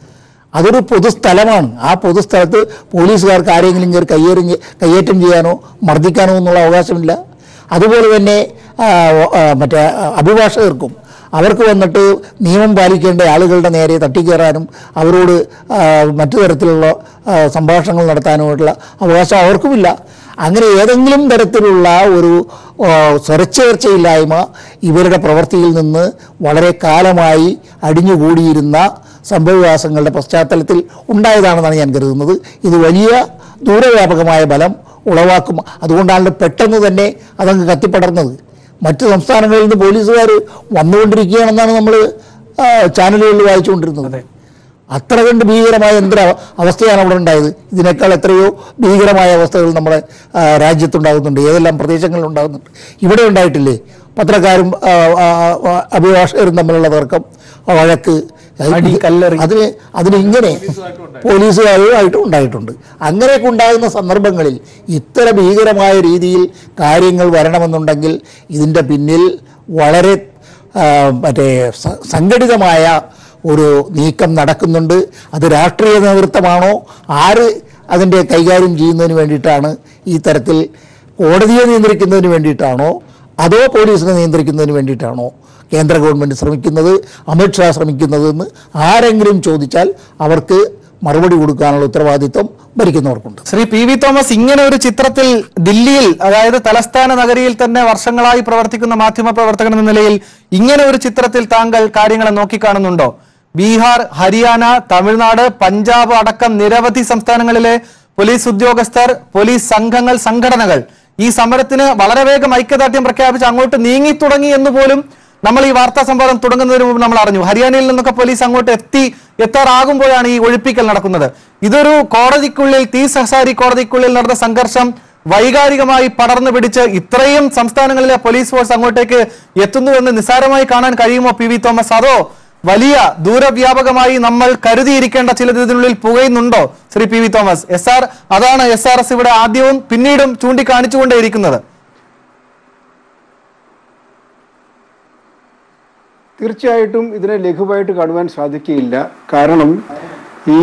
അതൊരു പൊതുസ്ഥലമാണ് ആ പൊതുസ്ഥലത്ത് പോലീസുകാർക്ക് ആരെങ്കിലും കയറി കയ്യേറി കയ്യേറ്റം ചെയ്യാനോ മർദ്ദിക്കാനോ എന്നുള്ള അവകാശമില്ല അതുപോലെ തന്നെ ആ, ആ, മറ്റേ ആ, അഭിഭാഷകർക്കും അവർക്ക് വന്നിട്ട് നിയമം പാലിക്കേണ്ട ആളുകളുടെ നേരെ തട്ടിക്കയറാനും അവരോട് ആ, മറ്റു തരത്തിലുള്ള ആ, സംഭാഷണങ്ങൾ നടത്താനുമായിട്ടുള്ള അവകാശം അവർക്കുമില്ല അങ്ങനെ ഏതെങ്കിലും തരത്തിലുള്ള ഒരു ആ, സ്വരച്ചേർച്ചയില്ലായ്മ ഇവരുടെ പ്രവൃത്തിയിൽ നിന്ന് വളരെ കാലമായി അടിഞ്ഞുകൂടിയിരുന്ന സംഭവവികാസങ്ങളുടെ പശ്ചാത്തലത്തിൽ ഉണ്ടായതാണെന്നാണ് ഞാൻ കരുതുന്നത് ഇത് വലിയ ദൂരവ്യാപകമായ ബലം ഉളവാക്കും അതുകൊണ്ടാണ് പെട്ടെന്ന് തന്നെ അതങ്ങ് കത്തിപ്പടർന്നത് മറ്റ് സംസ്ഥാനങ്ങളിൽ നിന്ന് പോലീസുകാർ വന്നുകൊണ്ടിരിക്കുകയാണെന്നാണ് നമ്മൾ ചാനലുകളിൽ വായിച്ചുകൊണ്ടിരുന്നത് അത്ര കണ്ട് ഭീകരമായ എന്തൊരു അവ- അവസ്ഥയാണ് അവിടെ ഉണ്ടായത് ഇതിനേക്കാൾ എത്രയോ ഭീകരമായ അവസ്ഥകൾ നമ്മുടെ ആ, രാജ്യത്തുണ്ടാകുന്നുണ്ട് ഏതെല്ലാം പ്രദേശങ്ങളിൽ ഉണ്ടാകുന്നുണ്ട് ഇവിടെ ഉണ്ടായിട്ടില്ലേ പത്രക്കാരും ആ, ആ, ആ, അഭിഭാഷകരും തമ്മിലുള്ള തർക്കം ആ, വഴക്ക് അടി, കല്ലെറി. അതിന് അതിന് ഇങ്ങനെ പോലീസുകാരുമായിട്ടും ഉണ്ടായിട്ടുണ്ട് അങ്ങനെയൊക്കെ ഉണ്ടാകുന്ന സന്ദർഭങ്ങളിൽ ഇത്ര ഭീകരമായ രീതിയിൽ കാര്യങ്ങൾ വരണമെന്നുണ്ടെങ്കിൽ ഇതിൻ്റെ പിന്നിൽ വളരെ ആ, മറ്റേ സ- സംഘടിതമായ ഒരു നീക്കം നടക്കുന്നുണ്ട് അത് രാഷ്ട്രീയ നേതൃത്വമാണോ ആര് അതിൻ്റെ കൈകാര്യം ചെയ്യുന്നതിന് വേണ്ടിയിട്ടാണ് ഈ തരത്തിൽ കോടതിയെ നിയന്ത്രിക്കുന്നതിന് വേണ്ടിയിട്ടാണോ അതോ പോലീസിനെ നിയന്ത്രിക്കുന്നതിന് വേണ്ടിയിട്ടാണോ കേന്ദ്ര ഗവൺമെൻറ് ശ്രമിക്കുന്നത് അമിത്ഷാ ശ്രമിക്കുന്നതെന്ന് ആരെങ്കിലും ചോദിച്ചാൽ അവർക്ക് മറുപടി കൊടുക്കാനുള്ള ഉത്തരവാദിത്വം ഭരിക്കുന്നവർക്കുണ്ട് ശ്രീ പി വി തോമസ് ഇങ്ങനെ ഒരു ചിത്രത്തിൽ ദില്ലിയിൽ അതായത് തലസ്ഥാന നഗരിയിൽ തന്നെ വർഷങ്ങളായി പ്രവർത്തിക്കുന്ന മാധ്യമ പ്രവർത്തകൻ എന്ന നിലയിൽ ഇങ്ങനെ ഒരു ചിത്രത്തിൽ താങ്കൾ കാര്യങ്ങളെ നോക്കിക്കാണുന്നുണ്ടോ ബീഹാർ ഹരിയാന തമിഴ്നാട് പഞ്ചാബ് അടക്കം നിരവധി സംസ്ഥാനങ്ങളിലെ പോലീസ് ഉദ്യോഗസ്ഥർ പോലീസ് സംഘങ്ങൾ സംഘടനകൾ ഈ സമരത്തിന് വളരെ വേഗം ഐക്യദാർഢ്യം പ്രഖ്യാപിച്ച് അങ്ങോട്ട് നീങ്ങി തുടങ്ങി എന്ന് പോലും നമ്മൾ ഈ വാർത്താ സംവാദം തുടങ്ങുന്നതിന് മുമ്പ് നമ്മൾ അറിഞ്ഞു ഹരിയാനയിൽ നിന്നൊക്കെ പോലീസ് അങ്ങോട്ട് എത്തി എത്താറാകുമ്പോഴാണ് ഈ ഒഴിപ്പിക്കൽ നടക്കുന്നത് ഇതൊരു കോടതിക്കുള്ളിൽ തീ സഹസാരി കോടതിക്കുള്ളിൽ നടന്ന സംഘർഷം വൈകാരികമായി പടർന്നു പിടിച്ച് ഇത്രയും സംസ്ഥാനങ്ങളിലെ പോലീസ് ഫോഴ്സ് അങ്ങോട്ടേക്ക് എത്തുന്നുവെന്ന് നിസ്സാരമായി കാണാൻ കഴിയുമോ പി വി തോമസ് അതോ വലിയ ദൂരവ്യാപകമായി നമ്മൾ കരുതിയിരിക്കേണ്ട ചിലത് ഇതിനുള്ളിൽ പുകയുന്നുണ്ടോ Shri P V Thomas S R അതാണ് എസ് ആർ എസ് ഇവിടെ ആദ്യവും പിന്നീടും ചൂണ്ടിക്കാണിച്ചുകൊണ്ടേയിരിക്കുന്നത് തീർച്ചയായിട്ടും ഇതിനെ ലഘുവായിട്ട് കാണുവാൻ സാധിക്കുകയില്ല കാരണം ഈ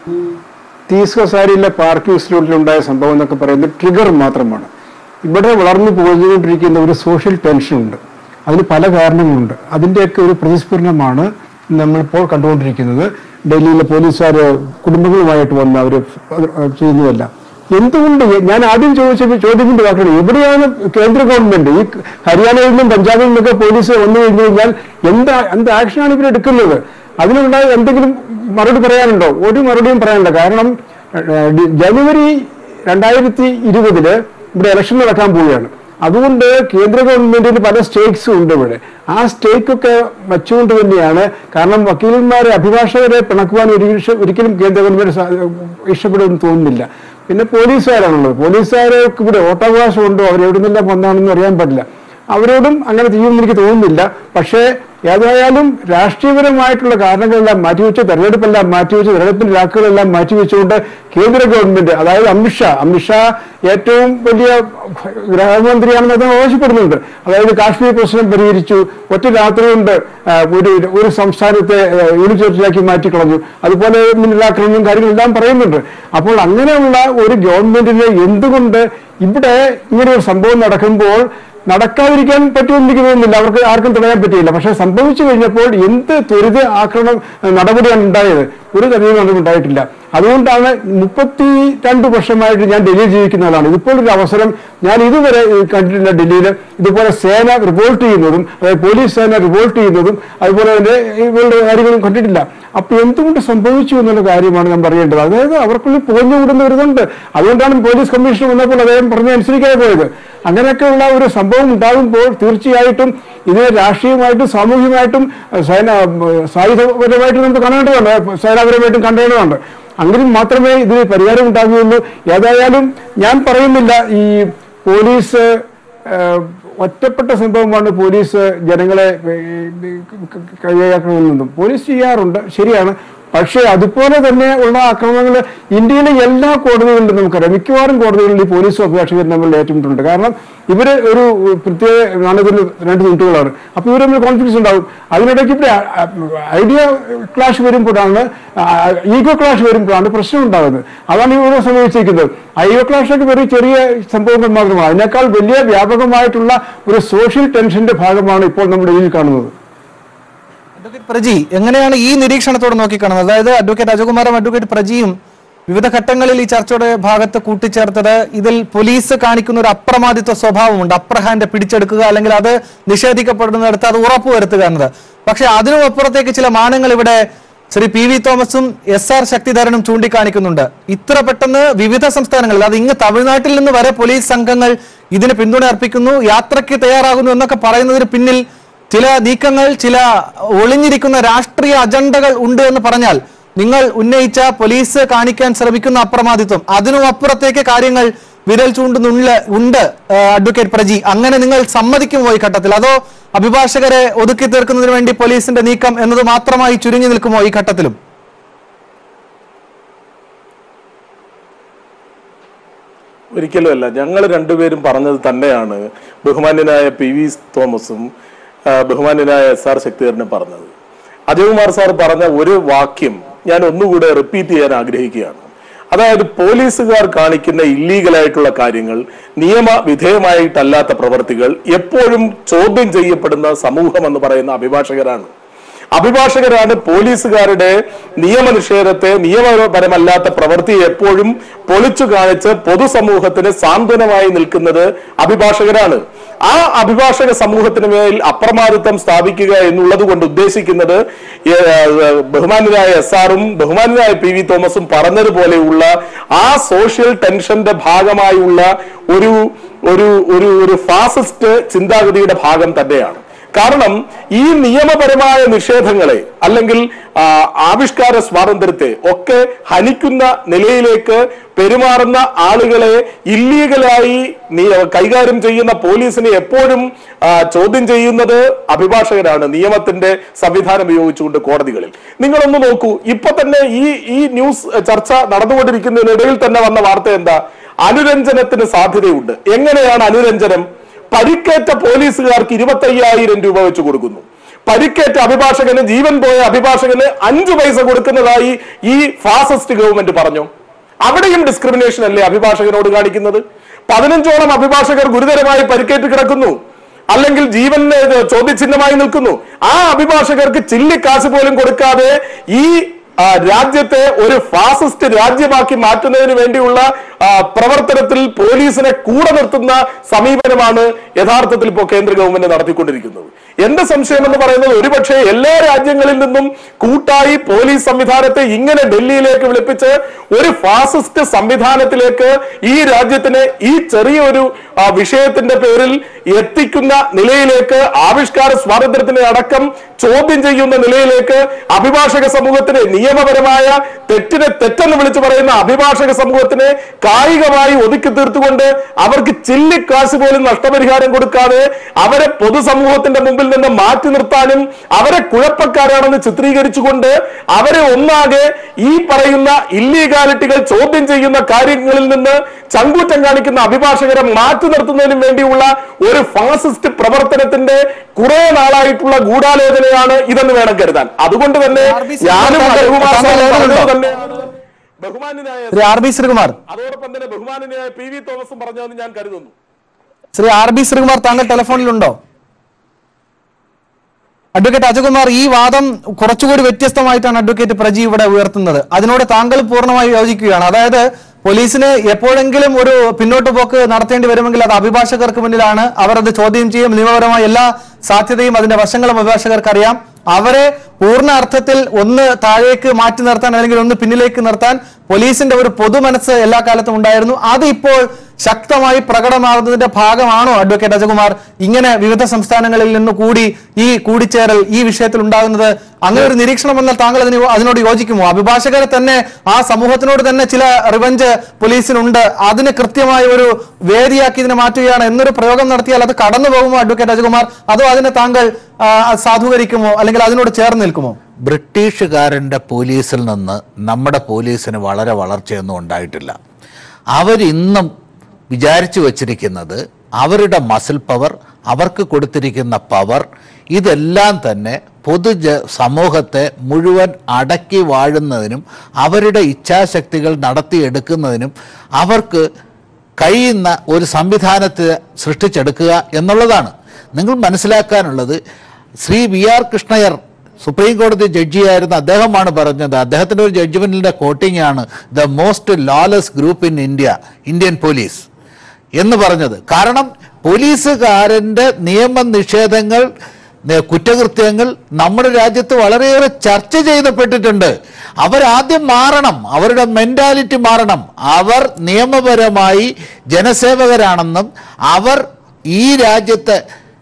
തീസ്കസാരിയിലെ പാർക്കിംഗ് സ്ലോട്ടിലുണ്ടായ സംഭവം എന്നൊക്കെ പറയുന്നത് ട്രിഗർ മാത്രമാണ് ഇവിടെ വളർന്നു പോയിക്കൊണ്ടിരിക്കുന്ന ഒരു സോഷ്യൽ ടെൻഷനുണ്ട് അതിന് പല കാരണങ്ങളുണ്ട് അതിൻ്റെയൊക്കെ ഒരു പ്രതിസ്ഫുരണമാണ് നമ്മളിപ്പോൾ കണ്ടുകൊണ്ടിരിക്കുന്നത് ഡൽഹിയിലെ പോലീസുകാർ കുടുംബങ്ങളുമായിട്ട് വന്ന് അവർ ചെയ്യുന്നതല്ല എന്തുകൊണ്ട് ഞാൻ ആദ്യം ചോദിച്ച ചോദ്യത്തിന്റെ വാക്കാണ് എവിടെയാണ് കേന്ദ്ര ഗവൺമെന്റ് ഈ ഹരിയാനയിൽ നിന്നും പഞ്ചാബിൽ നിന്നൊക്കെ പോലീസ് വന്നു കഴിഞ്ഞു കഴിഞ്ഞാൽ എന്താ എന്ത് ആക്ഷനാണ് ഇവർ എടുക്കുന്നത് അതിനുണ്ടായ എന്തെങ്കിലും മറുപടി പറയാനുണ്ടോ ഒരു മറുപടിയും പറയാനില്ല കാരണം ഏഹ്, ഡി- ജനുവരി രണ്ടായിരത്തി ഇരുപതില് ഇവിടെ ഇലക്ഷൻ നടക്കാൻ പോവുകയാണ് അതുകൊണ്ട് കേന്ദ്ര ഗവൺമെന്റിന് പല സ്റ്റേക്സും ഉണ്ട് ഇവിടെ ആ സ്റ്റേക്കൊക്കെ വെച്ചുകൊണ്ട് തന്നെയാണ് കാരണം വക്കീലന്മാരെ അഭിഭാഷകരെ പിണക്കുവാൻ ഒരിക്കലും ഒരിക്കലും കേന്ദ്ര ഗവൺമെന്റ് സാ- ഇഷ്ടപ്പെടുമെന്ന് തോന്നുന്നില്ല പിന്നെ പോലീസുകാരാണുള്ളത് പോലീസുകാർക്ക് ഇവിടെ വോട്ടവകാശം ഉണ്ടോ അവർ എവിടെ നിന്നെല്ലാം വന്നാണെന്ന് അറിയാൻ പാടില്ല അവരോടും അങ്ങനെ ചെയ്യുമെന്ന് എനിക്ക് തോന്നുന്നില്ല പക്ഷേ ഏതായാലും രാഷ്ട്രീയപരമായിട്ടുള്ള കാരണങ്ങളെല്ലാം മാറ്റിവെച്ച് തെരഞ്ഞെടുപ്പെല്ലാം മാറ്റിവെച്ച് തെരഞ്ഞെടുപ്പിന്റെ ലാക്കുകളെല്ലാം മാറ്റിവെച്ചുകൊണ്ട് കേന്ദ്ര ഗവൺമെന്റ് അതായത് അമിത്ഷാ അമിത്ഷാ ഏറ്റവും വലിയ ഗൃഹമന്ത്രിയാണെന്ന് അദ്ദേഹം അവകാശപ്പെടുന്നുണ്ട് അതായത് കാശ്മീർ പ്രശ്നം പരിഹരിച്ചു ഒറ്റ രാത്രി കൊണ്ട് ആ, ഒരു ഒരു സംസ്ഥാനത്തെ യൂണിവേഴ്സിറ്റിയാക്കി മാറ്റിക്കളഞ്ഞു അതുപോലെ മിന്നലാക്രമണവും കാര്യങ്ങളെല്ലാം പറയുന്നുണ്ട് അപ്പോൾ അങ്ങനെയുള്ള ഒരു ഗവൺമെന്റിന് എന്തുകൊണ്ട് ഇവിടെ ഇങ്ങനെ ഒരു സംഭവം നടക്കുമ്പോൾ നടക്കാതിരിക്കാൻ പറ്റുമെന്ന് എനിക്ക് തോന്നുന്നില്ല അവർക്ക് ആർക്കും തടയാൻ പറ്റിയില്ല പക്ഷെ സംഭവിച്ചു കഴിഞ്ഞപ്പോൾ എന്ത് ത്വരിത ആക്രമണം ഏഹ്, നടപടിയാണ് ഉണ്ടായത് ഒരു തരത്തിലും ഉണ്ടായിട്ടില്ല അതുകൊണ്ടാണ് മുപ്പത്തി രണ്ട് വർഷമായിട്ട് ഞാൻ ഡൽഹിയിൽ ജീവിക്കുന്ന ആളാണ് ഇതിപ്പോൾ ഒരു അവസരം ഞാൻ ഇതുവരെ ഏഹ്, കണ്ടിട്ടില്ല ഡൽഹിയിൽ ഇതുപോലെ സേന റിവോൾട്ട് ചെയ്യുന്നതും അതായത് പോലീസ് സേന റിവോൾട്ട് ചെയ്യുന്നതും അതുപോലെ തന്നെ ഇവരുടെ കാര്യങ്ങളും കണ്ടിട്ടില്ല അപ്പൊ എന്തുകൊണ്ട് സംഭവിച്ചു എന്നുള്ള കാര്യമാണ് നമ്മൾ അറിയേണ്ടത് അതായത് അവർക്കുള്ളിൽ പുകഞ്ഞുകൂടുന്ന ഒരു ഇതുണ്ട് അതുകൊണ്ടാണ് പോലീസ് കമ്മീഷൻ വന്നപ്പോൾ അദ്ദേഹം പറഞ്ഞ അനുസരിക്കാതെ പോയത് അങ്ങനെയൊക്കെയുള്ള ഒരു സംഭവം ഉണ്ടാകുമ്പോൾ തീർച്ചയായിട്ടും ഇതിനെ രാഷ്ട്രീയമായിട്ടും സാമൂഹികമായിട്ടും അഹ് സേന ഉം, സായുധപരമായിട്ടും നമുക്ക് കാണേണ്ടതുണ്ട് സേനാപരമായിട്ടും കണ്ടേണ്ടതുണ്ട് അങ്ങനെ മാത്രമേ ഇതിന് പരിഹാരം ഉണ്ടാകുകയുള്ളൂ ഏതായാലും ഞാൻ പറയുന്നില്ല ഈ പോലീസ് ഏഹ്, ഒറ്റപ്പെട്ട സംഭവമാണ് പോലീസ് ജനങ്ങളെ കൈയാക്കണമെന്നും പോലീസ് ചെയ്യാറുണ്ട് ശരിയാണ് പക്ഷേ അതുപോലെ തന്നെ ഉള്ള ആക്രമണങ്ങൾ ഇന്ത്യയിലെ എല്ലാ കോടതികളിലും നമുക്കറിയാം മിക്കവാറും കോടതികളിൽ ഈ പോലീസും അഭിഭാഷകരും തമ്മിൽ ഏറ്റുമുട്ടുണ്ട് കാരണം ഇവര് ഒരു പ്രത്യേക നാണയത്തിന് രണ്ട് തുണ്ടുകളാണ് അപ്പോൾ ഇവർ തമ്മിൽ കോൺഫിഡൻസ് ഉണ്ടാവും അതിനിടയ്ക്ക് ഇവിടെ ഐഡിയ ക്ലാഷ് വരുമ്പോഴാണ് ഈഗോ ക്ലാഷ് വരുമ്പോഴാണ് പ്രശ്നം ഉണ്ടാകുന്നത് അതാണ് ഇവിടെ സംഭവിച്ചിരിക്കുന്നത് ഐഗോ ക്ലാഷ് ഒക്കെ വെറും ചെറിയ സംഭവങ്ങൾ മാത്രമാണ് അതിനേക്കാൾ വലിയ വ്യാപകമായിട്ടുള്ള ഒരു സോഷ്യൽ ടെൻഷന്റെ ഭാഗമാണ് ഇപ്പോൾ നമ്മുടെ ഇതിൽ കാണുന്നത് അഡ്വക്കേറ്റ് പ്രജി എങ്ങനെയാണ് ഈ നിരീക്ഷണത്തോട് നോക്കിക്കാണുന്നത് അതായത് അഡ്വക്കേറ്റ് അജകുമാറും അഡ്വക്കേറ്റ് പ്രജിയും വിവിധ ഘട്ടങ്ങളിൽ ഈ ചർച്ചയുടെ ഭാഗത്ത് കൂട്ടിച്ചേർത്തത് ഇതിൽ പോലീസ് കാണിക്കുന്ന ഒരു അപ്രമാദിത്വ സ്വഭാവമുണ്ട് അപ്പർ ഹാൻഡ് പിടിച്ചെടുക്കുക അല്ലെങ്കിൽ അത് നിഷേധിക്കപ്പെടുന്നിടത്ത് അത് ഉറപ്പുവരുത്തുക എന്നത് പക്ഷെ അതിനും അപ്പുറത്തേക്ക് ചില മാനങ്ങൾ ഇവിടെ ശ്രീ പി വി തോമസും എസ് ആർ ശക്തിധരനും ചൂണ്ടിക്കാണിക്കുന്നുണ്ട് ഇത്ര പെട്ടെന്ന് വിവിധ സംസ്ഥാനങ്ങളിൽ അത് ഇങ്ങ് തമിഴ്നാട്ടിൽ നിന്ന് വരെ പോലീസ് സംഘങ്ങൾ ഇതിന് പിന്തുണ അർപ്പിക്കുന്നു യാത്രയ്ക്ക് തയ്യാറാകുന്നു എന്നൊക്കെ പറയുന്നതിന് പിന്നിൽ ചില നീക്കങ്ങൾ ചില ഒളിഞ്ഞിരിക്കുന്ന രാഷ്ട്രീയ അജണ്ടകൾ ഉണ്ട് എന്ന് പറഞ്ഞാൽ നിങ്ങൾ ഉന്നയിച്ച പോലീസ് കാണിക്കാൻ ശ്രമിക്കുന്ന അപ്രമാദിത്വം അതിനും അപ്പുറത്തേക്ക് കാര്യങ്ങൾ വിരൽ ചൂണ്ടുന്നുള്ള ഉണ്ട് ആ, അഡ്വക്കേറ്റ് പ്രജി അങ്ങനെ നിങ്ങൾ സമ്മതിക്കുമോ ഈ ഘട്ടത്തിൽ അതോ അഭിഭാഷകരെ ഒതുക്കി തീർക്കുന്നതിന് വേണ്ടി പോലീസിന്റെ നീക്കം എന്നത് മാത്രമായി ചുരുങ്ങി നിൽക്കുമോ ഈ ഘട്ടത്തിലും ഒരിക്കലുമല്ല ഞങ്ങൾ രണ്ടുപേരും പറഞ്ഞത് തന്നെയാണ് ബഹുമാന്യനായ പി വി തോമസും ആ, ബഹുമാന്യനായ എസ് ആർ ശക്തിധരനും പറഞ്ഞത് അജയകുമാർ സാർ പറഞ്ഞ ഒരു വാക്യം ഞാൻ ഒന്നുകൂടെ റിപ്പീറ്റ് ചെയ്യാൻ ആഗ്രഹിക്കുകയാണ് അതായത് പോലീസുകാർ കാണിക്കുന്ന ഇല്ലീഗലായിട്ടുള്ള കാര്യങ്ങൾ നിയമ വിധേയമായിട്ടല്ലാത്ത പ്രവർത്തികൾ എപ്പോഴും ചോദ്യം ചെയ്യപ്പെടുന്ന സമൂഹം എന്ന് പറയുന്ന അഭിഭാഷകരാണ് അഭിഭാഷകരാണ് പോലീസുകാരുടെ നിയമനിഷേധത്തെ നിയമപരമല്ലാത്ത പ്രവൃത്തിയെ എപ്പോഴും പൊളിച്ചു കാണിച്ച് പൊതുസമൂഹത്തിന് സാന്ത്വനമായി നിൽക്കുന്നത് അഭിഭാഷകരാണ് ആ അഭിഭാഷക സമൂഹത്തിന് മേൽ അപ്രമാദിത്വം സ്ഥാപിക്കുക എന്നുള്ളത് കൊണ്ട് ഉദ്ദേശിക്കുന്നത് ഏഹ്, ബഹുമാന്യനായ എസ് ആറും ബഹുമാന്യനായ പി വി തോമസും പറഞ്ഞതുപോലെയുള്ള ആ സോഷ്യൽ ടെൻഷന്റെ ഭാഗമായുള്ള ഒരു ഒരു ഒരു ഒരു ഫാസിസ്റ്റ് ചിന്താഗതിയുടെ ഭാഗം തന്നെയാണ് കാരണം ഈ നിയമപരമായ നിഷേധങ്ങളെ അല്ലെങ്കിൽ ആ, ആവിഷ്കാര സ്വാതന്ത്ര്യത്തെ ഒക്കെ ഹനിക്കുന്ന നിലയിലേക്ക് പെരുമാറുന്ന ആളുകളെ ഇല്ലീഗലായി നി- കൈകാര്യം ചെയ്യുന്ന പോലീസിനെ എപ്പോഴും ആ, ചോദ്യം ചെയ്യുന്നത് അഭിഭാഷകരാണ് നിയമത്തിന്റെ സംവിധാനം ഉപയോഗിച്ചുകൊണ്ട് കോടതികളിൽ നിങ്ങളൊന്ന് നോക്കൂ ഇപ്പൊ തന്നെ ഈ ഈ ന്യൂസ് ചർച്ച നടന്നുകൊണ്ടിരിക്കുന്നതിനിടയിൽ തന്നെ വന്ന വാർത്ത എന്താ അനുരഞ്ജനത്തിന് സാധ്യതയുണ്ട് എങ്ങനെയാണ് അനുരഞ്ജനം പരിക്കേറ്റ പോലീസുകാർക്ക് ഇരുപത്തയ്യായിരം രൂപ വെച്ച് കൊടുക്കുന്നു പരിക്കേറ്റ അഭിഭാഷകന് ജീവൻ പോയ അഭിഭാഷകന് അഞ്ചു പൈസ കൊടുക്കുന്നതായി ഈ ഫാസിസ്റ്റ് ഗവൺമെന്റ് പറഞ്ഞു അവിടെയും ഡിസ്ക്രിമിനേഷൻ അല്ലേ അഭിഭാഷകനോട് കാണിക്കുന്നത് പതിനഞ്ചോളം അഭിഭാഷകർ ഗുരുതരമായി പരിക്കേറ്റ് കിടക്കുന്നു അല്ലെങ്കിൽ ജീവന് ചോദ്യചിഹ്നമായി നിൽക്കുന്നു ആ അഭിഭാഷകർക്ക് ചില്ലിക്കാശ് പോലും കൊടുക്കാതെ ഈ ആ, രാജ്യത്തെ ഒരു ഫാസിസ്റ്റ് രാജ്യമാക്കി മാറ്റുന്നതിന് വേണ്ടിയുള്ള ആ, പ്രവർത്തനത്തിൽ പോലീസിനെ കൂടെ നിർത്തുന്ന സമീപനമാണ് യഥാർത്ഥത്തിൽ ഇപ്പോൾ കേന്ദ്ര ഗവൺമെന്റ് നടത്തിക്കൊണ്ടിരിക്കുന്നത് എന്റെ സംശയം എന്ന് പറയുന്നത് ഒരുപക്ഷെ എല്ലാ രാജ്യങ്ങളിൽ നിന്നും കൂട്ടായി പോലീസ് സംവിധാനത്തെ ഇങ്ങനെ ഡൽഹിയിലേക്ക് വിളിപ്പിച്ച് ഒരു ഫാസിസ്റ്റ് സംവിധാനത്തിലേക്ക് ഈ രാജ്യത്തിനെ ഈ ചെറിയൊരു ആ, വിഷയത്തിന്റെ പേരിൽ എത്തിക്കുന്ന നിലയിലേക്ക് ആവിഷ്കാര സ്വാതന്ത്ര്യത്തിനെ അടക്കം ചോദ്യം ചെയ്യുന്ന നിലയിലേക്ക് അഭിഭാഷക സമൂഹത്തിന് നിയമപരമായ തെറ്റിനെ തെറ്റെന്ന് വിളിച്ചു പറയുന്ന അഭിഭാഷക സമൂഹത്തിനെ കായികമായി ഒതുക്കി തീർത്തുകൊണ്ട് അവർക്ക് ചില്ലിക്കാശ് പോലും നഷ്ടപരിഹാരം കൊടുക്കാതെ അവരെ പൊതുസമൂഹത്തിന്റെ മുമ്പിൽ നിന്ന് മാറ്റി നിർത്താനും അവരെ കുഴപ്പക്കാരാണെന്ന് ചിത്രീകരിച്ചുകൊണ്ട് അവരെ ഒന്നാകെ ഈ പറയുന്ന ഇല്ലീഗാലിറ്റികൾ ചോദ്യം ചെയ്യുന്ന കാര്യങ്ങളിൽ നിന്ന് ചങ്കൂറ്റം കാണിക്കുന്ന അഭിഭാഷകരെ മാറ്റി നിർത്തുന്നതിനും വേണ്ടിയുള്ള ഒരു ഫാസിസ്റ്റ് പ്രവർത്തനത്തിന്റെ കുറെ നാളായിട്ടുള്ള ഗൂഢാലോചനയാണ് ഇതെന്ന് വേണം കരുതാൻ അതുകൊണ്ട് തന്നെ ഞാനും അജയകുമാർ സാറും പറഞ്ഞത് തന്നെയാണ് ബഹുമാന്യനായ ശ്രീ ആർ ബി ശ്രീകുമാർ അതോടൊപ്പം തന്നെ ബഹുമാനനായ പി വി തോമസും പറഞ്ഞതെന്ന് ഞാൻ കരുതുന്നു ശ്രീ ആർ ബി ശ്രീകുമാർ താങ്കൾ ടെലിഫോണിലുണ്ടോ അഡ്വക്കേറ്റ് അജകുമാർ ഈ വാദം കുറച്ചുകൂടി വ്യത്യസ്തമായിട്ടാണ് അഡ്വക്കേറ്റ് പ്രജി ഇവിടെ ഉയർത്തുന്നത് അതിനോട് താങ്കൾ പൂർണ്ണമായി യോജിക്കുകയാണ് അതായത് പോലീസിന് എപ്പോഴെങ്കിലും ഒരു പിന്നോട്ട് പോക്ക് നടത്തേണ്ടി വരുമെങ്കിൽ അത് അഭിഭാഷകർക്ക് മുന്നിലാണ് അവർ അത് ചോദ്യം ചെയ്യും നിയമപരമായ എല്ലാ സാധ്യതയും അതിന്റെ വശങ്ങളും അഭിഭാഷകർക്ക് അറിയാം അവരെ പൂർണ്ണ അർത്ഥത്തിൽ ഒന്ന് താഴേക്ക് മാറ്റി നിർത്താൻ അല്ലെങ്കിൽ ഒന്ന് പിന്നിലേക്ക് നിർത്താൻ പോലീസിന്റെ ഒരു പൊതുമനസ്സ് എല്ലാ കാലത്തും ഉണ്ടായിരുന്നു അത് ഇപ്പോൾ ശക്തമായി പ്രകടമാകുന്നതിന്റെ ഭാഗമാണോ അഡ്വക്കേറ്റ് അജകുമാർ ഇങ്ങനെ വിവിധ സംസ്ഥാനങ്ങളിൽ നിന്ന് കൂടി ഈ കൂടിച്ചേരൽ ഈ വിഷയത്തിൽ ഉണ്ടാകുന്നത് അങ്ങനെ ഒരു നിരീക്ഷണം വന്നാൽ താങ്കൾ അതിന് അതിനോട് യോജിക്കുമോ അഭിഭാഷകരെ തന്നെ ആ സമൂഹത്തിനോട് തന്നെ ചില റിവഞ്ച് പോലീസിനുണ്ട് അതിന് കൃത്യമായ ഒരു വേദിയാക്കി ഇതിനെ മാറ്റുകയാണ് എന്നൊരു പ്രയോഗം നടത്തിയാൽ അത് കടന്നു പോകുമോ അഡ്വക്കേറ്റ് അജകുമാർ അതോ അതിനെ താങ്കൾ ആ, സാധൂകരിക്കുമോ അല്ലെങ്കിൽ അതിനോട് ചേർന്ന് നിൽക്കുമോ ബ്രിട്ടീഷുകാരൻ്റെ പോലീസിൽ നിന്ന് നമ്മുടെ പോലീസിന് വളരെ വളർച്ചയൊന്നും ഉണ്ടായിട്ടില്ല അവരിന്നും വിചാരിച്ചു വച്ചിരിക്കുന്നത് അവരുടെ മസിൽ പവർ അവർക്ക് കൊടുത്തിരിക്കുന്ന പവർ ഇതെല്ലാം തന്നെ പൊതുജ സമൂഹത്തെ മുഴുവൻ അടക്കി വാഴുന്നതിനും അവരുടെ ഇച്ഛാശക്തികൾ നടത്തിയെടുക്കുന്നതിനും അവർക്ക് കഴിയുന്ന ഒരു സംവിധാനത്തെ സൃഷ്ടിച്ചെടുക്കുക എന്നുള്ളതാണ് നിങ്ങൾ മനസ്സിലാക്കാനുള്ളത് Shri V R Krishna Iyer supreme കോടതി ജഡ്ജിയായിരുന്ന അദ്ദേഹമാണ് പറഞ്ഞത് അദ്ദേഹത്തിൻ്റെ ഒരു ജഡ്ജ്മെൻറ്റിൻ്റെ കോട്ടിംഗ് ആണ് the most lawless group in India Indian police എന്ന് പറഞ്ഞത് കാരണം പോലീസുകാരൻ്റെ നിയമനിഷേധങ്ങൾ ന- കുറ്റകൃത്യങ്ങൾ നമ്മുടെ രാജ്യത്ത് വളരെയേറെ ചർച്ച ചെയ്യപ്പെട്ടിട്ടുണ്ട് അവരാദ്യം മാറണം അവരുടെ മെന്റാലിറ്റി മാറണം അവർ നിയമപരമായി ജനസേവകരാണെന്നും അവർ ഈ രാജ്യത്ത്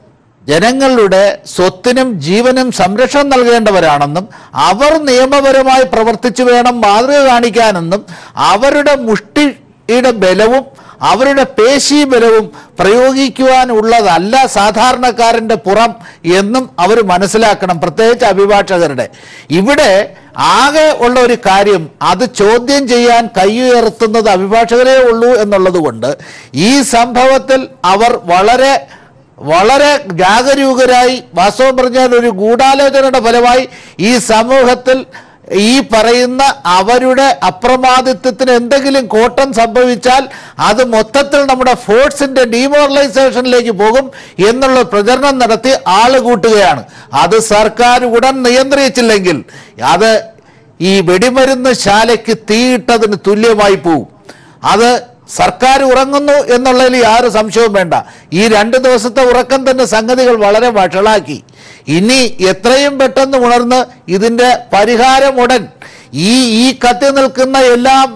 ജനങ്ങളുടെ സ്വത്തിനും ജീവനും സംരക്ഷണം നൽകേണ്ടവരാണെന്നും അവർ നിയമപരമായി പ്രവർത്തിച്ചു വേണം മാതൃക കാണിക്കാനെന്നും അവരുടെ മുഷ്ടിയുടെ ബലവും അവരുടെ പേശി ബലവും പ്രയോഗിക്കുവാനുള്ളതല്ല സാധാരണക്കാരൻ്റെ പുറം എന്നും അവർ മനസ്സിലാക്കണം പ്രത്യേകിച്ച് അഭിഭാഷകരുടെ ഇവിടെ ആകെ ഉള്ള ഒരു കാര്യം അത് ചോദ്യം ചെയ്യാൻ കൈയുയർത്തുന്നത് അഭിഭാഷകരേ ഉള്ളൂ എന്നുള്ളത് കൊണ്ട് ഈ സംഭവത്തിൽ അവർ വളരെ വളരെ ജാഗരൂകരായി വാസ്തവം പറഞ്ഞാൽ ഒരു ഗൂഢാലോചനയുടെ ഫലമായി ഈ സമൂഹത്തിൽ ഈ പറയുന്ന അവരുടെ അപ്രമാദിത്വത്തിന് എന്തെങ്കിലും കോട്ടം സംഭവിച്ചാൽ അത് മൊത്തത്തിൽ നമ്മുടെ ഫോഴ്സിന്റെ ഡീമോറലൈസേഷനിലേക്ക് പോകും എന്നുള്ള പ്രചരണം നടത്തി ആള് കൂട്ടുകയാണ് അത് സർക്കാർ ഉടൻ നിയന്ത്രിച്ചില്ലെങ്കിൽ അത് ഈ വെടിമരുന്ന് ശാലയ്ക്ക് തീയിട്ടതിന് തുല്യമായി പോവും അത് സർക്കാർ ഉറങ്ങുന്നു എന്നുള്ളതിൽ യാതൊരു സംശയവും വേണ്ട ഈ രണ്ട് ദിവസത്തെ ഉറക്കം തന്നെ സംഗതികൾ വളരെ വഷളാക്കി ഇനി എത്രയും പെട്ടെന്ന് ഉണർന്ന് ഇതിൻ്റെ പരിഹാരം ഉടൻ ഈ ഈ കത്തി നിൽക്കുന്ന എല്ലാം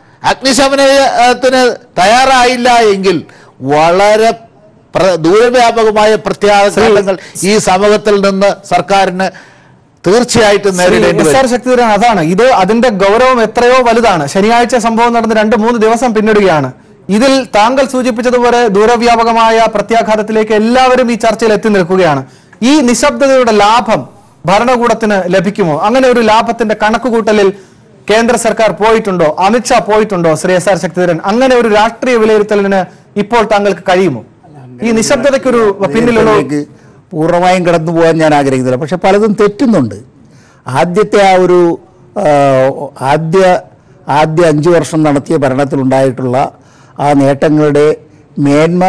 അഗ്നിശമനത്തിന് തയ്യാറായില്ല എങ്കിൽ വളരെ പ്ര- ദൂരവ്യാപകമായ പ്രത്യാഘാതങ്ങൾ ഈ സമൂഹത്തിൽ നിന്ന് സർക്കാരിന് തീർച്ചയായിട്ടും നേരിടേണ്ടി എസ് വരും ആർ ശക്തിധരൻ അതാണ് ഇത് അതിന്റെ ഗൗരവം എത്രയോ വലുതാണ് ശനിയാഴ്ച സംഭവം നടന്ന് രണ്ട് മൂന്ന് ദിവസം പിന്നിടുകയാണ് ഇതിൽ താങ്കൾ സൂചിപ്പിച്ചതുപോലെ ദൂരവ്യാപകമായ പ്രത്യാഘാതത്തിലേക്ക് എല്ലാവരും ഈ ചർച്ചയിൽ എത്തി നിൽക്കുകയാണ് ഈ നിശബ്ദതയുടെ ലാഭം ഭരണകൂടത്തിന് ലഭിക്കുമോ അങ്ങനെ ഒരു ലാഭത്തിന്റെ കണക്കുകൂട്ടലിൽ കേന്ദ്ര സർക്കാർ പോയിട്ടുണ്ടോ അമിത്ഷാ പോയിട്ടുണ്ടോ ശ്രീ എസ് ആർ ശക്തിധരൻ അങ്ങനെ ഒരു രാഷ്ട്രീയ വിലയിരുത്തലിന് ഇപ്പോൾ താങ്കൾക്ക് കഴിയുമോ ഈ നിശബ്ദതയ്ക്കൊരു പിന്നിലുള്ള വിലയിരുത്തലിലേക്ക് പൂർണ്ണമായും കടന്നു പോകാൻ ഞാൻ ആഗ്രഹിക്കുന്നില്ല പക്ഷെ പലതും തെറ്റുന്നുണ്ട് ആദ്യത്തെ ആ ഒരു ആ, ആദ്യ ആദ്യ അഞ്ച് വർഷം നടത്തിയ ഭരണത്തിലുണ്ടായിട്ടുള്ള ആ നേട്ടങ്ങളുടെ മേന്മ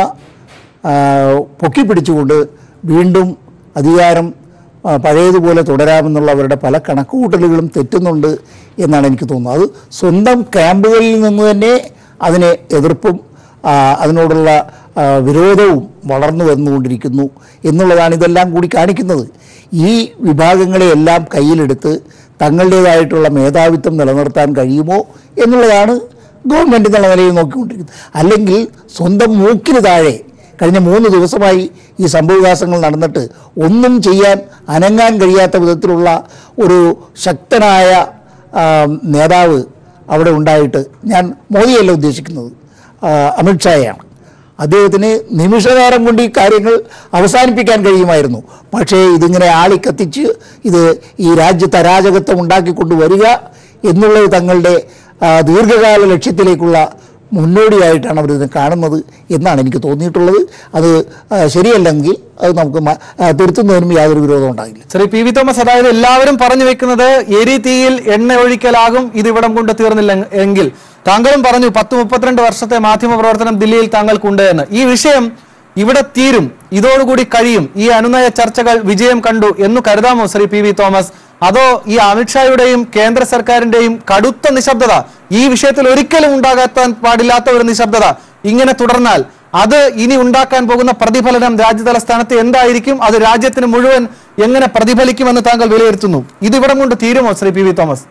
ആ, പൊക്കിപ്പിടിച്ചുകൊണ്ട് വീണ്ടും അധികാരം ആ, പഴയതുപോലെ തുടരാമെന്നുള്ള അവരുടെ പല കണക്കുകൂട്ടലുകളും തെറ്റുന്നുണ്ട് എന്നാണ് എനിക്ക് തോന്നുന്നത് അത് സ്വന്തം ക്യാമ്പുകളിൽ നിന്ന് തന്നെ അതിനെ എതിർപ്പും ആ, അതിനോടുള്ള ആ, വിരോധവും വളർന്നു വന്നുകൊണ്ടിരിക്കുന്നു എന്നുള്ളതാണ് ഇതെല്ലാം കൂടി കാണിക്കുന്നത് ഈ വിഭാഗങ്ങളെയെല്ലാം കയ്യിലെടുത്ത് തങ്ങളുടേതായിട്ടുള്ള മേധാവിത്വം നിലനിർത്താൻ കഴിയുമോ എന്നുള്ളതാണ് ഗവൺമെൻറ് എന്നുള്ള നിലയിൽ നോക്കിക്കൊണ്ടിരിക്കുന്നത് അല്ലെങ്കിൽ സ്വന്തം മൂക്കിന് താഴെ കഴിഞ്ഞ മൂന്ന് ദിവസമായി ഈ സംഭവവികാസങ്ങൾ നടന്നിട്ട് ഒന്നും ചെയ്യാൻ അനങ്ങാൻ കഴിയാത്ത വിധത്തിലുള്ള ഒരു ശക്തനായ ആ, നേതാവ് അവിടെ ഉണ്ടായിട്ട് ഞാൻ മോദിയല്ല ഉദ്ദേശിക്കുന്നത് ആ, അമിത്ഷായാണ് അദ്ദേഹത്തിന് നിമിഷനേരം കൊണ്ട് ഈ കാര്യങ്ങൾ അവസാനിപ്പിക്കാൻ കഴിയുമായിരുന്നു പക്ഷേ ഇതിങ്ങനെ ആളിക്കത്തിച്ച് ഇത് ഈ രാജ്യത്ത് അരാജകത്വം ഉണ്ടാക്കിക്കൊണ്ട് വരിക എന്നുള്ളത് തങ്ങളുടെ ആ, ദീർഘകാല ലക്ഷ്യത്തിലേക്കുള്ള മുന്നോടിയായിട്ടാണ് അവരിതിനെ കാണുന്നത് എന്നാണ് എനിക്ക് തോന്നിയിട്ടുള്ളത് അത് ആ, ശരിയല്ലെങ്കിൽ അത് നമുക്ക് മ- ആ, തിരുത്തുന്നതിനും യാതൊരു വിരോധവും ഉണ്ടാകില്ല ശ്രീ പി വി തോമസ് അതായത് എല്ലാവരും പറഞ്ഞു വെക്കുന്നത് എരി തീയിൽ എണ്ണ ഒഴിക്കലാകും ഇത് ഇവിടം കൊണ്ട് തീർന്നില്ല എങ്കിൽ താങ്കളും പറഞ്ഞു പത്ത് മുപ്പത്തിരണ്ട് വർഷത്തെ മാധ്യമ പ്രവർത്തനം ദില്ലിയിൽ താങ്കൾക്കുണ്ട് എന്ന് ഈ വിഷയം ഇവിടെ തീരും ഇതോടുകൂടി കഴിയും ഈ അനുനയ ചർച്ചകൾ വിജയം കണ്ടു എന്ന് കരുതാമോ ശ്രീ പി വി തോമസ് അതോ ഈ അമിത്ഷായുടെയും കേന്ദ്ര സർക്കാരിന്റെയും കടുത്ത നിശബ്ദത ഈ വിഷയത്തിൽ ഒരിക്കലും ഉണ്ടാകാൻ പാടില്ലാത്ത ഒരു നിശബ്ദത ഇങ്ങനെ തുടർന്നാൽ അത് ഇനി ഉണ്ടാക്കാൻ പോകുന്ന പ്രതിഫലനം രാജ്യതലസ്ഥാനത്ത് എന്തായിരിക്കും അത് രാജ്യത്തിന് മുഴുവൻ എങ്ങനെ പ്രതിഫലിക്കുമെന്ന് താങ്കൾ വിലയിരുത്തുന്നു ഇത് ഇവിടം കൊണ്ട് തീരുമോ ശ്രീ പി വി തോമസ്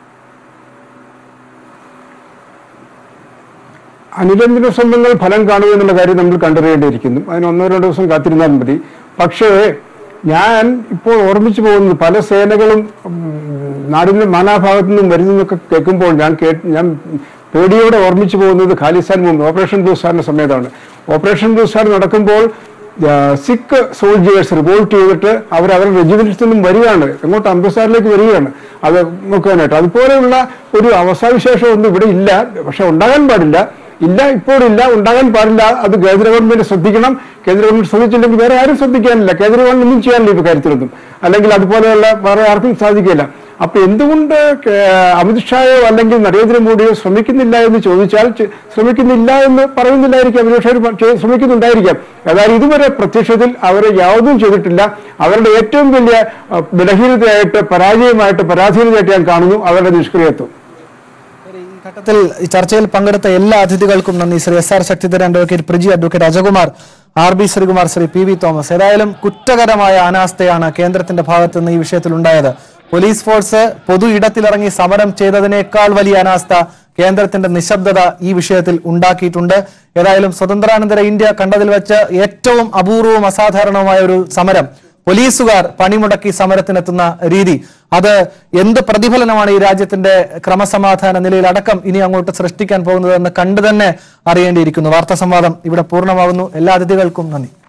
അനുരഞ്ജന ശ്രമങ്ങൾ ഫലം കാണുക എന്നുള്ള കാര്യം നമ്മൾ കണ്ടറിയേണ്ടിയിരിക്കുന്നു അതിന് ഒന്നോ രണ്ടോ ദിവസം കാത്തിരുന്നാൽ മതി പക്ഷേ ഞാൻ ഇപ്പോൾ ഓർമ്മിച്ചു പോകുന്നത് പല സേനകളും ഉം, നാടിന്റെ നാനാഭാഗത്തു നിന്നും വരുന്നതൊക്കെ കേൾക്കുമ്പോൾ ഞാൻ കേ ഞാൻ പേടിയോടെ ഓർമ്മിച്ചു പോകുന്നത് ഖാലിസ്ഥാൻ മുമ്പ് ഓപ്പറേഷൻ ബ്ലൂസാറിന്റെ സമയത്താണ് ഓപ്പറേഷൻ ബ്ലൂസാർ നടക്കുമ്പോൾ ആ, സിഖ് സോൾജിയേഴ്സ് റിവോൾട്ട് ചെയ്തിട്ട് അവർ അവരുടെ റെജിമെന്റ്സിൽ നിന്നും വരികയാണ് എങ്ങോട്ട് അമൃത്സറിലേക്ക് വരികയാണ് അത് നോക്കാനായിട്ട് അതുപോലെയുള്ള ഒരു അവസ്ഥാവിശേഷം ഒന്നും ഇവിടെ ഇല്ല പക്ഷെ ഉണ്ടാകാൻ പാടില്ല ഇല്ല ഇപ്പോഴില്ല ഉണ്ടാകാൻ പാടില്ല അത് കേന്ദ്ര ഗവൺമെന്റ് ശ്രദ്ധിക്കണം കേന്ദ്ര ഗവൺമെന്റ് ശ്രദ്ധിച്ചില്ലെങ്കിൽ വേറെ ആരും ശ്രദ്ധിക്കാനില്ല കേന്ദ്ര ഗവൺമെന്റ് ഒന്നും ചെയ്യാനില്ല ഈ കാര്യത്തിലൊന്നും അല്ലെങ്കിൽ അതുപോലെയുള്ള വേറെ ആർക്കും സാധിക്കില്ല അപ്പൊ എന്തുകൊണ്ട് കേ- അമിത്ഷായോ അല്ലെങ്കിൽ നരേന്ദ്രമോദിയോ ശ്രമിക്കുന്നില്ല എന്ന് ചോദിച്ചാൽ ചെ- ശ്രമിക്കുന്നില്ല എന്ന് പറയുന്നില്ലായിരിക്കാം ഒരുപക്ഷെ അവർ ചെ- ശ്രമിക്കുന്നുണ്ടായിരിക്കാം ഏതായാലും ഇതുവരെ പ്രത്യക്ഷത്തിൽ അവർ യാതൊന്നും ചെയ്തിട്ടില്ല അവരുടെ ഏറ്റവും വലിയ അഹ്, ബലഹീനതയായിട്ട് പരാജയമായിട്ട് പരാധീനതയായിട്ട് ഞാൻ കാണുന്നു അവരുടെ നിഷ്ക്രിയത്വം ഈ ഘട്ടത്തിൽ ഈ ചർച്ചയിൽ പങ്കെടുത്ത എല്ലാ അതിഥികൾക്കും നന്ദി Shri S R Sakthidharan advocate Priji advocate Ajakumar R B Sreekumar Shri P V Thomas ഏതായാലും കുറ്റകരമായ അനാസ്ഥയാണ് കേന്ദ്രത്തിന്റെ ഭാഗത്ത് നിന്ന് ഈ വിഷയത്തിൽ ഉണ്ടായത് പോലീസ് ഫോഴ്സ് പൊതു ഇടത്തിലിറങ്ങി സമരം ചെയ്തതിനേക്കാൾ വലിയ അനാസ്ഥ കേന്ദ്രത്തിന്റെ നിശബ്ദത ഈ വിഷയത്തിൽ ഉണ്ടാക്കിയിട്ടുണ്ട് ഏതായാലും സ്വതന്ത്രാനന്തര ഇന്ത്യ കണ്ടതിൽ വെച്ച് ഏറ്റവും അപൂർവവും അസാധാരണവുമായ ഒരു സമരം പോലീസുകാർ പണിമുടക്കി സമരത്തിനെത്തുന്ന രീതി അത് എന്ത് പ്രതിഫലനമാണ് ഈ രാജ്യത്തിന്റെ ക്രമസമാധാന നിലയിൽ അടക്കം ഇനി അങ്ങോട്ട് സൃഷ്ടിക്കാൻ പോകുന്നത് എന്ന് കണ്ടു തന്നെ അറിയേണ്ടിയിരിക്കുന്നു വാർത്താ സംവാദം ഇവിടെ പൂർണ്ണമാകുന്നു എല്ലാ അതിഥികൾക്കും നന്ദി